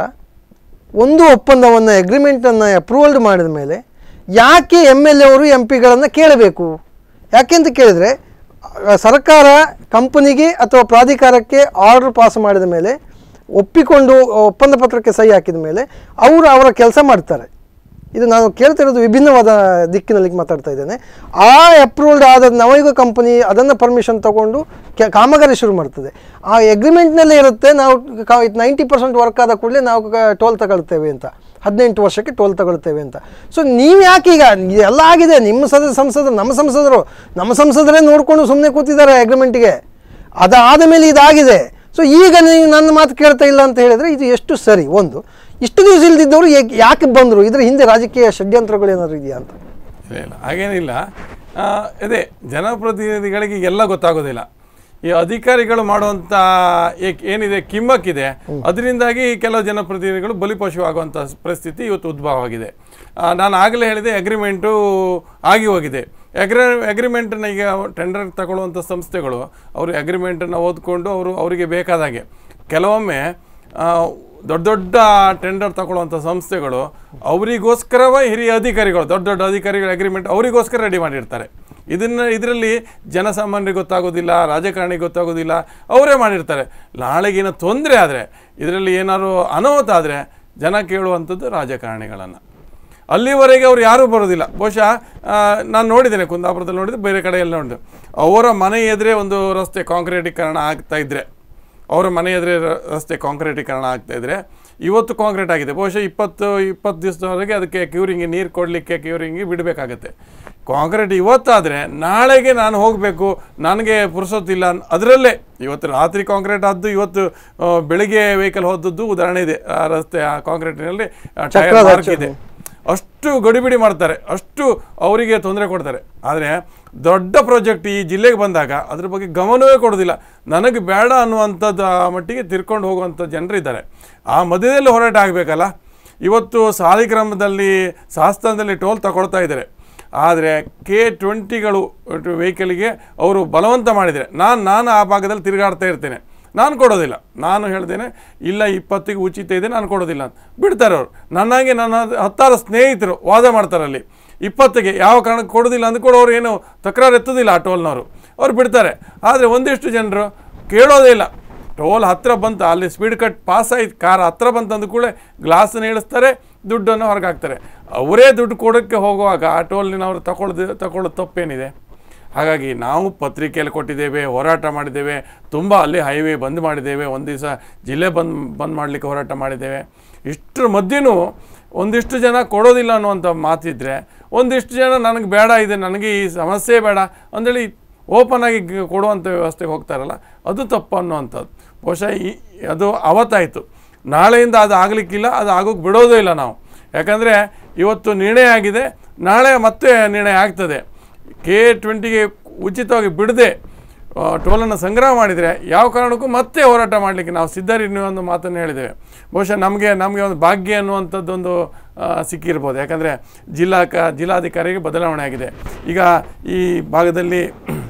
ಒಂದು ಒಪ್ಪಂದವನ್ನು ಅಗ್ರಿಮೆಂಟನ್ನು ಅಪ್ರೂವಲ್ಡ್ ಮಾಡಿದ ಮೇಲೆ ಯಾಕೆ ಎಮ್ ಎಲ್ ಎ ಅವರು ಎಂ ಪಿಗಳನ್ನು ಕೇಳಬೇಕು ಯಾಕೆ ಅಂತ ಕೇಳಿದರೆ ಆ, ಸರ್ಕಾರ ಕಂಪನಿಗೆ ಅಥವಾ ಪ್ರಾಧಿಕಾರಕ್ಕೆ ಆರ್ಡರ್ ಪಾಸ್ ಮಾಡಿದ ಮೇಲೆ ಒಪ್ಪಿಕೊಂಡು ಒಪ್ಪಂದ ಪತ್ರಕ್ಕೆ ಸಹಿ ಹಾಕಿದ ಮೇಲೆ ಅವರು ಅವರ ಕೆಲಸ ಮಾಡ್ತಾರೆ ಇದು ನಾನು ಕೇಳ್ತಿರೋದು ವಿಭಿನ್ನವಾದ ದಿಕ್ಕಿನಲ್ಲಿ ಮಾತಾಡ್ತಾ ಇದ್ದೇನೆ ಆ ಅಪ್ರೂವ್ಡ್ ಆದ ನವಯುಗ ಕಂಪನಿ ಅದನ್ನು ಪರ್ಮಿಷನ್ ತಗೊಂಡು ಕೆ ಕಾಮಗಾರಿ ಶುರು ಮಾಡ್ತದೆ ಆ ಅಗ್ರಿಮೆಂಟ್ನಲ್ಲೇ ಇರುತ್ತೆ ನಾವು ನೈಂಟಿ ಪರ್ಸೆಂಟ್ ವರ್ಕ್ ಆದ ಕೂಡಲೇ ನಾವು ಟೋಲ್ ತಗೊಳ್ತೇವೆ ಅಂತ ಹದಿನೆಂಟು ವರ್ಷಕ್ಕೆ ಟೋಲ್ ತಗೊಳ್ತೇವೆ ಅಂತ ಸೊ ನೀವು ಯಾಕೆ ಈಗ ಎಲ್ಲ ಆಗಿದೆ ನಿಮ್ಮ ಸದ ಸಂಸದರು ನಮ್ಮ ಸಂಸದರು ನಮ್ಮ ಸಂಸದರೇ ನೋಡಿಕೊಂಡು ಸುಮ್ಮನೆ ಕೂತಿದ್ದಾರೆ ಅಗ್ರಿಮೆಂಟಿಗೆ ಅದಾದ ಮೇಲೆ ಇದಾಗಿದೆ ಸೊ ಈಗ ನೀವು ನನ್ನ ಮಾತು ಕೇಳ್ತಾ ಇಲ್ಲ ಅಂತ ಹೇಳಿದರೆ ಇದು ಎಷ್ಟು ಸರಿ ಒಂದು ಇಷ್ಟು ದಿವಸ ಇಲ್ದಿದ್ದವರು ಏಕ್- ಯಾಕೆ ಬಂದರು ಇದರ ಹಿಂದೆ ರಾಜಕೀಯ ಷಡ್ಯಂತ್ರಗಳು ಏನಾದ್ರು ಇದೆಯಾ ಅಂತ ಇಲ್ಲ ಇಲ್ಲ ಹಾಗೇನಿಲ್ಲ ಆ, ಅದೇ ಜನಪ್ರತಿನಿಧಿಗಳಿಗೆ ಎಲ್ಲ ಗೊತ್ತಾಗೋದಿಲ್ಲ ಈ ಅಧಿಕಾರಿಗಳು ಮಾಡುವಂಥ ಏಕ್- ಏನಿದೆ ಕಿಮ್ಮಕ್ಕಿದೆ ಅದರಿಂದಾಗಿ ಕೆಲವು ಜನಪ್ರತಿನಿಧಿಗಳು ಬಲಿಪಶು ಆಗುವಂಥ ಪರಿಸ್ಥಿತಿ ಇವತ್ತು ಉದ್ಭವವಾಗಿದೆ ಆ, ನಾನು ಆಗಲೇ ಹೇಳಿದೆ ಅಗ್ರಿಮೆಂಟು ಆಗಿ ಹೋಗಿದೆ ಅಗ್ರಿ ಅಗ್ರಿಮೆಂಟನ್ನು ಈಗ ಟೆಂಡರ್ ತಗೊಳ್ಳುವಂಥ ಸಂಸ್ಥೆಗಳು ಅವರು ಅಗ್ರಿಮೆಂಟನ್ನು ಓದ್ಕೊಂಡು ಅವರು ಅವರಿಗೆ ಬೇಕಾದಾಗೆ ಕೆಲವೊಮ್ಮೆ ಆ, ದೊಡ್ಡ ದೊಡ್ಡ ಟೆಂಡರ್ ತಗೊಳ್ಳುವಂಥ ಸಂಸ್ಥೆಗಳು ಅವರಿಗೋಸ್ಕರವೇ ಹಿರಿಯ ಅಧಿಕಾರಿಗಳು ದೊಡ್ಡ ದೊಡ್ಡ ಅಧಿಕಾರಿಗಳ ಅಗ್ರಿಮೆಂಟ್ ಅವರಿಗೋಸ್ಕರ ರೆಡಿ ಮಾಡಿರ್ತಾರೆ ಇದನ್ನು ಇದರಲ್ಲಿ ಜನಸಾಮಾನ್ಯರಿಗೆ ಗೊತ್ತಾಗೋದಿಲ್ಲ ರಾಜಕಾರಣಿಗೆ ಗೊತ್ತಾಗೋದಿಲ್ಲ ಅವರೇ ಮಾಡಿರ್ತಾರೆ ನಾಳೆಗೇನೋ ತೊಂದರೆ ಆದರೆ ಇದರಲ್ಲಿ ಏನಾದ್ರು ಅನಾಹುತ ಆದರೆ ಜನ ಕೇಳುವಂಥದ್ದು ರಾಜಕಾರಣಿಗಳನ್ನು ಅಲ್ಲಿವರೆಗೆ ಅವ್ರು ಯಾರೂ ಬರೋದಿಲ್ಲ ಬಹುಶಃ ನಾನು ನೋಡಿದ್ದೇನೆ ಕುಂದಾಪುರದಲ್ಲಿ ನೋಡಿದ್ರೆ ಬೇರೆ ಕಡೆಯಲ್ಲಿ ನೋಡಿದೆ ಅವರ ಮನೆ ಎದುರೇ ಒಂದು ರಸ್ತೆ ಕಾಂಕ್ರೀಟೀಕರಣ ಆಗ್ತಾ ಇದ್ರೆ ಅವರ ಮನೆ ಎದುರೇ ರ- ರಸ್ತೆ ಕಾಂಕ್ರೀಟೀಕರಣ ಆಗ್ತಾ ಇದ್ರೆ ಇವತ್ತು ಕಾಂಕ್ರೀಟ್ ಆಗಿದೆ ಬಹುಶಃ ಇಪ್ಪತ್ತು ಇಪ್ಪತ್ತು ದಿವಸದವರೆಗೆ ಅದಕ್ಕೆ ಕ್ಯೂರಿಂಗ್ಗೆ ನೀರು ಕೊಡಲಿಕ್ಕೆ ಕ್ಯೂರಿಂಗ್ಗೆ ಬಿಡಬೇಕಾಗತ್ತೆ ಕಾಂಕ್ರೀಟ್ ಇವತ್ತಾದರೆ ನಾಳೆಗೆ ನಾನು ಹೋಗಬೇಕು ನನಗೆ ಪುರ್ಸೊತ್ತಿಲ್ಲ ಅದರಲ್ಲೇ ಇವತ್ತು ರಾತ್ರಿ ಕಾಂಕ್ರೀಟ್ ಆದ್ದು ಇವತ್ತು ಆ, ಬೆಳಿಗ್ಗೆ ವೆಹಿಕಲ್ ಹೋದದ್ದು ಉದಾಹರಣೆ ಇದೆ ಆ ರಸ್ತೆ ಆ ಕಾಂಕ್ರೀಟಿನಲ್ಲಿ ಟೈರ್ ಚಕ್ರದ ಮಾರ್ಕ್ ಅಚ್ಚು. ಇದೆ ಅಷ್ಟು ಗಡಿಬಿಡಿ ಮಾಡ್ತಾರೆ ಅಷ್ಟು ಅವರಿಗೆ ತೊಂದರೆ ಕೊಡ್ತಾರೆ ಆದರೆ ದೊಡ್ಡ ಪ್ರಾಜೆಕ್ಟ್ ಈ ಜಿಲ್ಲೆಗೆ ಬಂದಾಗ ಅದ್ರ ಬಗ್ಗೆ ಗಮನವೇ ಕೊಡೋದಿಲ್ಲ ನನಗೆ ಬೇಡ ಅನ್ನುವಂಥದ್ದು ಆ ಮಟ್ಟಿಗೆ ತಿರ್ಕೊಂಡು ಹೋಗುವಂಥ ಜನರಿದ್ದಾರೆ ಆ ಮಧ್ಯದಲ್ಲಿ ಹೋರಾಟ ಆಗಬೇಕಲ್ಲ ಇವತ್ತು ಸಾಲಿಗ್ರಾಮದಲ್ಲಿ ಶಾಸ್ತ್ರದಲ್ಲಿ ಟೋಲ್ ತಗೊಳ್ತಾ ಇದ್ದಾರೆ ಆದರೆ ಕೆ ಟ್ವೆಂಟಿಗಳು ವೆಹಿಕಲ್ಗೆ ಅವರು ಬಲವಂತ ಮಾಡಿದರೆ ನಾನು ನಾನು ಆ ಭಾಗದಲ್ಲಿ ತಿರುಗಾಡ್ತಾ ಇರ್ತೇನೆ ನಾನು ಕೊಡೋದಿಲ್ಲ ನಾನು ಹೇಳ್ತೇನೆ ಇಲ್ಲ ಇಪ್ಪತ್ತಿಗೆ ಉಚಿತ ಇದೆ ನಾನು ಕೊಡೋದಿಲ್ಲ ಅಂತ ಬಿಡ್ತಾರೆ ಅವರು ನನ್ನಾಗೆ ನನ್ನ ಹತ್ತಾರು ಸ್ನೇಹಿತರು ವಾದ ಮಾಡ್ತಾರೆ ಅಲ್ಲಿ ಇಪ್ಪತ್ತಿಗೆ ಯಾವ ಕಾರಣಕ್ಕೆ ಕೊಡೋದಿಲ್ಲ ಅಂದ್ಕೊಂಡು ಅವ್ರು ಏನು ತಕರಾರು ಎತ್ತೋದಿಲ್ಲ ಆ ಟೋಲ್ನವರು ಅವ್ರು ಬಿಡ್ತಾರೆ ಆದರೆ ಒಂದಿಷ್ಟು ಜನರು ಕೇಳೋದೇ ಇಲ್ಲ ಟೋಲ್ ಹತ್ತಿರ ಬಂತು ಅಲ್ಲಿ ಸ್ಪೀಡ್ ಕಟ್ ಪಾಸ್ ಆಯ್ತು ಕಾರ್ ಹತ್ತಿರ ಬಂತು ಅಂದ ಕೂಡಲೇ ಗ್ಲಾಸನ್ನು ಇಳಿಸ್ತಾರೆ ದುಡ್ಡನ್ನು ಹೊರಗೆ ಹಾಕ್ತಾರೆ ಅವರೇ ದುಡ್ಡು ಕೊಡೋಕ್ಕೆ ಹೋಗುವಾಗ ಆ ಟೋಲ್ನಿನವರು ತಗೊಳ್ದು ತಗೊಳ್ಳೋದು ತಪ್ಪೇನಿದೆ ಹಾಗಾಗಿ ನಾವು ಪತ್ರಿಕೆಯಲ್ಲಿ ಕೊಟ್ಟಿದ್ದೇವೆ ಹೋರಾಟ ಮಾಡಿದ್ದೇವೆ ತುಂಬ ಅಲ್ಲಿ ಹೈವೇ ಬಂದ್ ಮಾಡಿದ್ದೇವೆ ಒಂದು ದಿವಸ ಜಿಲ್ಲೆ ಬಂದ್ ಬಂದ್ ಮಾಡಲಿಕ್ಕೆ ಹೋರಾಟ ಮಾಡಿದ್ದೇವೆ ಇಷ್ಟರ ಮಧ್ಯೆನೂ ಒಂದಿಷ್ಟು ಜನ ಕೊಡೋದಿಲ್ಲ ಅನ್ನುವಂಥ ಮಾತಿದ್ರೆ ಒಂದಿಷ್ಟು ಜನ ನನಗೆ ಬೇಡ ಇದೆ ನನಗೆ ಈ ಸಮಸ್ಯೆ ಬೇಡ ಅಂದೇಳಿ ಓಪನ್ ಆಗಿ ಗ- ಕೊಡುವಂಥ ವ್ಯವಸ್ಥೆಗೆ ಹೋಗ್ತಾರಲ್ಲ ಅದು ತಪ್ಪು ಅನ್ನುವಂಥದ್ದು ಬಹುಶಃ ಈ ಅದು ಅವತ್ತಾಯಿತು ನಾಳೆಯಿಂದ ಅದು ಆಗಲಿಕ್ಕಿಲ್ಲ ಅದು ಆಗೋಕ್ಕೆ ಬಿಡೋದೇ ಇಲ್ಲ ನಾವು ಯಾಕಂದರೆ ಇವತ್ತು ನಿರ್ಣಯ ಆಗಿದೆ ನಾಳೆ ಮತ್ತೆ ನಿರ್ಣಯ ಆಗ್ತದೆ ಕೆ ಟ್ವೆಂಟಿಗೆ ಉಚಿತವಾಗಿ ಬಿಡದೆ ಟೋಲನ್ನು ಸಂಗ್ರಹ ಮಾಡಿದರೆ ಯಾವ ಕಾರಣಕ್ಕೂ ಮತ್ತೆ ಹೋರಾಟ ಮಾಡಲಿಕ್ಕೆ ನಾವು ಸಿದ್ಧರಿ ಒಂದು ಮಾತನ್ನು ಹೇಳಿದ್ದೇವೆ ಬಹುಶಃ ನಮಗೆ ನಮಗೆ ಒಂದು ಭಾಗ್ಯ ಅನ್ನುವಂಥದ್ದೊಂದು ಆ, ಸಿಕ್ಕಿರ್ಬೋದು ಯಾಕಂದರೆ ಜಿಲ್ಲಾ ಕ ಜಿಲ್ಲಾಧಿಕಾರಿಗೆ ಬದಲಾವಣೆ ಆಗಿದೆ ಈಗ ಈ ಭಾಗದಲ್ಲಿ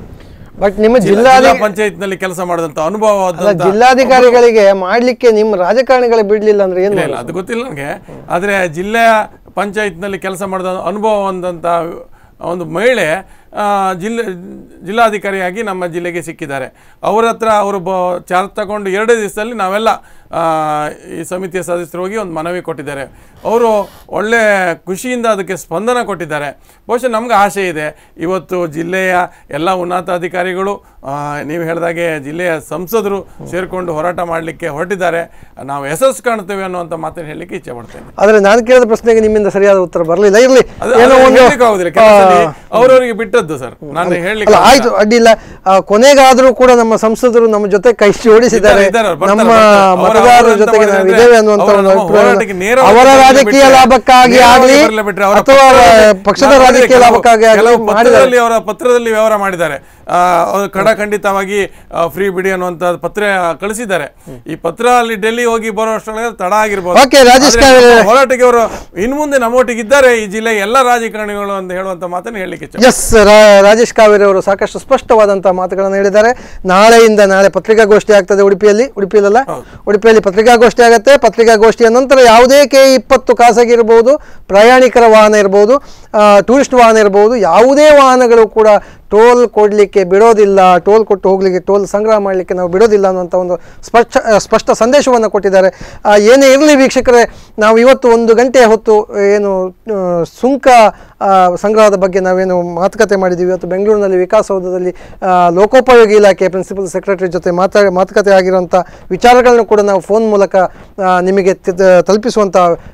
ಬಟ್ ನಿಮ್ಮ ಜಿಲ್ಲಾ ಜಿಲ್ಲಾಧಿ ಪಂಚಾಯತ್ನಲ್ಲಿ ಕೆಲಸ ಮಾಡಿದಂಥ ಅನುಭವ ಅಲ್ಲ ಜಿಲ್ಲಾಧಿಕಾರಿಗಳಿಗೆ ಮಾಡ್ಲಿಕ್ಕೆ ನಿಮ್ಮ ರಾಜಕಾರಣಿಗಳೇ ಬಿಡ್ಲಿಲ್ಲ ಅಂದ್ರೆ ಏನು ಇಲ್ಲ ಇಲ್ಲ ಅದು ಗೊತ್ತಿಲ್ಲ ನನಗೆ ಆದರೆ ಜಿಲ್ಲೆಯ ಪಂಚಾಯತ್ನಲ್ಲಿ ಕೆಲಸ ಮಾಡಿದ ಅನುಭವ ಹೊಂದಂಥ ಒಂದು ಮಹಿಳೆ ಆ, ಜಿಲ್ಲೆ ಜಿಲ್ಲಾಧಿಕಾರಿಯಾಗಿ ನಮ್ಮ ಜಿಲ್ಲೆಗೆ ಸಿಕ್ಕಿದ್ದಾರೆ ಅವ್ರ ಹತ್ರ ಅವರು ಬ ಚಾರ್ಜ್ ತಗೊಂಡು ಎರಡೇ ದಿವಸದಲ್ಲಿ ನಾವೆಲ್ಲ ಆ, ಈ ಸಮಿತಿಯ ಸದಸ್ಯರು ಹೋಗಿ ಒಂದು ಮನವಿ ಕೊಟ್ಟಿದ್ದಾರೆ ಅವರು ಒಳ್ಳೆ ಖುಷಿಯಿಂದ ಅದಕ್ಕೆ ಸ್ಪಂದನ ಕೊಟ್ಟಿದ್ದಾರೆ ಬಹುಶಃ ನಮ್ಗೆ ಆಸೆ ಇದೆ ಇವತ್ತು ಜಿಲ್ಲೆಯ ಎಲ್ಲ ಉನ್ನತಾಧಿಕಾರಿಗಳು ಆ, ನೀವು ಹೇಳಿದಾಗೆ ಜಿಲ್ಲೆಯ ಸಂಸದರು ಸೇರಿಕೊಂಡು ಹೋರಾಟ ಮಾಡಲಿಕ್ಕೆ ಹೊರಟಿದ್ದಾರೆ ನಾವು ಯಶಸ್ಸು ಕಾಣ್ತೇವೆ ಅನ್ನುವಂಥ ಮಾತನ್ನು ಹೇಳಲಿಕ್ಕೆ ಇಚ್ಛೆ ಪಡ್ತೇನೆ ಆದ್ರೆ ನಾನು ಕೇಳಿದ ಪ್ರಶ್ನೆಗೆ ನಿಮ್ಮಿಂದ ಸರಿಯಾದ ಉತ್ತರ ಬರಲಿಲ್ಲ ಇರ್ಲಿ ಅದು ಏನೋ ಅದು ಒಂದು ಹೇಳ್ಲಿಕ್ಕೆ ಆಗುದಿಲ್ಲ ಕೆಲವು ಸಲ ಆ, ಅವ್ರವ್ರಿಗೆ ಬಿಟ್ಟ ಇದ್ದದ್ದು ಸರ್ ನಾನು ಅಲ್ಲ ಹೇಳಲಿಕ್ಕೆ ಆಯ್ತು ಅಡ್ಡಿಲ್ಲ ಆ, ಕೊನೆಗಾದ್ರೂ ಕೂಡ ನಮ್ಮ ಸಂಸದರು ನಮ್ಮ ಜೊತೆ ಕೈ ಜೋಡಿಸಿದ್ದಾರೆ ಇದ್ದಾರೆ, ಇದ್ದಾರೆ, ಬರ್ತಾರೆ, ನಮ್ಮ ಬರ್ತಾರೆ. ಅವರ- ಮತದಾರರ ಅವರು ಎಂತ ಜೊತೆಗೆ ನಾವು ಮಾಡಿದ್ರೆ ಇದ್ದೇವೆ ಅನ್ನುವಂತ ಅವರು ಒಂದು ನಮ್ಮ ಅಭಿಪ್ರಾಯ ಹೋರಾಟಕ್ಕೆ ನೇರವಾಗಿ ಅವರ ಬರಲಿ ರಾಜಕೀಯ ಬಿಟ್ರೆ, ಲಾಭಕ್ಕಾಗಿ ನೇರವಾಗಿ ಆಗಲಿ ಬರಲಿ ಬಿಟ್ರೆ ಅವರ ಅಥವಾ ಪತ್ರದಲ್ಲಿ- ಪಕ್ಷದ ನಾನು ರಾಜಕೀಯ ಕೆಲವು- ಲಾಭಕ್ಕಾಗಿ ಆಗಲಿ ಕೆಲವು ಮಾಡಿದ್ದಾರೆ ಪತ್ರದಲ್ಲಿ ಅವರ ಪತ್ರದಲ್ಲಿ ವ್ಯವಹಾರ ಮಾಡಿದ್ದಾರೆ ಆ, ಅವರು ಖಡಖಂಡಿತವಾಗಿ ಫ್ರೀ ಬಿಡಿ ಅನ್ನುವಂತ ಪತ್ರ ಕಳಿಸಿದ್ದಾರೆ ಈ ಪತ್ರ ಅಲ್ಲಿ ಡೆಲ್ಲಿ ಹೋಗಿ ಬರೋ ಅಷ್ಟರೊಳಗೆ ತಡ ಆಗಿರ್ಬೋದು Okay, ರಾಜೇಶ್ ಆದ್ರೆ ಕಾವ್ರೆ- ನಮ್ಮ ಹೋರಾಟಕ್ಕೆ ಅವರು ಇನ್ನು ಮುಂದೆ ನಮ್ಮೊಟ್ಟಿಗೆ ಇದ್ದಾರೆ ಈ ಜಿಲ್ಲೆಯ ಎಲ್ಲ ರಾಜಕಾರಣಿಗಳು ಅಂತ ಹೇಳುವಂತ ಮಾತನ್ನು ಹೇಳಲಿಕ್ಕೆ ಇಚ್ಛೆ ಎಸ್ ರಾಜೇಶ್ ಕಾವೇರಿ ಅವರು ಸಾಕಷ್ಟು ಸ್ಪಷ್ಟವಾದಂತಹ ಮಾತುಗಳನ್ನು ಹೇಳಿದ್ದಾರೆ ನಾಳೆಯಿಂದ ನಾಳೆ ಪತ್ರಿಕಾಗೋಷ್ಠಿ ಆಗ್ತದೆ ಉಡುಪಿಯಲ್ಲಿ ಉಡುಪಿಯಲ್ಲ ಉಡುಪಿಯಲ್ಲಿ ಪತ್ರಿಕಾಗೋಷ್ಠಿ ಆಗುತ್ತೆ ಪತ್ರಿಕಾಗೋಷ್ಠಿಯ ನಂತರ ಯಾವುದೇ ಕೆ ಇಪ್ಪತ್ತು ಖಾಸಗಿ ಇರಬಹುದು ಪ್ರಯಾಣಿಕರ ವಾಹನ ಇರಬಹುದು ಟೂರಿಸ್ಟ್ ವಾಹನ ಇರಬಹುದು ಯಾವುದೇ ವಾಹನಗಳು ಕೂಡ ಟೋಲ್ ಕೊಡಲಿಕ್ಕೆ ಬಿಡೋದಿಲ್ಲ ಟೋಲ್ ಕೊಟ್ಟು ಹೋಗಲಿಕ್ಕೆ ಟೋಲ್ ಸಂಗ್ರಹ ಮಾಡಲಿಕ್ಕೆ ನಾವು ಬಿಡೋದಿಲ್ಲ ಅನ್ನುವಂಥ ಒಂದು ಸ್ಪಷ್ಟ ಆ, ಸ್ಪಷ್ಟ ಸಂದೇಶವನ್ನು ಕೊಟ್ಟಿದ್ದಾರೆ ಆ, ಏನೇ ಇರಲಿ ವೀಕ್ಷಕರೇ ನಾವು ಇವತ್ತು ಒಂದು ಗಂಟೆ ಹೊತ್ತು ಏನು ಆ, ಸುಂಕ ಆ, ಸಂಗ್ರಹದ ಬಗ್ಗೆ ನಾವೇನು ಮಾತುಕತೆ ಮಾಡಿದ್ದೀವಿ ಇವತ್ತು ಬೆಂಗಳೂರಿನಲ್ಲಿ ವಿಕಾಸಸೌಧದಲ್ಲಿ ಆ, ಲೋಕೋಪಯೋಗಿ ಇಲಾಖೆ ಪ್ರಿನ್ಸಿಪಲ್ ಸೆಕ್ರೆಟರಿ ಜೊತೆ ಮಾತಾ ಮಾತುಕತೆ ಆಗಿರುವಂಥ ವಿಚಾರಗಳನ್ನು ಕೂಡ ನಾವು ಫೋನ್ ಮೂಲಕ ಆ, ನಿಮಗೆ ತಿ- ತ- ತಲುಪಿಸುವಂಥ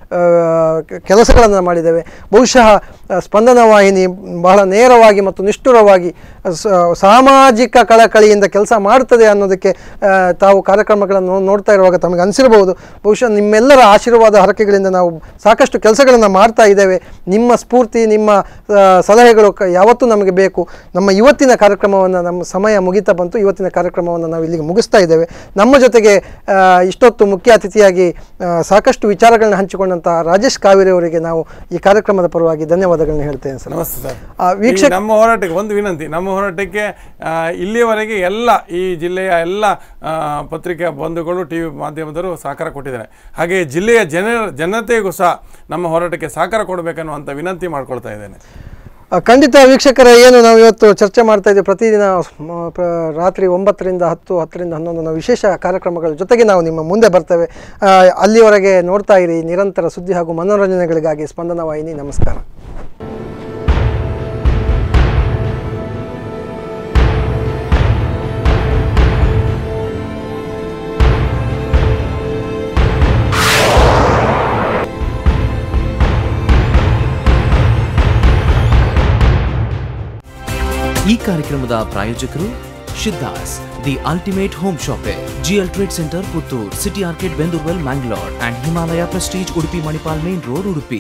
ಕೆಲಸಗಳನ್ನು ಮಾಡಿದ್ದೇವೆ ಬಹುಶಃ ಆ, ಸ್ಪಂದನ ವಾಹಿನಿ ಬಹಳ ನೇರವಾಗಿ ಮತ್ತು ನಿಷ್ಠುರವಾಗಿ ಸ- ಸಾಮಾಜಿಕ ಕಳಕಳಿಯಿಂದ ಕೆಲಸ ಮಾಡುತ್ತದೆ ಅನ್ನೋದಕ್ಕೆ ಆ, ತಾವು ಕಾರ್ಯಕ್ರಮಗಳನ್ನು ನೋ- ನೋಡ್ತಾ ಇರುವಾಗ ತಮಗೆ ಅನಿಸಿರಬಹುದು ಬಹುಶಃ ನಿಮ್ಮೆಲ್ಲರ ಆಶೀರ್ವಾದ ಹರಕೆಗಳಿಂದ ನಾವು ಸಾಕಷ್ಟು ಕೆಲಸಗಳನ್ನು ಮಾಡ್ತಾ ಇದ್ದೇವೆ ನಿಮ್ಮ ಸ್ಫೂರ್ತಿ ನಿಮ್ಮ ಆ, ಸಲಹೆಗಳು ಕ- ಯಾವತ್ತೂ ನಮಗೆ ಬೇಕು ನಮ್ಮ ಇವತ್ತಿನ ಕಾರ್ಯಕ್ರಮವನ್ನು ನಮ್ಮ ಸಮಯ ಮುಗಿತಾ ಬಂತು ಇವತ್ತಿನ ಕಾರ್ಯಕ್ರಮವನ್ನು ನಾವು ಇಲ್ಲಿಗೆ ಮುಗಿಸ್ತಾ ಇದ್ದೇವೆ ನಮ್ಮ ಜೊತೆಗೆ ಆ, ಇಷ್ಟೊತ್ತು ಮುಖ್ಯ ಅತಿಥಿಯಾಗಿ ಆ, ಸಾಕಷ್ಟು ವಿಚಾರಗಳನ್ನ ಹಂಚಿಕೊಂಡಂತಹ ರಾಜೇಶ್ ಕಾವೇರಿ ಅವರಿಗೆ ನಾವು ಈ ಕಾರ್ಯಕ್ರಮದ ಪರವಾಗಿ ಧನ್ಯವಾದಗಳನ್ನ ಹೇಳ್ತೇನೆ ಸರ್ ನಮಸ್ತೆ ಸರ್ ಆ, ವೀಕ್ಷಕ- ಈ ನಮ್ಮ ಹೋರಾಟಕ್ಕೆ ಒಂದು ವಿನಂತಿ ನಮ್ಮ ಹೋರಾಟಕ್ಕೆ ಆ, ಇಲ್ಲಿಯವರೆಗೆ ಎಲ್ಲ ಈ ಜಿಲ್ಲೆಯ ಎಲ್ಲ ಆ, ಪತ್ರಿಕಾ ಬಂಧುಗಳು ಟಿ ವಿ ಮಾಧ್ಯಮದವರು ಸಹಕಾರ ಕೊಟ್ಟಿದ್ದಾರೆ ಹಾಗೆ ಜಿಲ್ಲೆಯ ಜನ ಜನತೆಗೂ ಸಹ ನಮ್ಮ ಹೋರಾಟಕ್ಕೆ ಸಹಕಾರ ಕೊಡಬೇಕನ್ನುವಂಥ ವಿನಂತಿ ಮಾಡ್ಕೊಳ್ತಾ ಇದ್ದೇನೆ ಆ, ಖಂಡಿತ ವೀಕ್ಷಕರ ಏನು ನಾವು ಇವತ್ತು ಚರ್ಚೆ ಮಾಡ್ತಾ ಇದ್ದೀವಿ ಪ್ರತಿದಿನ ಮ, ಪ್ರ- ರಾತ್ರಿ ಒಂಬತ್ತರಿಂದ ಹತ್ತು ಹತ್ತರಿಂದ ಹನ್ನೊಂದು ನಾವು ವಿಶೇಷ ಕಾರ್ಯಕ್ರಮಗಳ ಜೊತೆಗೆ ನಾವು ನಿಮ್ಮ ಮುಂದೆ ಬರ್ತೇವೆ ಆ, ಅಲ್ಲಿವರೆಗೆ ನೋಡ್ತಾ ಇರಿ ನಿರಂತರ ಸುದ್ದಿ ಹಾಗೂ ಮನೋರಂಜನೆಗಳಿಗಾಗಿ ಸ್ಪಂದನ ವಾಹಿನಿ ನಮಸ್ಕಾರ ಈ ಕಾರ್ಯಕ್ರಮದ ಪ್ರಾಯೋಜಕರು Shiddas the ultimate home shopping GL trade centre Puttur city ಆರ್ಕೆಟ್ Bendurwell Mangalore and Himalaya prestige Udupi Manipal main road Udupi